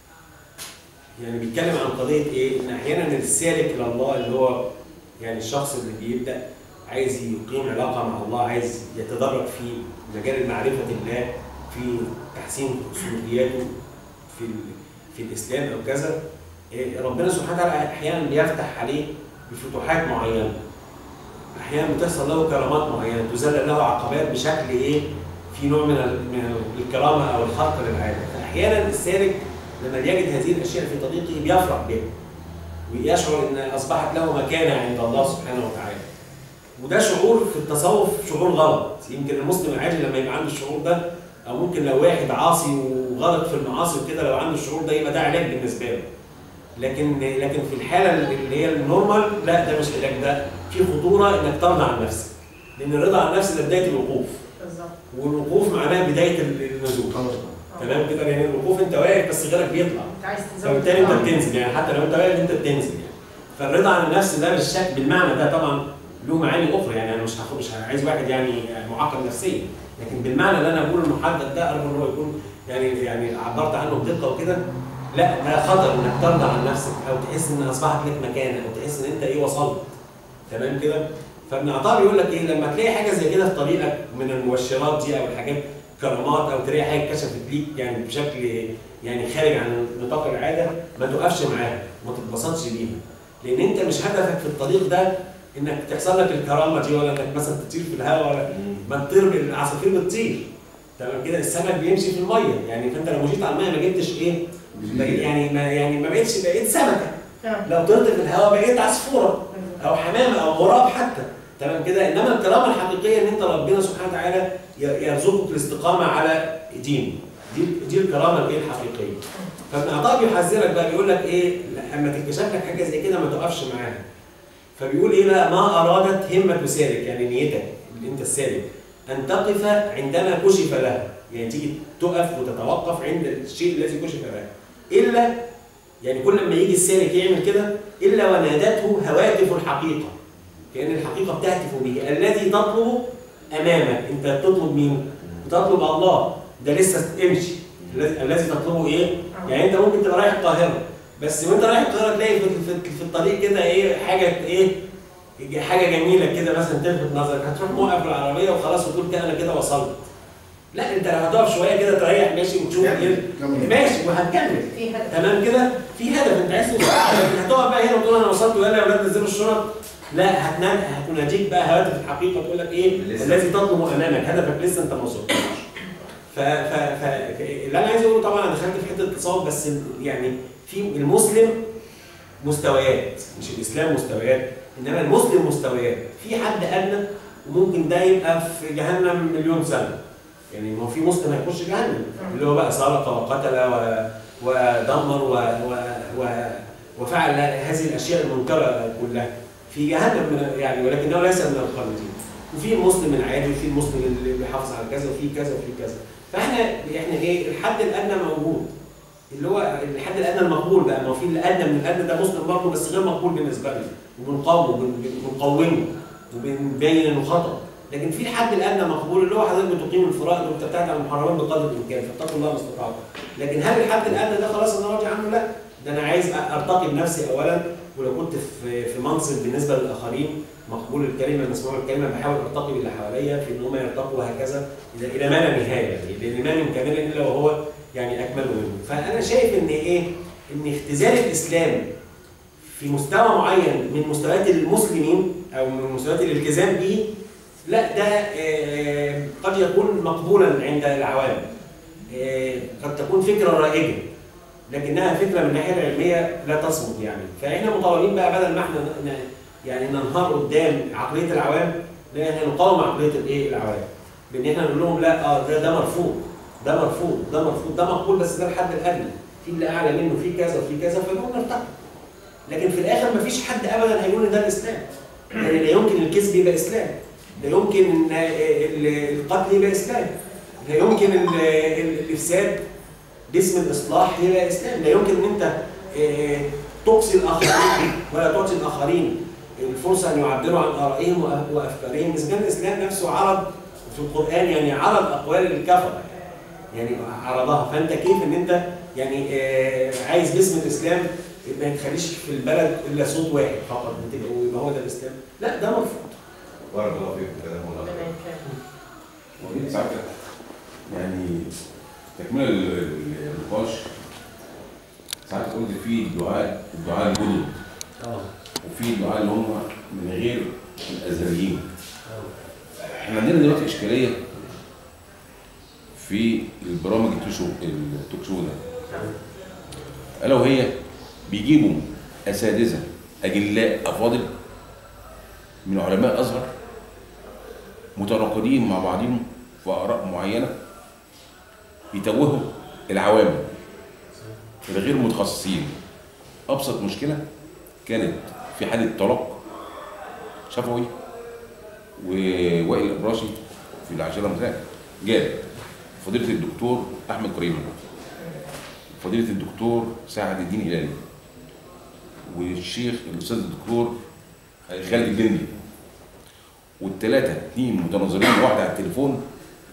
يعني بيتكلم عن قضيه ايه؟ ان احيانا السالك الى الله اللي هو يعني الشخص اللي بيبدا عايز يقيم علاقه مع الله عايز يتدرج في مجال معرفه الله في تحسين سلوكياته في ال- في الاسلام او كذا إيه، ربنا سبحانه وتعالى احيانا بيفتح عليه بفتوحات معينه احيانا بتحصل له كرامات معينه تذلل له عقبات بشكل ايه في نوع من ال- من الكرامه او الخلق للعاده فاحيانا السالك لما يجد هذه الاشياء في طريقه بيفرح بها ويشعر ان اصبحت له مكانه عند الله سبحانه وتعالى وده شعور في التصوف شعور غلط يمكن المسلم العادي لما يبقى عنده الشعور ده او ممكن لو واحد عاصي وغلط في المعاصي وكده لو عنده الشعور ده يبقى ده علاج بالنسبه له لكن لكن في الحاله اللي هي النورمال لا ده مش علاج ده في خطوره انك ترضى عن نفسك لان الرضا عن النفس ده بدايه الوقوف بالظبط والوقوف معناه بدايه النزول آه. تمام كده يعني الوقوف انت واقف بس غيرك بيطلع انت عايز تزود فبالتالي انت الطعم. بتنزل يعني حتى لو انت واقف انت بتنزل يعني فالرضا عن النفس ده بالشكل بالمعنى ده طبعا له معاني اخرى يعني انا مش هاخد مش عايز واحد يعني معقد نفسيا لكن بالمعنى اللي انا بقوله المحدد ده ارجو ان هو يكون يعني يعني عبرت عنه بدقه وكده لا ده خطر انك ترضى عن نفسك او تحس ان اصبحت لك مكانه او تحس ان انت ايه وصلت تمام كده فابن عطاء بيقول لك ايه لما تلاقي حاجه زي كده في طريقك من المؤشرات دي او الحاجات كرامات او تلاقي حاجه كشفت ليك يعني بشكل يعني خارج عن نطاق العاده ما تقفش معاها ما تتبسطش بيها لان انت مش هدفك في الطريق ده انك تحصل لك الكرامه دي ولا انك مثلا تطير في الهواء ولا ما تطير العصافير بتطير تمام كده السمك بيمشي في الميه يعني فانت لو مشيت على الميه ما جبتش ايه يعني ما يعني ما بقتش بقيت سمكه آه. لو طرت في الهواء بقيت عصفوره او حمامه او غراب حتى تمام كده انما الكرامه الحقيقيه ان انت ربنا سبحانه وتعالى ي- يرزقك الاستقامه على دين دي دي الكرامه الايه الحقيقيه فابن عطاء بيحذرك بقى بيقول لك ايه لما تكتشف لك حاجه زي كده ما تقفش معاها فبيقول ايه بقى ما ارادت همه سالك يعني نيتك اللي انت السالك ان تقف عندما كشف لها يعني تيجي تقف وتتوقف عند الشيء الذي كشف لها الا يعني كل ما يجي السالك يعمل كده الا ونادته هواتف الحقيقه كان الحقيقه بتهتف به الذي تطلب امامك انت بتطلب مين؟ بتطلب الله ده لسه امشي الذي الذي تطلبه ايه؟ يعني انت ممكن تبقى رايح القاهره بس وانت رايح القاهره تلاقي في, في, في الطريق كده ايه حاجه ايه حاجه جميله كده مثلا تلفت نظرك هتروح موقف العربيه وخلاص وتقول كده انا كده وصلت لا انت لو هتقف شويه كده تريح ماشي وتشوف ايه ماشي وهتكمل في هدف تمام كده في هدف انت عايز توصل لكن هتقف بقى هنا وتقول انا وصلت ويلا يا اولاد نزلوا الشنط لا هتنام هتناديك بقى هواتف الحقيقه تقول لك ايه لسه. الذي تطلب امامك هدفك لسه انت ما وصلتش ف ف ف اللي انا عايز اقوله طبعا انا دخلت في حته التصوف بس يعني في المسلم مستويات مش الاسلام مستويات انما المسلم مستويات في حد ادنى وممكن ده يبقى في جهنم مليون سنه يعني ما هو في مسلم هيخش جهنم اللي هو بقى سرق وقتل و... ودمر و... و... و... وفعل هذه الاشياء المنكره كلها في جهنم من يعني ولكنه ليس من الخالدين وفي المسلم العادي وفي المسلم اللي بيحافظ على كذا وفي كذا وفي كذا فاحنا احنا ايه الحد الادنى موجود اللي هو الحد الادنى المقبول بقى ما هو في الادنى من الادنى ده مسلم برضه بس غير مقبول بالنسبه لنا وبنقاومه وبنقومه وبنبين انه خطا لكن في الحد الادنى مقبول اللي هو حضرتك بتقيم الفرائض وبتبتعد عن المحرمات بقدر الامكان فاتقوا الله ما استطعتم لكن هل الحد الادنى ده خلاص انا راضي عنه؟ لا ده انا عايز ارتقي بنفسي اولا ولو كنت في في منصب بالنسبه للاخرين مقبول الكلمه مسموع الكلمه بحاول ارتقي باللي حواليا في ان هم يرتقوا وهكذا الى الى ما لا نهايه يعني لان ما من كامل الا وهو يعني اكمل منه فانا شايف ان ايه ان اختزال الاسلام في مستوى معين من مستويات المسلمين او من مستويات الالتزام به لا ده آه، قد يكون مقبولا عند العوام آه، قد تكون فكره رائجه لكنها فكره من الناحيه العلميه لا تصمت يعني فاحنا مطالبين بقى بدل ما احنا ن- يعني ننهار قدام عقليه العوام لا احنا نقاوم عقليه الايه العوام بان احنا نقول لهم لا اه ده ده مرفوض ده مرفوض ده مرفوض ده مقبول بس ده الحد الادنى في اللي اعلى منه في كذا وفي كذا فنقوم نرتقي لكن في الاخر مفيش حد ابدا هيقول ان ده الاسلام يعني لا يمكن الكذب يبقى اسلام لا يمكن ان ال- القتل يبقى اسلام لا يمكن ال- ال- الافساد باسم الاصلاح يبقى اسلام لا يمكن ان انت آه، تقصي الاخرين ولا تعطي الاخرين الفرصه ان يعبروا عن ارائهم وأ- وافكارهم اذا كان الاسلام نفسه عرض في القران يعني عرض اقوال الكفره يعني عرضها فانت كيف ان انت يعني آه، عايز باسم الاسلام ما تخليش في البلد الا صوت واحد فقط بتبقى- ويبقى هو ده الاسلام لا ده مرفوض بارك الله فيكم كلام الله ربنا يكرمك. ودي ساعات يعني تكمله ال- النقاش ساعات قلت في دعاء الدعاء الجدد اه وفي دعاء اللي هم من غير الازهريين احنا عندنا دلوقتي اشكاليه في البرامج التوشو التوك شو ده الا وهي بيجيبوا اساتذه اجلاء افاضل من علماء الازهر متناقضين مع بعضهم في اراء معينه يتوهوا العوام الغير متخصصين ابسط مشكله كانت في حاله طلاق شفوي ووائل الابراشي في العشره مساء جاب فضيله الدكتور احمد كريم فضيله الدكتور سعد الدين هلالي والشيخ الاستاذ الدكتور خالد الجندي والثلاثه اثنين متناظرين واحده على التليفون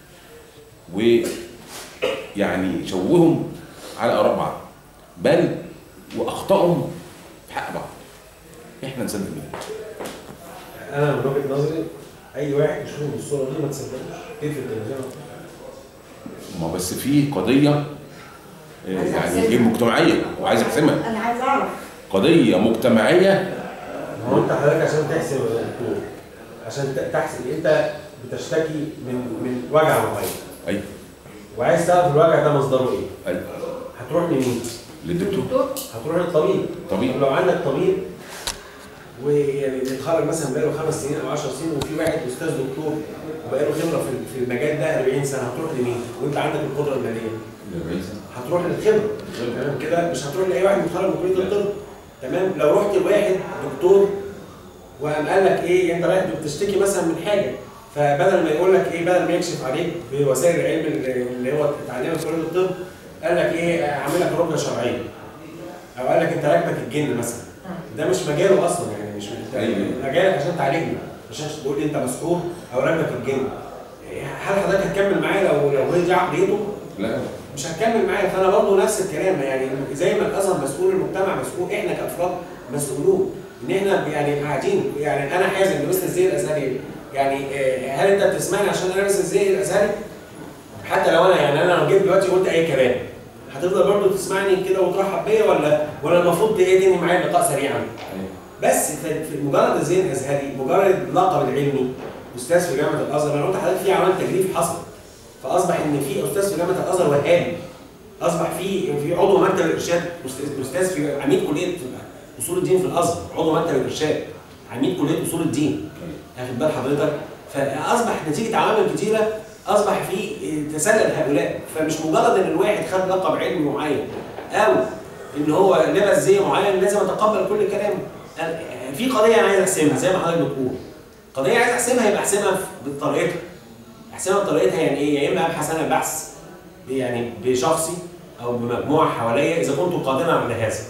ويعني شوههم على اراء بعض بل واخطاهم في حق بعض احنا نصدق مين انا من وجهه نظري اي واحد يشوف الصوره دي ما تصدقوش ايه في التلفزيون ما بس في قضيه آه، يعني ايه مجتمعيه وعايز احسمها انا عايز اعرف قضيه مجتمعيه ما هو انت حضرتك عشان تحسب يا دكتور عشان ت- تحسب انت بتشتكي من من وجع معين ايوه وعايز تعرف الوجع ده مصدره ايه ايوه هتروح لمين؟ للدكتور هتروح للطبيب طبيب. طب لو عندك طبيب ويعني بيتخرج مثلا بقاله خمس سنين او 10 سنين وفي واحد استاذ دكتور وبقاله خبره في في المجال ده 40 سنه هتروح لمين؟ وانت عندك القدره الماليه الرئيس هتروح للخبره تمام كده مش هتروح لاي واحد متخرج من كليه الطب تمام لو رحت لواحد دكتور وقام قال لك ايه انت رايح بتشتكي مثلا من حاجه فبدل ما يقول لك ايه بدل ما يكشف عليك بوسائل العلم اللي اللي هو اتعلمها في كليه الطب قال لك ايه عامل لك ركنه شرعيه او قال لك انت راكبك الجن مثلا ده مش مجاله اصلا يعني مش أيوة. مجالك عشان تعالجني مش عشان تقول لي انت مسحور او راكبك الجن هل حضرتك هتكمل معايا لو لو هي دي عقليته؟ لا مش هتكمل معايا فانا برضه نفس الكلام يعني زي ما الازهر مسؤول المجتمع مسؤول احنا كافراد مسؤولون ان احنا يعني قاعدين يعني انا حازم لبست الزي الازهري يعني آه، هل انت بتسمعني عشان انا لابس الزي الازهري؟ حتى لو انا يعني انا لو جيت دلوقتي قلت اي كلام هتفضل برضه تسمعني كده وترحب بيا ولا ولا المفروض ايه تنهي معايا اللقاء سريعا؟ بس في في مجرد الزي الازهري مجرد اللقب العلمي استاذ في جامعه الازهر انا قلت لحضرتك في عمل تجريف حصل فاصبح ان في استاذ في جامعه الازهر وهابي اصبح في في عضو مكتب الارشاد أستاذ- استاذ في عميد كليه اصول الدين في الازهر عضو مكتب الارشاد عميد كليه اصول الدين واخد بال حضرتك فاصبح نتيجه عوامل كتيره اصبح في تسلل هؤلاء فمش مجرد ان الواحد خد لقب علمي معين او ان هو لبس زي معين لازم اتقبل كل كلامه أنا- في قضيه انا عايز احسمها زي ما حضرتك بتقول قضيه عايز احسمها يبقى احسمها بطريقتها احسمها بطريقتها يعني ايه يا اما ابحث انا بحث يعني بشخصي او بمجموعه حواليا اذا كنت قادرا على هذا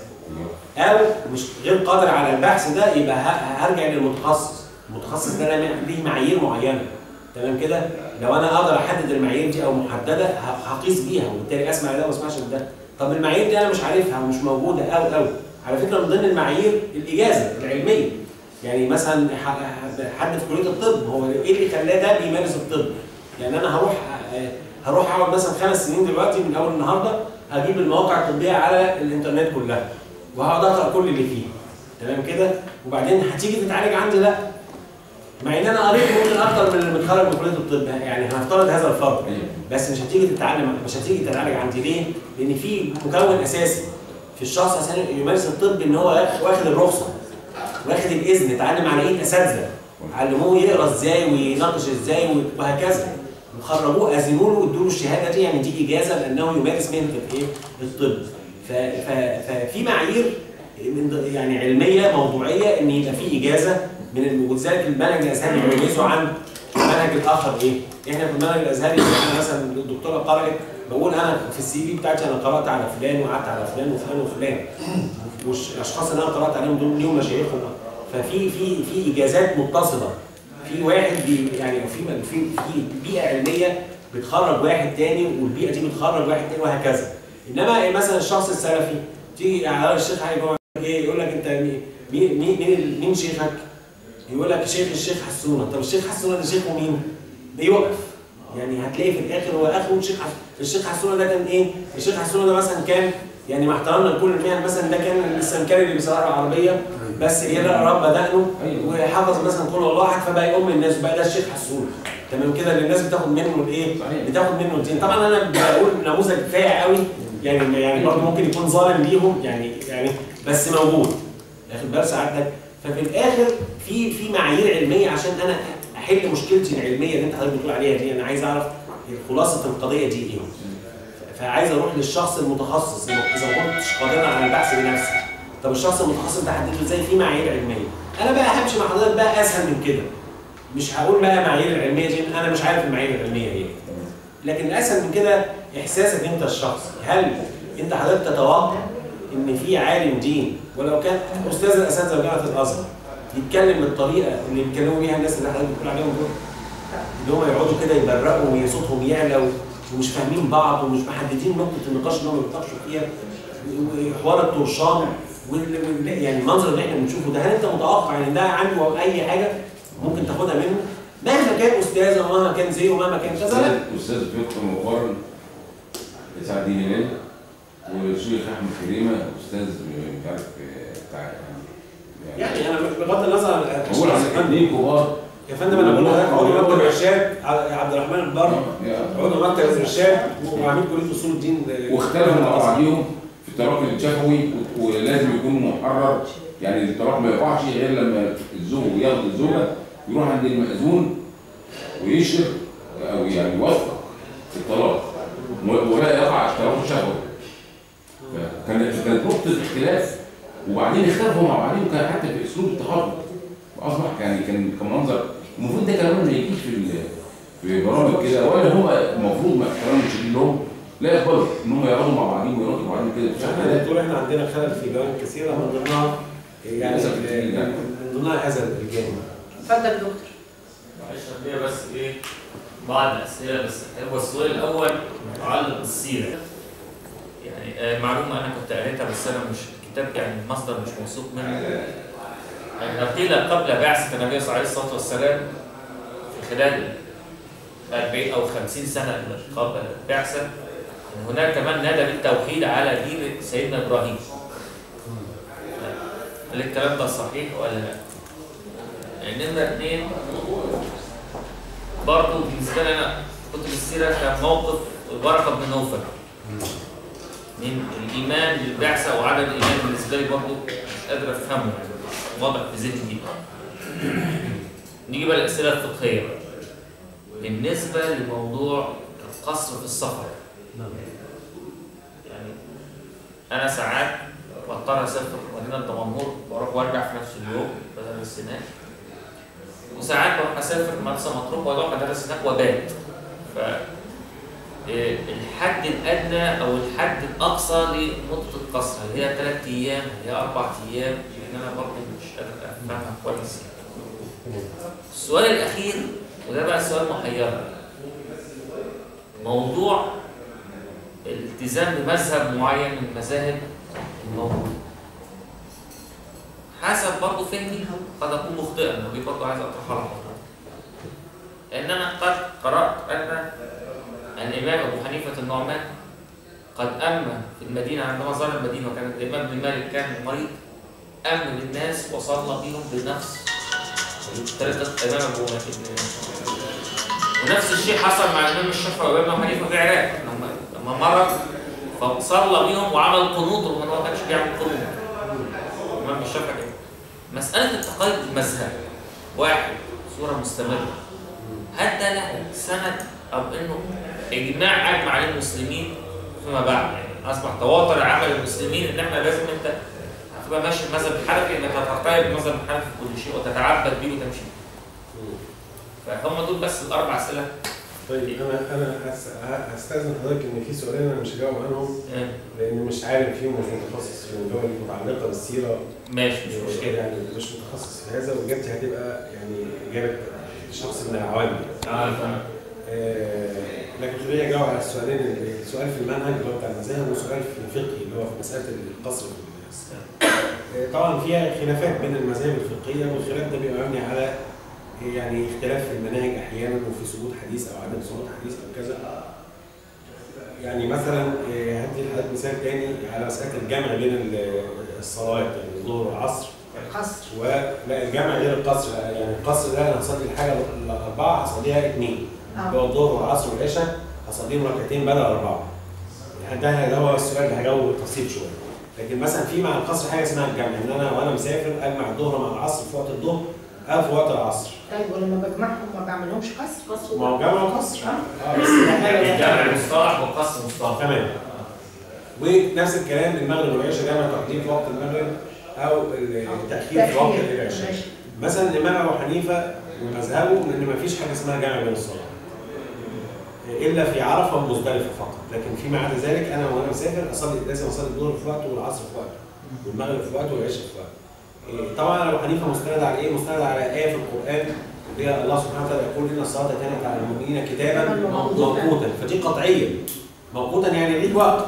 او مش غير قادر على البحث ده يبقى ه- هرجع للمتخصص المتخصص ده له ليه معايير معينه تمام كده لو انا اقدر احدد المعايير دي او محدده ه- هقيس بيها وبالتالي اسمع ده وما اسمعش ده طب المعايير دي انا مش عارفها ومش موجوده او او على فكره من ضمن المعايير الاجازه العلميه يعني مثلا ح- ح- حد في كليه الطب هو ايه اللي خلاه ده بيمارس الطب يعني انا هروح آه، هروح اقعد مثلا خمس سنين دلوقتي من اول النهارده هجيب المواقع الطبيه على الانترنت كلها وهقعد اقرا كل اللي فيه تمام كده وبعدين هتيجي تتعالج عندي لا مع ان انا قريت ممكن اكتر من اللي متخرج من كليه الطب يعني هنفترض هذا الفرض بس مش هتيجي تتعلم مش هتيجي تتعالج عندي ليه؟ لان في مكون اساسي في الشخص عشان يمارس الطب ان هو واخد الرخصه واخد الاذن اتعلم على ايد اساتذه علموه يقرا ازاي ويناقش ازاي وهكذا وخرجوه اذنوا له وادوا له الشهاده دي يعني دي اجازه لانه يمارس مهنه الايه؟ الطب ف- ف- ففي معايير من ض- يعني علميه موضوعيه ان يبقى في اجازه من الم- ولذلك المنهج الازهري بيميزه عن المنهج الاخر ايه؟ احنا في المنهج الازهري انا مثلا الدكتوره قرات بقول انا في السي في بتاعتي انا قرات على فلان وقعدت على فلان وفلان وفلان والاشخاص اللي انا قرات عليهم دول ليهم مشايخهم ففي في في اجازات متصله في واحد بي يعني في في في بيئه علميه بتخرج واحد تاني والبيئه دي بتخرج واحد تاني وهكذا انما مثلا الشخص السلفي تيجي على الشيخ علي جمعه ايه يقول لك انت مين مين مين, مين, مين شيخك؟ يقول لك شيخ الشيخ حسونه طب الشيخ حسونه ده شيخه مين؟ بيوقف يعني هتلاقي في الاخر هو اخره الشيخ حس- الشيخ حسونه ده كان ايه؟ الشيخ حسونه ده مثلا كان يعني مع احترامنا لكل المهن مثلا ده كان السمكري اللي بيسرق العربيه بس يقرا رب دقنه وحفظ مثلا قول الله احد فبقى يقوم الناس بقى ده الشيخ حسونه تمام كده اللي الناس بتاخد منه الايه؟ صحيح. بتاخد منه الدين طبعا انا بقول نموذج فايع قوي يعني يعني برضه ممكن يكون ظالم ليهم يعني يعني بس موجود واخد بال سعادتك ففي الاخر في في معايير علميه عشان انا احل مشكلتي العلميه اللي انت حضرتك بتقول عليها دي انا عايز اعرف خلاصه القضيه دي ايه فعايز اروح للشخص المتخصص اذا ما كنتش قادرا على البحث بنفسي طب الشخص المتخصص ده هحدده ازاي في معايير علميه انا بقى همشي مع حضرتك بقى اسهل من كده مش هقول بقى معايير العلميه دي انا مش عارف المعايير العلميه ايه لكن الاسهل من كده احساسك انت الشخصي هل انت حضرتك تتوقع ان في عالم دين ولو كان استاذ الاساتذه جامعه الازهر يتكلم بالطريقه اللي بيتكلموا بيها الناس اللي حضرتك بتقول عليهم دول اللي هم يقعدوا كده يبرقوا وصوتهم يعلى و- ومش فاهمين بعض ومش محددين نقطه النقاش اللي هم بيتناقشوا فيها وحوار الطرشان وال- وال- يعني المنظر اللي احنا بنشوفه ده هل انت متوقع ان ده عنده اي حاجه ممكن تاخدها منه مهما كان استاذ ومهما كان زيه ومهما كان كذا لا استاذ فقه مقارن سعد دين هلال والشيخ احمد كريمه استاذ مش عارف بتاع يعني يعني انا بغض النظر عن بقول الاشخاص على اثنين كبار يا فندم انا بقول لحضرتك عضو مكتب الارشاد عبد الرحمن البر يعني عضو مكتب الارشاد وعميد كليه اصول الدين واختلفوا مع بعضهم في التراكم الشفوي ولازم يكون محرر يعني الطلاق ما يقعش غير لما الزوج ياخد الزوجه يروح عند المأذون ويشهر او يعني يوثق الطلاق و- ولا يقع اشتراك شهوي كانت كانت نقطه اختلاف وبعدين اختلفوا مع بعضهم كان حتى في اسلوب التخاطب واصبح يعني كان كان منظر المفروض ده كلام ما يجيش في ال- في برامج كده ولا هو المفروض مع احترام الشديد لهم لا يقبلوا ان هم يقعدوا مع بعضهم ويردوا مع بعضهم كده احنا بشكل دكتور احنا عندنا خلل في جوانب كثيره من ضمنها يعني للأسف كتير يعني. من ضمنها اذى الجانب اتفضل دكتور معلش هي بس ايه بعض الاسئله بس هو السؤال الاول متعلق بالسيره يعني آه، معلومه انا كنت قريتها بس انا مش الكتاب يعني المصدر مش موثوق منه يعني قيل قبل بعثه النبي صلى الله عليه الصلاه والسلام في خلال 40 او 50 سنه قبل البعثه ان هناك من نادى بالتوحيد على دين سيدنا ابراهيم هل الكلام ده صحيح ولا لا؟ نمرة اثنين برضه بالنسبة لي أنا كتب السيرة كان موقف بركة بن نوفل من الإيمان بالبعثة وعدم الإيمان بالنسبة لي برضه مش قادر أفهمه يعني واضح في ذهني جدا. نيجي بقى الأسئلة الفقهية بقى. بالنسبة لموضوع القصر في السفر يعني أنا ساعات بضطر أسافر مدينة دمنهور وأروح وأرجع في نفس اليوم بدل السنة وساعات بروح اسافر مرسى مطروح واروح ادرس هناك وبات ف إيه، الحد الادنى او الحد الاقصى لمده القصر هل هي ثلاث ايام هل هي اربع ايام لان انا برضه مش قادر افهمها كويس السؤال الاخير وده بقى سؤال محير موضوع الالتزام بمذهب معين من المذاهب الموجوده حسب برضه فهمي قد اكون مخطئا ودي برضه عايز اطرحها لحضرتك. لان انا قد قرات ان الامام ابو حنيفه النعمان قد امن في المدينه عندما زار المدينه وكان الامام بن مالك كان مريض امن الناس وصلى بهم بنفس طريقه الامام ابو حنيفه ونفس الشيء حصل مع الامام الشافعي والامام ابو حنيفه في العراق لما لما مرض فصلى بهم وعمل قنوط رغم ان هو ما كانش بيعمل قنوط الامام الشافعي كده. مساله التقيد بالمذهب واحد صوره مستمره هل ده له سند او انه اجماع اجمع عليه المسلمين فيما بعد يعني اصبح تواتر عمل المسلمين ان احنا لازم انت هتبقى ماشي المذهب الحنفي انك هتقترب بالمذهب الحنفي في كل شيء وتتعبد بيه وتمشي فهم دول بس الاربع اسئله طيب انا انا هس- ه- هستاذن حضرتك ان في سؤالين انا مش هجاوب عنهم آه، لان مش عارف فيهم مش متخصص فيهم اللي هو المتعلقه بالسيره ماشي مش مشكله يعني مش متخصص في هذا واجابتي هتبقى يعني اجابه شخص من العوام اه تمام. آه، لكن خليني اجاوب على السؤالين سؤال في المنهج اللي هو بتاع المذاهب وسؤال في الفقه اللي هو في مساله القصر في الناس. آه، طبعا فيها خلافات بين المذاهب الفقهيه والخلاف ده بيبقى مبني على يعني اختلاف في المناهج احيانا وفي ثبوت حديث او عدم ثبوت حديث او كذا يعني مثلا آه، هدي لحضرتك مثال تاني على مساله الجمع بين ال- الصلوات يعني الظهر والعصر قصر ولا الجمع غير القصر لا، يعني القصر ده انا هصلي الحاجه الاربعه هصليها اثنين اللي هو اه الظهر والعصر والعشاء هصليهم ركعتين بدل اربعه يعني ده ده هو السؤال اللي هجاوبه بالتفصيل شويه لكن مثلا في مع القصر حاجه اسمها الجمع ان انا وانا مسافر اجمع الظهر مع العصر في وقت الظهر او في وقت العصر طيب ولما بجمعهم ما بعملهمش قصر قصر ما هو جمع وقصر اه اه بس ده يعني حاجه جمع مصطلح وقصر مصطلح تمام ونفس الكلام المغرب والعشاء جمع تقديم في وقت المغرب او التاخير في وقت تأخير. العشاء ماشي. مثلا الامام ابو حنيفه ومذهبه ان ما فيش حاجه اسمها جمع بين الصلاه الا في عرفه ومزدلفه فقط لكن فيما عدا ذلك انا وانا مسافر اصلي لازم اصلي الظهر في وقته والعصر في وقته والمغرب في وقته والعشاء في وقته إيه، طبعا ابو حنيفه مستند على ايه؟ مستند على ايه في القران اللي هي الله سبحانه وتعالى يقول ان الصلاه كانت على المؤمنين كتابا موقوتا. موقوتا فدي قطعيه موقوتا يعني ليك وقت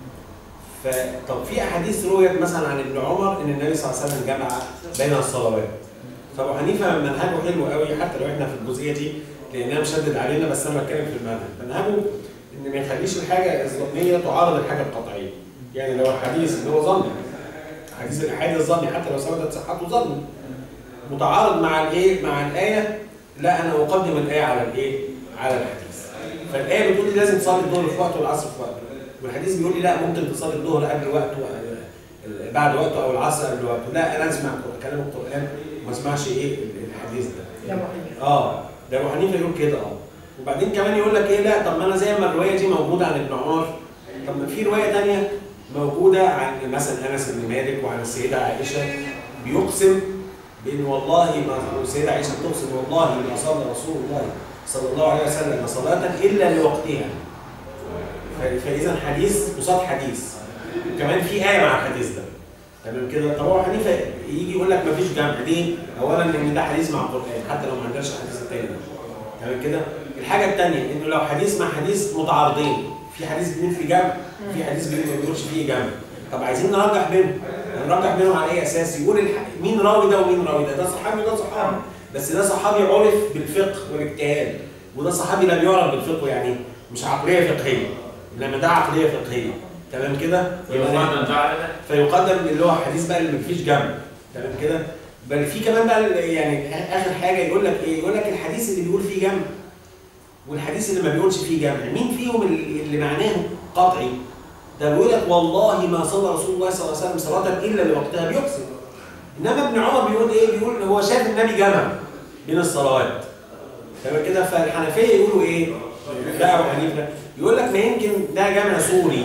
فطب في احاديث رويت مثلا عن ابن عمر ان النبي صلى الله عليه وسلم جمع بين الصلوات فابو حنيفه منهجه حلو قوي حتى لو احنا في الجزئيه دي لانها مشدد علينا بس انا بتكلم في المنهج منهجه ان ما يخليش الحاجه الظنيه تعارض الحاجه القطعيه يعني لو الحديث اللي هو ظني حديث الاحاديث الظني حتى لو ثبتت صحته ظني متعارض مع الايه مع الايه لا انا اقدم الايه على الايه على الحديث فالايه بتقول لي لازم تصلي الظهر في وقته والعصر في وقته والحديث بيقول لي لا ممكن تصلي الظهر قبل وقته آه، بعد وقته او العصر قبل وقته لا انا اسمع كلام القران وما اسمعش ايه الحديث ده يا ابو حنيفه اه ده ابو حنيفه يقول كده اه وبعدين كمان يقول لك ايه لا طب ما انا زي ما الروايه دي موجوده عن ابن عمر طب ما في روايه ثانيه موجوده عن مثلا انس بن مالك وعن السيده عائشه بيقسم بان والله ما السيده عائشه بتقسم والله ما صلى رسول الله صلى الله عليه وسلم صلاه الا لوقتها ف- فاذا حديث قصاد حديث وكمان في ايه مع الحديث ده تمام كده طب هو حنيفه يجي يقول لك مفيش جمع ليه؟ اولا ان ده حديث مع القران حتى لو ما عندناش الحديث التاني ده تمام كده الحاجه الثانيه انه لو حديث مع حديث متعارضين في حديث بيقول في جمع في حديث بيقول ما بيقولش فيه جمع طب عايزين نرجح بينهم نرجح بينهم على اي اساس يقول الح... مين راوي ده ومين راوي ده ده صحابي وده صحابي بس ده صحابي عرف بالفقه والاجتهاد وده صحابي لم يعرف بالفقه يعني مش عقليه فقهيه انما ده عقليه فقهيه تمام كده يبقى ويقدم ده على ده فيقدم اللي هو حديث بقى اللي مفيش جمع تمام كده بل في كمان بقى ال- يعني اخر حاجه يقول لك ايه يقول لك الحديث اللي بيقول فيه جمع والحديث اللي ما بيقولش فيه جمع مين فيهم اللي اللي معناه قطعي ده بيقول لك والله ما صلى رسول الله صلى الله عليه وسلم صلاه الا لوقتها بيقسم انما ابن عمر بيقول ايه بيقول هو شاف النبي جمع بين الصلوات تمام كده فالحنفيه يقولوا ايه ده ابو حنيفه يقول لك ما يمكن ده جمع سوري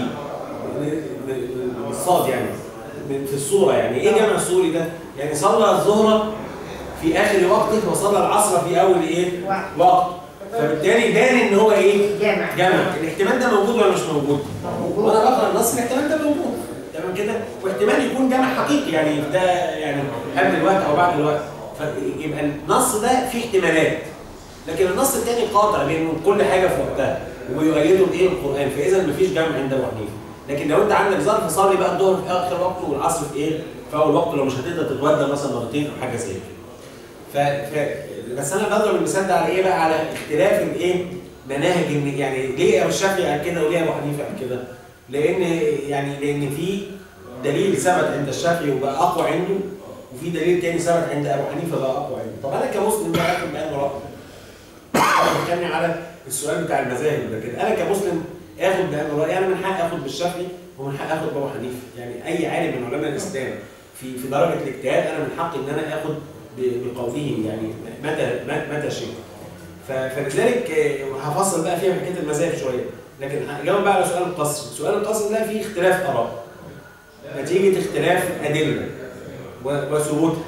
بالصاد يعني من- في الصوره يعني ايه جمع سوري ده؟ يعني صلى الظهر في اخر وقته وصلى العصر في اول ايه؟ وقت. وقت فبالتالي بان ان هو ايه؟ جامع جمع الاحتمال ده موجود ولا مش موجود؟ موجود. وانا بقرا النص الاحتمال ده موجود تمام كده واحتمال يكون جمع حقيقي يعني ده يعني قبل الوقت او بعد الوقت فيبقى النص ده فيه احتمالات لكن النص الثاني قاطع لانه كل حاجه في وقتها وبيؤيده بايه القران فاذا مفيش جمع عند ابو حنيفه لكن لو انت عندك ظرف صلي بقى الظهر في اخر وقته والعصر في ايه؟ في اول وقته لو مش هتقدر تتودى مثلا مرتين او حاجه زي كده. ف... ف... بس انا بضرب المثال ده على ايه بقى؟ على اختلاف الايه؟ مناهج ان يعني ليه ابو الشافعي قال كده وليه ابو حنيفه قال كده؟ لان يعني لان في دليل ثبت عند الشافعي وبقى اقوى عنده وفي دليل تاني ثبت عند ابو حنيفه بقى اقوى عنده. طب انا كمسلم بقى اخد بقى راي. بتكلم على السؤال بتاع المذاهب ده كده انا كمسلم اخد بأنه راي انا من حق اخد بالشافعي ومن حق اخد بابو حنيفه يعني اي عالم من علماء الاسلام في في درجه الاجتهاد انا من حقي ان انا اخد ب- بقوله يعني متى متى شئت ف- فلذلك آه، هفصل بقى فيها حكايه المذاهب شويه لكن هجاوب بقى على سؤال القصر سؤال القصر ده فيه اختلاف اراء نتيجه اختلاف ادله و- وثبوتها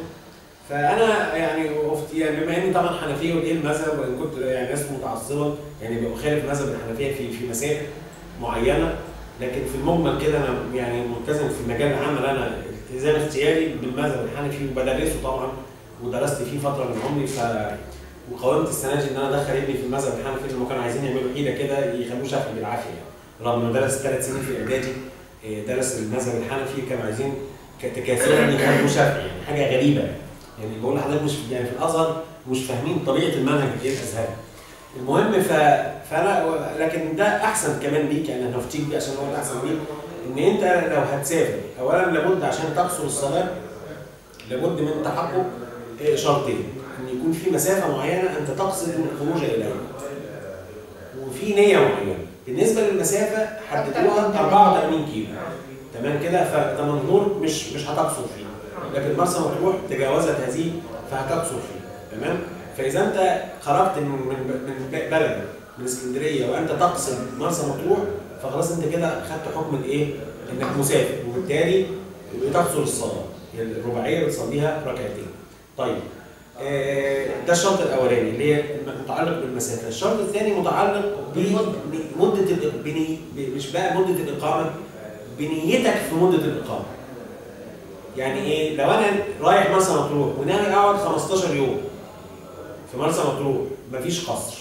فانا يعني أفت- يعني بما اني طبعا حنفيه وايه المذهب وان كنت يعني ناس متعصبه يعني بخالف مذهب الحنفيه في في مسائل معينه لكن في المجمل كده انا يعني ملتزم في مجال العمل انا التزام اختياري بالمذهب الحنفي وبدرسه طبعا ودرست فيه فتره من عمري ف وقاومت السنه دي ان انا ادخل ابني في المذهب الحنفي لما كانوا عايزين يعملوا حيله كده يخلوه شافعي بالعافيه يعني رغم انه درس ثلاث سنين في اعدادي إيه، درس المذهب الحنفي كانوا عايزين ك- تكاثرا يخلوه شافعي يعني حاجه غريبه يعني بقول لحضرتك مش يعني في الازهر مش فاهمين طبيعه المنهج ايه الازهري المهم ف... فانا لكن ده احسن كمان ليك يعني انا هفتيك بيه عشان هو الاحسن ليك ان انت لو هتسافر اولا لابد عشان تقصر الصلاه لابد من تحقق إيه، شرطين ان يكون في مسافه معينه انت تقصد الخروج اليها وفي نيه معينه بالنسبه للمسافه حددوها 84 كيلو تمام كده فدمنهور مش مش هتقصر فيه لكن مرسى مطروح تجاوزت هذه فهتقصر فيه تمام فاذا انت خرجت من من من بلد من اسكندريه وانت تقصد مرسى مطروح فخلاص انت كده خدت حكم الايه؟ انك مسافر وبالتالي بتقصر الصلاه الرباعيه بتصليها ركعتين. طيب آه، ده الشرط الاولاني اللي هي متعلق بالمسافه، الشرط الثاني متعلق بمده الإق- بني ب- مش بقى مده الاقامه بنيتك في مده الاقامه. يعني ايه؟ لو انا رايح مرسى مطروح وناوي اقعد 15 يوم في مرسى مطروح مفيش قصر.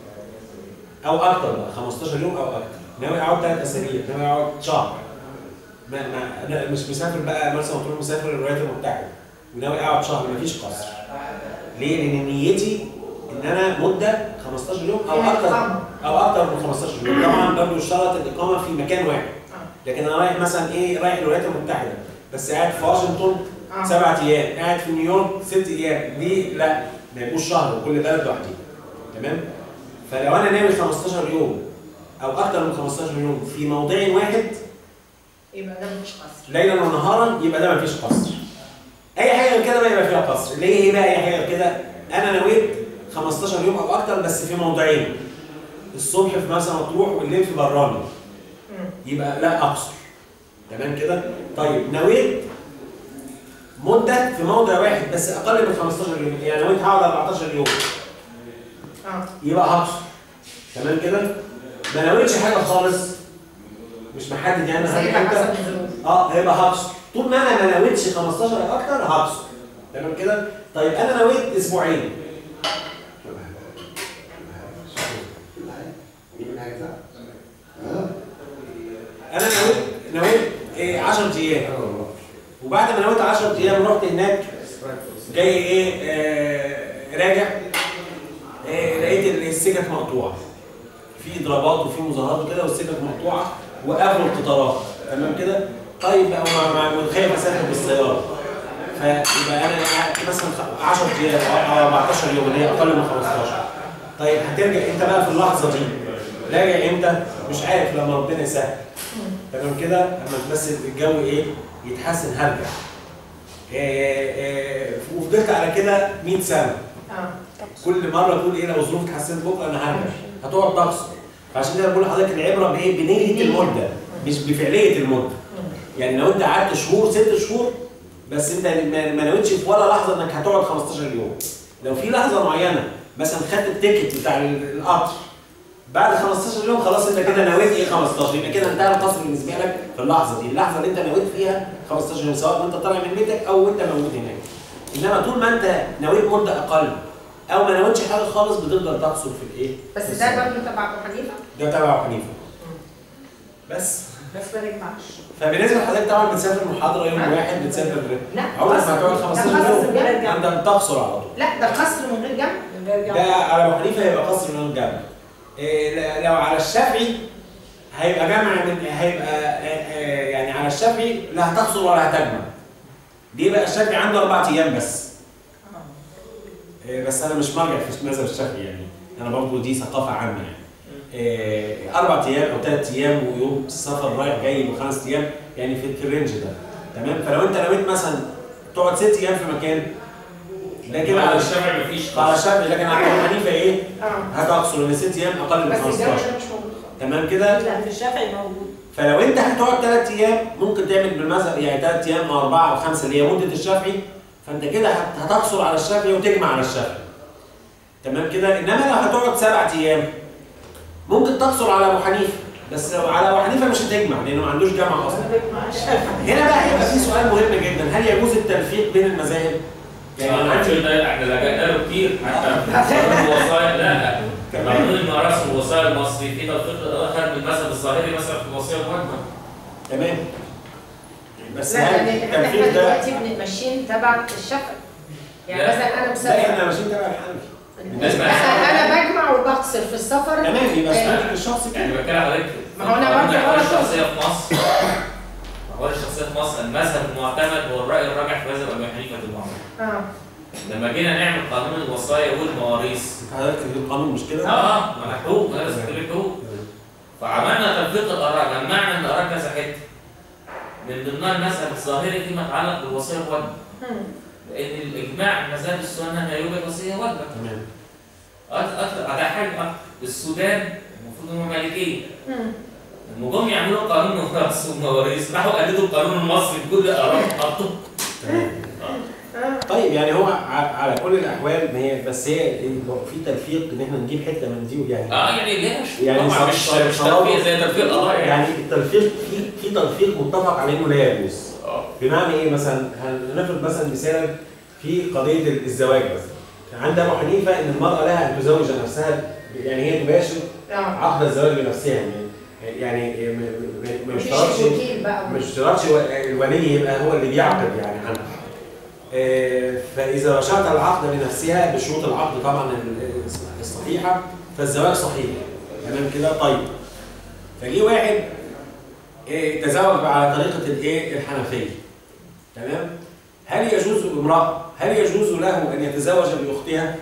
او اكتر بقى 15 يوم او اكتر. ناوي اقعد ثلاث اسابيع، ناوي اقعد شهر. ما ما انا مش مسافر بقى مرسى مطروح مسافر الولايات المتحده وناوي اقعد شهر مفيش قصر. ليه؟ لان نيتي ان انا مده 15 يوم او اكتر إقامة. او اكتر من 15 يوم طبعا برضه اشترط الاقامه في مكان واحد لكن انا رايح مثلا ايه رايح الولايات المتحده بس قاعد في واشنطن آه. سبعة ايام قاعد في نيويورك ست ايام دي لا ما يبقوش شهر وكل بلد لوحدها تمام فلو انا ناوي 15 يوم او اكتر من 15 يوم في موضع واحد يبقى ده مفيش قصر ليلا ونهارا يبقى ده مفيش قصر. اي حاجه غير كده بقى يبقى فيها قصر، اللي هي ايه بقى اي حاجه غير كده؟ انا نويت 15 يوم او اكتر بس في موضعين. الصبح في مرسى مطروح والليل في براني مم. يبقى لا اقصر تمام كده طيب نويت مده في موضع واحد بس اقل من 15 يوم يعني نويت هقعد 14 يوم اه يبقى هقصر تمام كده ما نويتش حاجه خالص مش محدد يعني بس هعمل هيبقى امتى حسب الظروف اه هيبقى هقصر طول ما انا ما نويتش 15 او اكتر هقصر تمام كده طيب انا نويت اسبوعين انا نويت نويت إيه 10 ايام وبعد ما نويت 10 ايام رحت هناك جاي ايه آه راجع إيه لقيت إن السكك مقطوعه في اضرابات وفي مظاهرات وكده والسكك مقطوعه وقفلوا القطارات تمام كده طيب بقى مع مع خايف اسافر بالسياره فيبقى انا قاعد مثلا 10 ايام او 14 يوم اللي هي اقل من 15 طيب هترجع انت بقى في اللحظه دي راجع امتى؟ مش عارف لما ربنا يسهل تمام كده اما بس الجو ايه يتحسن هرجع إيه إيه وفضلت على كده 100 سنه اه كل مره تقول ايه لو الظروف اتحسنت بكره انا هرجع هتقعد تقصر فعشان كده بقول لحضرتك العبره بايه؟ بنيه المده مش بفعليه المده يعني لو انت قعدت شهور ست شهور بس انت ما ما نويتش في ولا لحظه انك هتقعد 15 يوم لو في لحظه معينه مثلا خدت التيكت بتاع ال- القطر بعد 15 يوم خلاص انت كده نويت ايه 15 يبقى كده انتهى القصر بالنسبه لك في اللحظه دي اللحظه اللي انت نويت فيها 15 يوم سواء وانت طالع من بيتك او وانت موجود هناك انما طول ما انت نويت مده اقل او ما نويتش حاجه خالص بتفضل تقصر في الايه بس في ده السنة. برضه تبع ابو حنيفه ده تبع حنيفه بس بس ما رجعش فبالنسبه لحضرتك طبعا بتسافر محاضره يوم واحد بتسافر لا عمرك قصر. ما هتقعد ده 15 قصر يوم بجد. انت تقصر على طول لا ده قصر من غير جمع ده على ابو حنيفه هيبقى قصر من الجمع إيه لا- لو على الشافعي هيبقى جمع من هيبقى آه، آه، يعني على الشافعي لا هتقصر ولا هتجمع ليه بقى الشافعي عنده اربع ايام بس إيه، بس انا مش مرجع في مذهب الشافعي يعني انا برضو دي ثقافه عامه يعني إيه، اربع ايام او ثلاث ايام ويوم سفر رايح جاي بخمس ايام يعني في في الرينج ده تمام فلو انت نويت مثلا تقعد ست ايام في مكان ده كده على على الشافعي مفيش على الشافعي لكن على ابو حنيفه ايه؟ اه هتقصر ان ست ايام اقل من بس الجمع 15 ده مش موجود خالص تمام كده؟ لا في الشافعي موجود فلو انت هتقعد ثلاث ايام ممكن تعمل بالمذهب يعني ثلاث ايام او اربعه او خمسه اللي هي مده الشافعي فانت كده هت- هتقصر على الشافعي وتجمع على الشافعي تمام كده انما لو هتقعد سبعة ايام ممكن تقصر على ابو حنيفه بس لو على ابو حنيفه مش هتجمع لانه ما عندوش جامعه اصلا مع الشافعي هنا بقى هيبقى في سؤال مهم جدا هل يجوز التلفيق بين المذاهب؟ يعني انا عندي ده احنا لجأنا له كتير حتى في قانون الوصايا لا قانون الميراث والوصايا المصري في تطبيق اخر بالمذهب الظاهري مثلا في الوصيه المهمه تمام بس لا هل يعني احنا التلفيق ده دلوقتي بن- ماشيين تبع الشافعي يعني لا. مثلا انا لا مسافر احنا ماشيين تبع الحنفي بالنسبة لا انا بجمع وبقصر في السفر تمام يبقى آه، سؤالك الشخصي كده يعني بتكلم حضرتك ما هو أنا برضه الأحوال غلط. الشخصيه في مصر الأحوال الشخصيه في مصر المذهب المعتمد هو الراي الراجح في مذهب ابي حنيفه المعمر اه لما جينا نعمل قانون الوصايا والمواريث حضرتك في القانون مش كده؟ اه ما حقوق ما لازم تجيب حقوق فعملنا تطبيق الاراء جمعنا الاراء كذا حته من ضمنها المذهب الظاهري فيما يتعلق بالوصيه الواجبه مم. لان الاجماع مذهب السنه لا يوجد وصيه واجبه تمام أكتر على حاجه السودان المفروض هم مالكيه مم. لما جم يعملوا قانون ميراث ومواريث راحوا قلدوا القانون المصري بكل اراء حطوا تمام اه طيب يعني هو ع- على كل الاحوال ما هي بس هي في تلفيق ان احنا نجيب حته من دي ويعني اه يعني ليه مش يعني طبعا مش صار- مش صار- تلفيق زي تلفيق القضايا يعني يعني التلفيق في في تلفيق متفق عليه انه لا يجوز اه بمعنى ايه مثلا هنفرض مثلا مثال في قضيه الزواج مثلا عند ابو حنيفه ان المراه لها ان تزوج نفسها يعني هي تباشر اه عقد الزواج بنفسها يعني يعني ما- ما- ما مفيش يشترطش وكيل بقى مش اشتراطش و- الولي يبقى هو اللي بيعقد يعني عنها آه، فإذا شرط العقد بنفسها بشروط العقد طبعا ال- الصحيحة فالزواج صحيح تمام كده طيب فجي واحد آه، تزوج على طريقة الايه الحنفية تمام هل يجوز امرأة هل يجوز له أن يتزوج بأختها؟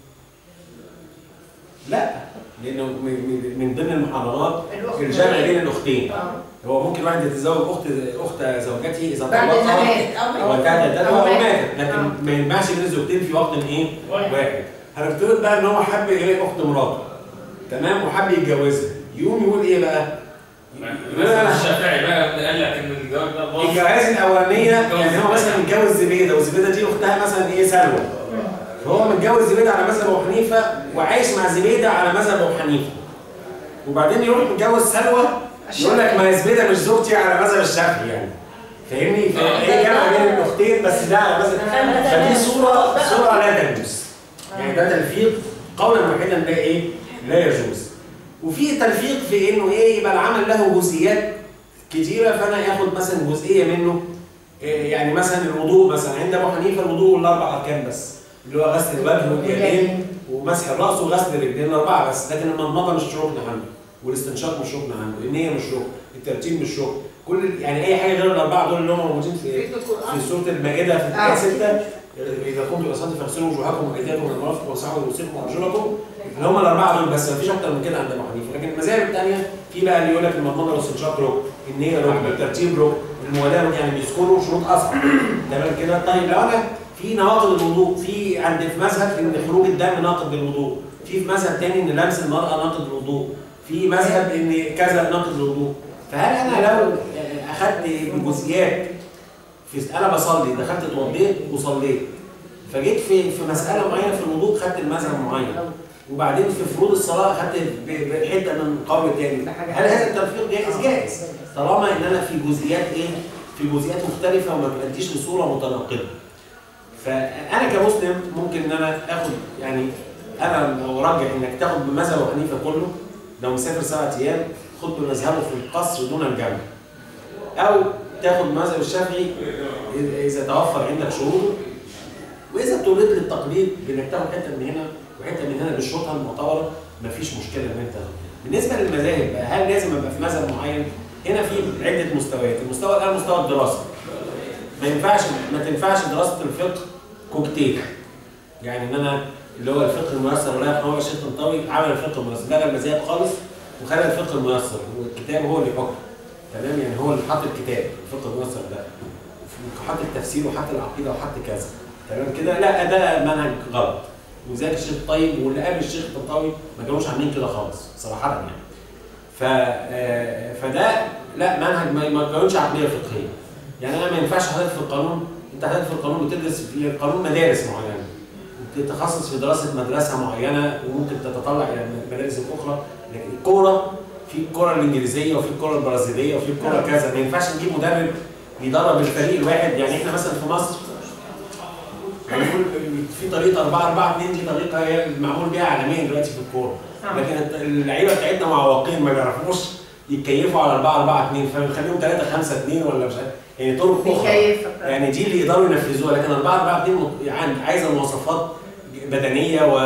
لا لأنه من- من من ضمن المحرمات الأخت الجمع مالية. بين الأختين اه هو ممكن واحد يتزوج اخت اخت زوجته اذا بعد طلقها الزواج أو وانتهت عدتها أو او ماتت. ماتت لكن آه. ما ينفعش بين الزوجتين في وقت ايه؟ واحد هنفترض بقى ان هو حب ايه اخت مراته تمام وحب يتجوزها يقوم يقول ايه بقى؟ يقول انا الشافعي بقى قال لك ان الجواب ده باظ الجواز الاولانيه يعني هو مثلا متجوز زبيده وزبيده دي اختها مثلا ايه سلوى فهو متجوز زبيده على مذهب ابو حنيفه وعايش مع زبيده على مذهب ابو حنيفه وبعدين يروح متجوز سلوى يقول لك ما هي زبيده مش زوجتي على مذهب الشافعي يعني فاهمني؟ فهي جامعه بين الاختين بس ده على مذهب فدي صوره صوره لا تجوز يعني ده تلفيق قولا واحدا ده ايه؟ لا يجوز وفي تلفيق في انه ايه يبقى العمل له جزئيات كتيره فانا اخد مثلا جزئيه منه إيه يعني مثلا الوضوء مثلا عند ابو حنيفه الوضوء الاربع اركان بس اللي هو غسل الوجه واليدين ومسح الراس وغسل الرجلين الاربعه بس لكن المضمضه مش ركن عنده والاستنشاق مش ركن عنده النيه مش ركن الترتيب مش ركن كل يعني اي حاجه غير الاربعه دول اللي هم موجودين في في سوره المائده في الايه 6 اذا كنتم الى الصلاه فاغسلوا وجوهكم وايديكم من المرافق وامسحوا برؤوسكم وارجلكم اللي هم الاربعه دول بس مفيش اكتر من كده عند ابو حنيفه لكن المذاهب الثانيه في بقى اللي يقول لك المضمضه والاستنشاق ركن النيه ركن الترتيب ركن الموالاه ركن يعني بيذكروا شروط اصعب تمام كده طيب لو انا في نواقض الوضوء في عند في مذهب ان خروج الدم ناقض للوضوء في في مذهب تاني ان لمس المراه ناقض للوضوء في مذهب ان كذا ناقض للوضوء فهل انا لو اخدت بجزئيات في انا بصلي دخلت اتوضيت وصليت فجيت في في مساله معينه في الوضوء خدت المذهب معين وبعدين في فروض الصلاه خدت ب- ب- حته من قول تاني هل هذا التلفيق جائز؟ جائز طالما ان انا في جزئيات ايه؟ في جزئيات مختلفه وما بأديش لصوره متناقضه فانا كمسلم ممكن ان انا اخد يعني انا لو ارجح انك تاخد بمذهب ابو حنيفه كله لو مسافر سبعة ايام خد بمذهبه في القصر دون الجمع او تاخد مذهب الشافعي اذا توفر عندك شروطه واذا اضطريت للتقليد بانك تاخد حته من هنا وحته من هنا بالشروطها المعتبره مفيش مشكله ان انت بالنسبه للمذاهب بقى هل لازم ابقى في مذهب معين؟ هنا في عده مستويات، المستوى الاول مستوى الدراسه. ما ينفعش ما تنفعش دراسه الفقه كوكتيل. يعني ان انا اللي هو الفقه الميسر ولا يقرأ الشيخ الطنطاوي عمل الفقه الميسر لغى المذاهب خالص وخلى الفقه الميسر والكتاب هو اللي يحكم. تمام يعني هو اللي حط الكتاب الفقه الميسر ده. حط التفسير وحط العقيده وحط كذا. تمام كده؟ لا ده منهج غلط. وذلك الشيخ الطيب واللي قبل الشيخ الطنطاوي ما كانوش عاملين كده خالص صراحه يعني. ف آه، فده لا منهج ما ما كانوش عقليه فقهيه. يعني انا ما ينفعش حضرتك في القانون انت حضرتك في القانون بتدرس في القانون مدارس معينه. تتخصص في دراسه مدرسه معينه وممكن تتطلع الى المدارس الاخرى لكن الكوره في الكوره الانجليزيه وفي الكوره البرازيليه وفي الكوره كذا ما ينفعش نجيب مدرب يدرب الفريق الواحد يعني احنا مثلا في مصر هنقول في طريقه 4 4 2 دي طريقه هي المعمول بيها عالميا دلوقتي في الكوره لكن اللعيبه بتاعتنا معوقين ما بيعرفوش يتكيفوا على 4 4 2 فبنخليهم 3 5 2 ولا مش عارف يعني طرق اخرى بيكيف يعني دي اللي يقدروا ينفذوها لكن 4 4 2 مت- يعني عايزه مواصفات بدنيه و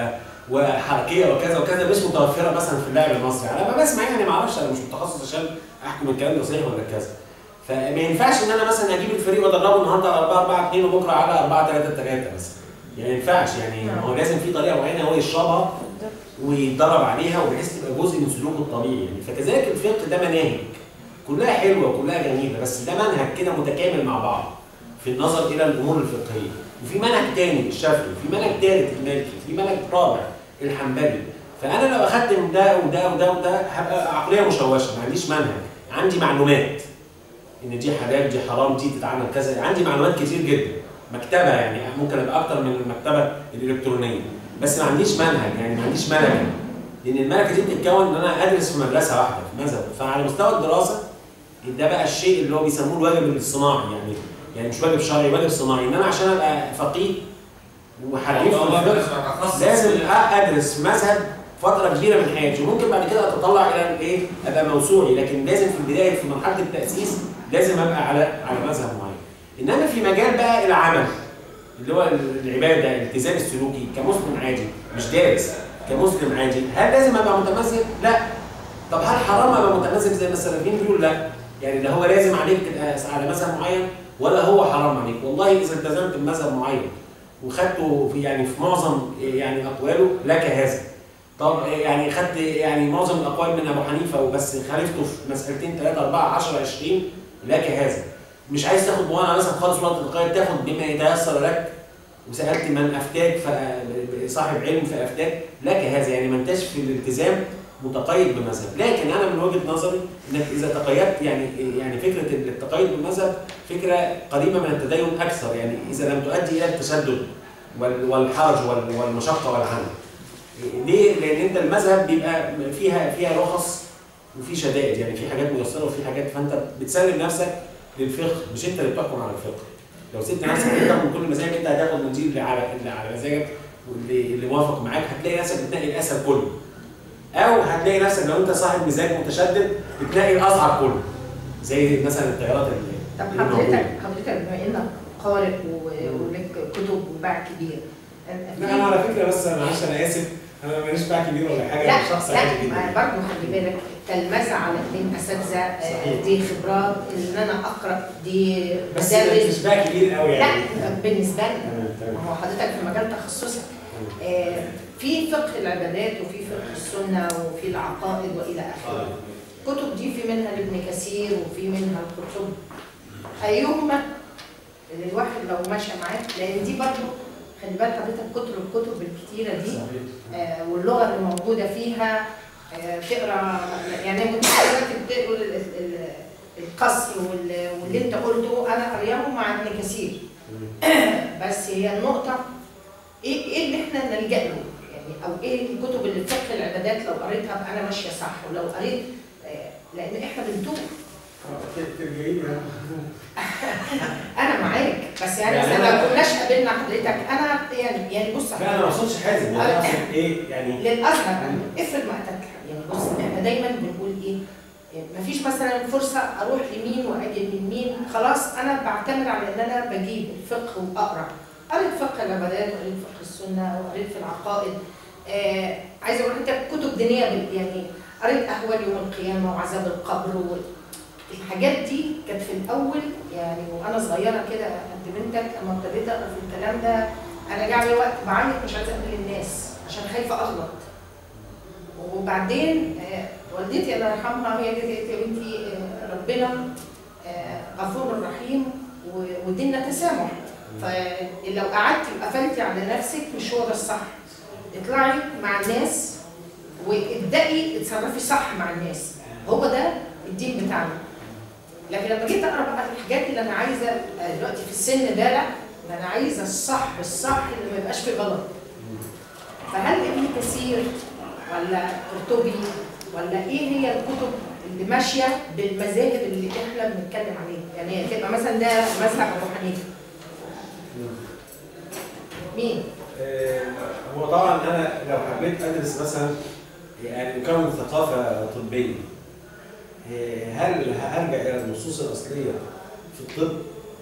وحركيه وكذا وكذا مش متوفره مثلا في اللاعب المصري على ما بسمع يعني ما اعرفش انا مش متخصص عشان احكم الكلام ده صحيح ولا كذا فما ينفعش ان انا مثلا اجيب الفريق وادربه النهارده على 4 4 2 وبكره على 4 3 3 بس يعني ما ينفعش يعني ما هو لازم في طريقه معينه هو يشربها ويتدرب عليها وبحيث تبقى جزء من سلوكه الطبيعي يعني فكذلك الفقه ده مناهج كلها حلوه وكلها جميله بس ده منهج كده متكامل مع بعض في النظر الى الامور الفقهيه وفي منهج تاني الشافعي وفي منهج ثالث المالكي في منهج رابع الحنبلي فانا لو اخدت من ده وده وده وده هبقى عقليه مشوشه ما عنديش منهج عندي معلومات ان دي حلال دي حرام دي تتعمل كذا عندي معلومات كتير جدا مكتبه يعني ممكن ابقى اكتر من المكتبه الالكترونيه بس ما عنديش منهج يعني ما عنديش ملكه لان الملكه دي بتتكون ان انا ادرس في مدرسه واحده في مذهب فعلى مستوى الدراسه ده بقى الشيء اللي هو بيسموه الواجب الصناعي يعني يعني مش واجب شرعي واجب صناعي ان انا عشان ابقى فقيه وحريف في الفقه لازم ادرس مذهب فتره كبيره من حياتي وممكن بعد كده اتطلع الى الايه ابقى موسوعي لكن لازم في البدايه في مرحله التاسيس لازم ابقى على على مذهب معين انما في مجال بقى العمل اللي هو العباده الالتزام السلوكي كمسلم عادي مش دارس كمسلم عادي هل لازم ابقى متمذهب؟ لا طب هل حرام ابقى متمذهب زي ما السلفيين بيقولوا لا يعني ده هو لازم عليك تبقى على مذهب معين ولا هو حرام عليك والله اذا التزمت بمذهب معين وخدته في يعني في معظم يعني اقواله لك هذا طب يعني خدت يعني معظم الاقوال من ابو حنيفه وبس خالفته في مسالتين ثلاثه اربعه 10 20 لك هذا مش عايز تاخد وانا مثلا خالص وقت القيد تاخد بما يتيسر لك وسالت من افتاك صاحب علم في افتاك لك هذا يعني ما انتش في الالتزام متقيد بمذهب لكن انا من وجهه نظري انك اذا تقيدت يعني يعني فكره التقيد بالمذهب فكره قريبه من التدين اكثر يعني اذا لم تؤدي الى التشدد وال- والحرج وال- والمشقه والعنف ليه؟ لان انت المذهب بيبقى فيها فيها رخص وفي شدائد يعني في حاجات ميسره وفي حاجات فانت بتسلم نفسك للفقه مش انت اللي بتحكم على الفقه لو سبت نفسك انت من كل المذاهب انت هتاخد من دي اللي على اللي على مزاجك واللي اللي موافق معاك هتلاقي نفسك بتنقي الاسهل كله او هتلاقي نفسك لو انت صاحب مزاج متشدد بتلاقي الاصعب كله زي مثلا التيارات اللي طب اللي موجودة. حضرتك حضرتك بما انك قارئ و- ولك كتب وباع كبير لا انا على فكره بس معلش انا اسف انا ماليش باع كبير ولا حاجه لا انا شخص عادي لا ما جدا برضه خلي بالك التلمذة على اتنين اساتذه آه، صحيح. دي خبرات ان انا اقرا دي بس مدارس مش باع كبير قوي لا يعني بالنسبه لي تمام، تمام. ما هو حضرتك في مجال تخصصك آه، في فقه العبادات وفي فقه السنه وفي العقائد والى اخره الكتب دي في منها لابن كثير وفي منها الكتب ايهما اللي الواحد لو ماشي معاه لان دي برضه خلي بالك حضرتك كتر الكتب الكتيره دي آه، واللغه اللي موجوده فيها آه، تقرا يعني ممكن حضرتك بتقول ال- ال- القصر وال- واللي انت قلته انا قريهم مع ابن كثير بس هي النقطه ايه ايه اللي احنا نلجا له يعني او ايه الكتب اللي في فقه العبادات لو قريتها ابقى انا ماشيه صح ولو قريت آه، لان احنا بنتوه انا معاك بس يعني يعني اذا أنا- ما كناش قابلنا حضرتك انا يعني يعني بص لا انا ما اقصدش حازم انا اقصد ايه يعني للازهر افرض ما اتاك يعني بص احنا دايما بنقول ايه يعني مفيش مثلا فرصه اروح لمين واجي من مين خلاص انا بعتمد على ان انا بجيب الفقه واقرا قريت فقه العبادات وقريت فقه السنه وقريت في العقائد آه عايزه اقول انت كتب دينيه بال- يعني قريت اهوال يوم القيامه وعذاب القبر و... الحاجات دي كانت في الاول يعني وانا صغيره كده قد بنتك اما ابتديت اقرا في الكلام ده انا جه علي وقت بعيط مش عايزه اقابل الناس عشان خايفه اغلط وبعدين آه، والدتي الله يرحمها هي جت قالت لي يا بنتي آه، ربنا آه، غفور رحيم و- وديننا تسامح فلو قعدتي وقفلتي على نفسك مش هو ده الصح اطلعي مع الناس وابدأي اتصرفي صح مع الناس هو ده الدين بتاعنا لكن لما جيت اقرا بقى الحاجات اللي انا عايزه آه، دلوقتي في السن ده لا ده انا عايزه الصح بالصح اللي ما يبقاش فيه غلط فهل ابن كثير ولا قرطبي ولا ايه هي الكتب اللي ماشيه بالمذاهب اللي احنا بنتكلم عليها يعني تبقى مثلا ده مذهب ابو حنيفه مين آه، هو طبعا انا لو حبيت ادرس مثلا يعني نكون ثقافه طبيه آه، هل هرجع الى النصوص الاصليه في الطب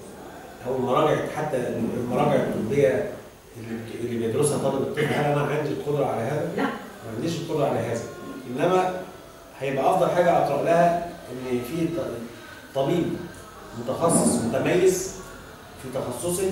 او المراجع حتى المراجع الطبيه اللي اللي بيدرسها طالب الطب هل انا عندي القدره على هذا؟ لا. ما عنديش القدره على هذا انما هيبقى افضل حاجه اقرا لها ان في ط- طبيب متخصص متميز في تخصصه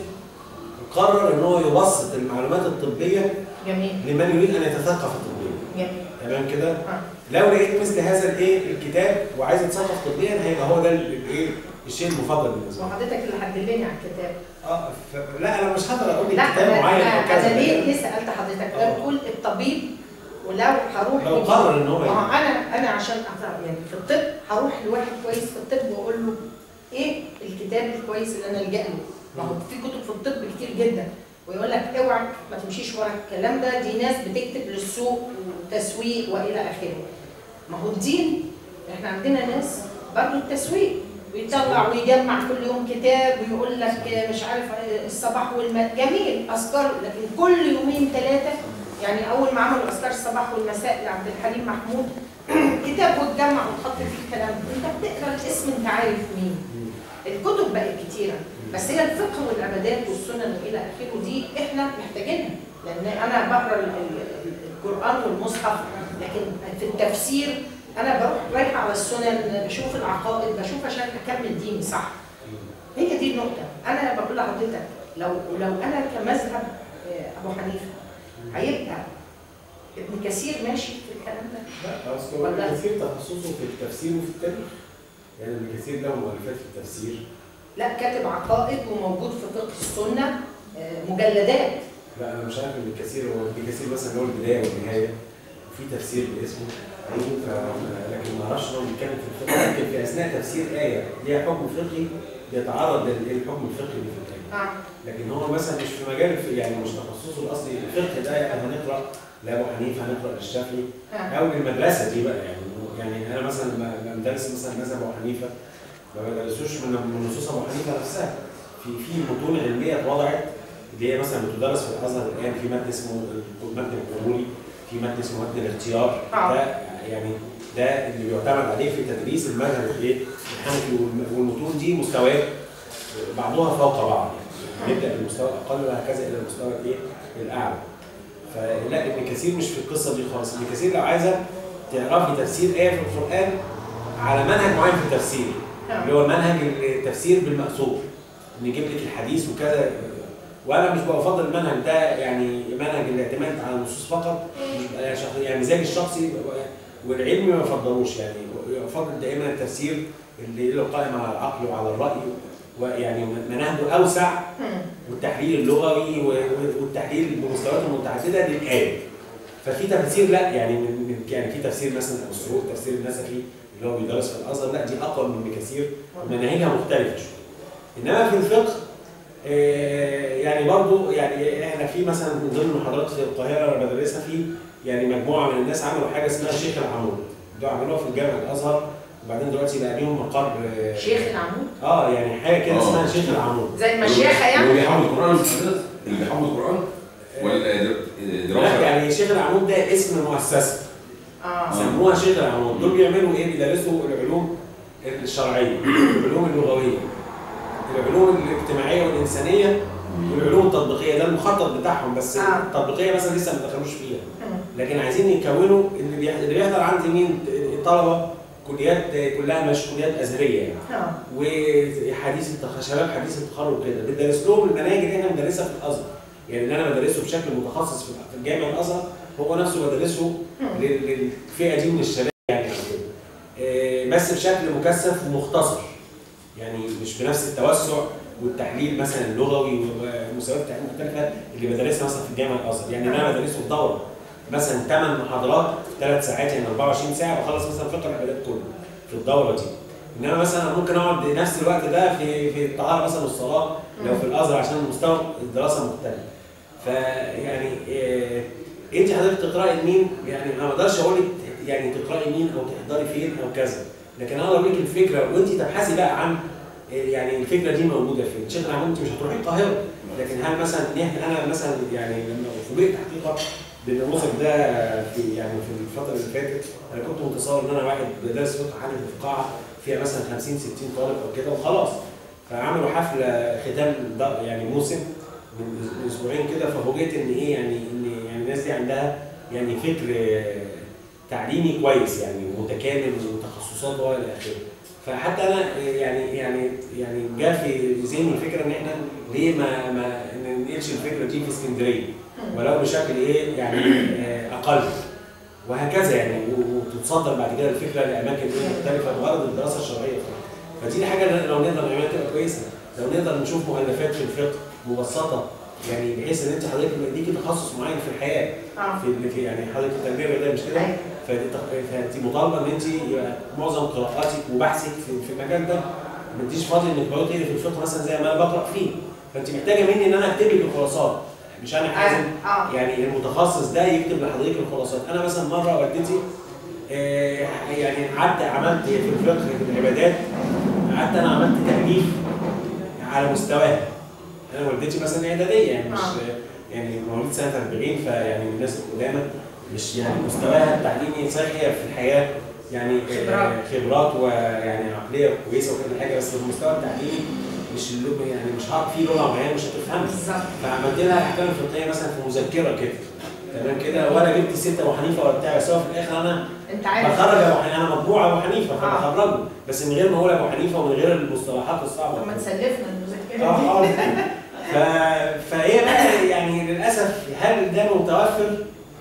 قرر ان هو يبسط المعلومات الطبيه جميل لمن يريد ان يتثقف الطبيا جميل تمام كده آه. لو لقيت مثل هذا الايه الكتاب وعايز يتثقف طبيا هيبقى هو ده الايه الشيء المفضل بالنسبه لي وحضرتك اللي هتدلني على الكتاب اه ف... لا انا مش هقدر اقول لك لا كتاب انا معين او انا كذا أنا ليه ليه سالت حضرتك آه. ده كل الطبيب ولو هروح لو لمين؟ قرر ان هو ما هو يعني. انا انا عشان أعرف يعني في الطب هروح لواحد كويس في الطب واقول له ايه الكتاب الكويس اللي انا الجا له ما هو في كتب في الطب كتير جدا ويقول لك اوعى ما تمشيش ورا الكلام ده دي ناس بتكتب للسوق وتسويق والى اخره ما هو الدين احنا عندنا ناس برضه التسويق ويطلع ويجمع كل يوم كتاب ويقول لك مش عارف الصباح والمساء جميل اذكار لكن كل يومين ثلاثه يعني اول ما عملوا اذكار الصباح والمساء لعبد الحليم محمود كتاب وتجمع وتحط فيه الكلام انت بتقرا الاسم انت عارف مين الكتب بقت كتيره بس هي الفقه والعبادات والسنن والى اخره دي احنا محتاجينها لان انا بقرا ال- ال- ال- القران والمصحف لكن في التفسير انا بروح رايحه على السنن بشوف العقائد بشوف عشان اكمل ديني صح هي دي النقطه انا بقول لحضرتك لو لو انا كمذهب آه، ابو حنيفه هيبقى ابن كثير ماشي في الكلام ده لا اصل هو ولا- ابن كثير تخصصه في التفسير وفي التاريخ يعني ابن كثير له مؤلفات في التفسير لا كاتب عقائد وموجود في فقه السنه آه، مجلدات لا انا مش عارف ابن كثير هو ابن كثير مثلا اللي هو البدايه والنهايه وفي تفسير باسمه ف لكن ما اعرفش هو بيتكلم في الفقه لكن في اثناء تفسير ايه ليها حكم فقهي بيتعرض للحكم الفقهي اللي في الايه اه لكن هو مثلا مش في مجال يعني مش تخصصه الاصلي الفقه ده يعني هنقرا لابو حنيفه هنقرا للشافعي اه او للمدرسه دي بقى يعني يعني انا مثلا لما بدرس مثلا مذهب ابو حنيفه ما بدرسوش من من نصوص ابو حنيفه نفسها في في متون علميه اتوضعت اللي هي مثلا بتدرس في الازهر الان في متن اسمه المتن القبولي في متن اسمه متن الاختيار آه. ده يعني ده اللي بيعتمد عليه في تدريس المذهب الايه الحنفي والم- والمتون دي مستويات بعضها فوق بعض يعني نبدا بالمستوى الاقل وهكذا الى المستوى الايه الاعلى فلا ابن كثير مش في القصه دي خالص ابن كثير لو عايزه تعرفي تفسير ايه في القران على منهج معين في التفسير اللي هو منهج التفسير بالمأثور نجيب لك الحديث وكذا وانا مش بفضل المنهج ده يعني منهج الاعتماد على النصوص فقط مش بقى شخ- يعني مزاج الشخصي والعلم ما بفضلوش يعني يفضل دائما التفسير اللي له قائم على العقل وعلى الراي ويعني مناهجه اوسع والتحليل اللغوي و- و- والتحليل بمستوياته المتعدده للايه ففي تفسير لا يعني من من- يعني في تفسير مثلا ابو السعود تفسير النسفي اللي هو بيدرس في الازهر لا دي اقوى من ابن كثير مناهجها مختلفه شويه انما في الفقه آه، يعني برضو يعني احنا في مثلا من ضمن المحاضرات في القاهره انا بدرسها في يعني مجموعه من الناس عملوا حاجه اسمها شيخ العمود دول عملوها في جامعه الازهر وبعدين دلوقتي بقى ليهم مقر آه، شيخ العمود اه يعني حاجه كده آه. اسمها شيخ العمود زي المشيخه يعني اللي بيحفظ القرآن مش حضرتك؟ اللي بيحفظ القرآن ولا در- لا دراسة؟ يعني شيخ العمود ده اسم مؤسسه اه سموها شيخ العمود دول بيعملوا ايه بيدرسوا العلوم الشرعيه العلوم اللغويه العلوم الاجتماعيه والانسانيه والعلوم التطبيقيه ده المخطط بتاعهم بس آه. التطبيقيه مثلا لسه ما دخلوش فيها مم. لكن عايزين يكونوا اللي بيح- اللي بيحضر عندي مين الطلبه كليات كلها مش كليات ازهريه يعني اه وحديث التخ... شباب حديث التخرج كده بندرس لهم المناهج اللي احنا بندرسها في الازهر يعني اللي انا بدرسه بشكل متخصص في في الجامعه الازهر هو نفسه بدرسه لل- للفئه دي من الشباب يعني أو كده. آه، بس بشكل مكثف ومختصر يعني مش بنفس التوسع والتحليل مثلا اللغوي ومستويات التحليل المختلفه اللي بدرسها مثلا في الجامعه الازهر يعني انا بدرسه في دوره مثلا 8 محاضرات ثلاث ساعات يعني 24 ساعه بخلص مثلا فقه العبادات كله في الدوره دي انما مثلا ممكن اقعد نفس الوقت ده في في الطهاره مثلا والصلاه لو في الازهر عشان مستوى الدراسه مختلف فيعني إيه انت حضرتك تقراي لمين يعني انا ما اقدرش اقول لك يعني تقراي مين او تحضري فين او كذا لكن انا اقول لك الفكره وانت تبحثي بقى عن إيه يعني الفكره دي موجوده فين شيخ العمود انت مش هتروحي القاهره لكن هل مثلا إحنا- انا مثلا يعني لما فوجئت حقيقه بالنموذج ده في يعني في الفتره اللي فاتت انا كنت متصور ان انا واحد بدرس فقه حنفي في قاعه فيها مثلا 50 60 طالب او كده وخلاص فعملوا حفله ختام ده- يعني موسم من أس- اسبوعين كده ففوجئت ان ايه يعني ان يعني الناس دي عندها يعني فكر آه، تعليمي كويس يعني متكامل وتخصصات والى اخره فحتى انا آه، يعني يعني يعني جاء في ذهني فكره ان احنا ليه ما ما ننقلش الفكره دي في اسكندريه ولو بشكل ايه يعني آه، اقل وهكذا يعني و- وتتصدر بعد كده الفكره لاماكن إيه مختلفه بغرض الدراسه الشرعيه فدي الحاجه اللي لو نقدر نعملها تبقى كويسه لو نقدر نشوف مؤلفات في الفقه مبسطه يعني بحيث ان انت حضرتك يبقى ليكي تخصص معين في الحياه اه في في يعني حضرتك التربيه الرياضيه مش كده؟ أيوة. فدي- فانت مطالبه ان انت يبقى معظم قراءاتك وبحثك في, في المجال ده ما انتيش فاضي انك تقعدي تقري في الفقه مثلا زي ما انا بقرا فيه فانت محتاجه مني ان انا اكتب لك الخلاصات مش انا حازم اه يعني المتخصص ده يكتب لحضرتك الخلاصات انا مثلا مره والدتي آه، يعني قعدت عملت في الفقه في العبادات قعدت انا عملت تاليف على مستواها انا والدتي مثلا اعداديه يعني مش آه. يعني مواليد سنه 40 فيعني من الناس القدامى مش يعني مستواها التعليمي صحيح هي في الحياه يعني آه، خبرات. خبرات ويعني عقليه كويسه وكل حاجه بس المستوى التعليمي مش اللغه يعني مش هعرف فيه لغه معينه مش هتفهمها بالظبط فعملت لها الاحكام الفقهيه مثلا في مذكره كده تمام كده وانا جبت ست ابو حنيفه ولا بتاع بس هو في الاخر انا انت عارف بخرج ابو حنيفه انا مطبوع ابو حنيفه آه. فبخرجه بس من غير ما اقول ابو حنيفه ومن غير المصطلحات الصعبه لما تسلفنا المذكره اه دي اه ف... فهي بقى يعني للاسف هل ده متوفر؟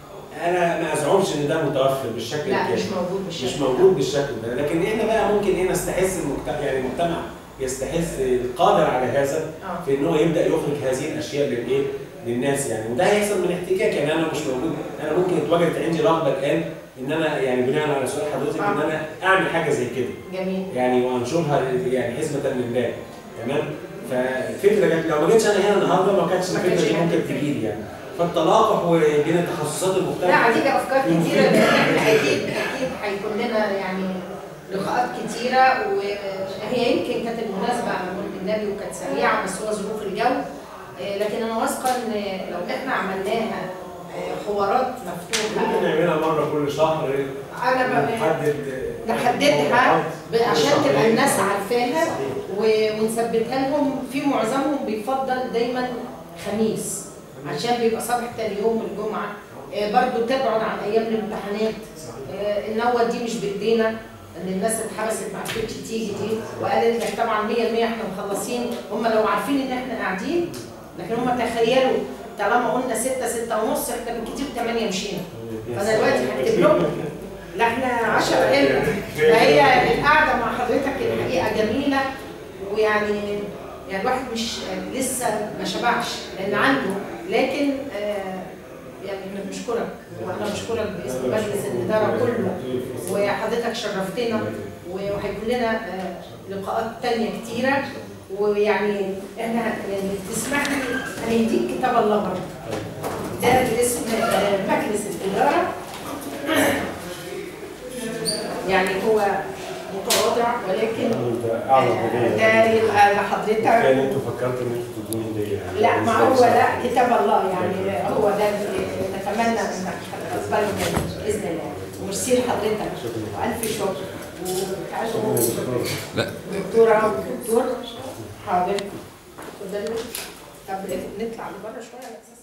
انا ما ازعمش ان ده متوفر بالشكل لا مش الكامل موجود بالشكل مش موجود بالشكل ده لكن احنا بقى ممكن ايه نستحث المجتمع يعني المجتمع يستحث القادر على هذا اه في ان هو يبدا يخرج هذه الاشياء للايه؟ للناس يعني وده هيحصل من احتكاك يعني انا مش موجود انا ممكن اتواجد عندي رغبه الان ان انا يعني بناء على سؤال حضرتك ان انا اعمل حاجه زي كده جميل يعني وانشرها يعني حزمه لله تمام فالفكره جت لو ما جتش انا هنا النهارده ما كانتش ما الفكره كانتش دي ممكن هتيجي. تجي لي يعني فالتلاقح وبين التخصصات لا المختلفه هتيجي افكار كتيره لان احنا اكيد اكيد هيكون لنا يعني لقاءات كتيره وهي يمكن كانت المناسبه على مولد النبي وكانت سريعه بس هو ظروف الجو آه، لكن انا واثقه ان لو احنا عملناها آه، حوارات ممكن مفتوحه نعملها مره كل شهر انا ب- نحدد نحددها عشان تبقى الناس عارفاها صحيح. و- ونثبتها لهم في معظمهم بيفضل دايما خميس عشان بيبقى صباح تاني يوم الجمعه آه، برضو تبعد عن ايام الامتحانات آه، النوة دي مش بايدينا ان الناس اتحبست ما عرفتش تيجي دي وقالت لك طبعا 100% احنا مخلصين هم لو عارفين ان احنا قاعدين لكن هم تخيلوا طالما قلنا 6 6 ونص احنا بالكتير 8 مشينا فانا دلوقتي هكتب لكم لا احنا 10 الا فهي القعده مع حضرتك الحقيقه جميله ويعني يعني الواحد مش لسه ما شبعش لان عنده لكن آه يعني احنا بنشكرك وانا بشكرك باسم مجلس الاداره كله وحضرتك شرفتنا وهيكون لنا آه لقاءات تانية كتيره ويعني احنا هن- يعني تسمح لي هنديك كتاب الله برضه ده باسم آه، مجلس الاداره يعني هو متواضع ولكن اعظم آه، هديه ده يبقى لحضرتك كان انتوا فكرتوا ان انتوا تدوني هديه يعني لا ما هو لا كتاب الله يعني هو ده اللي نتمنى انك تقبله منه باذن الله وميرسي لحضرتك والف شكر وتعالوا دكتوره ودكتور حاضر اتفضلي طب نطلع لبره شويه على اساس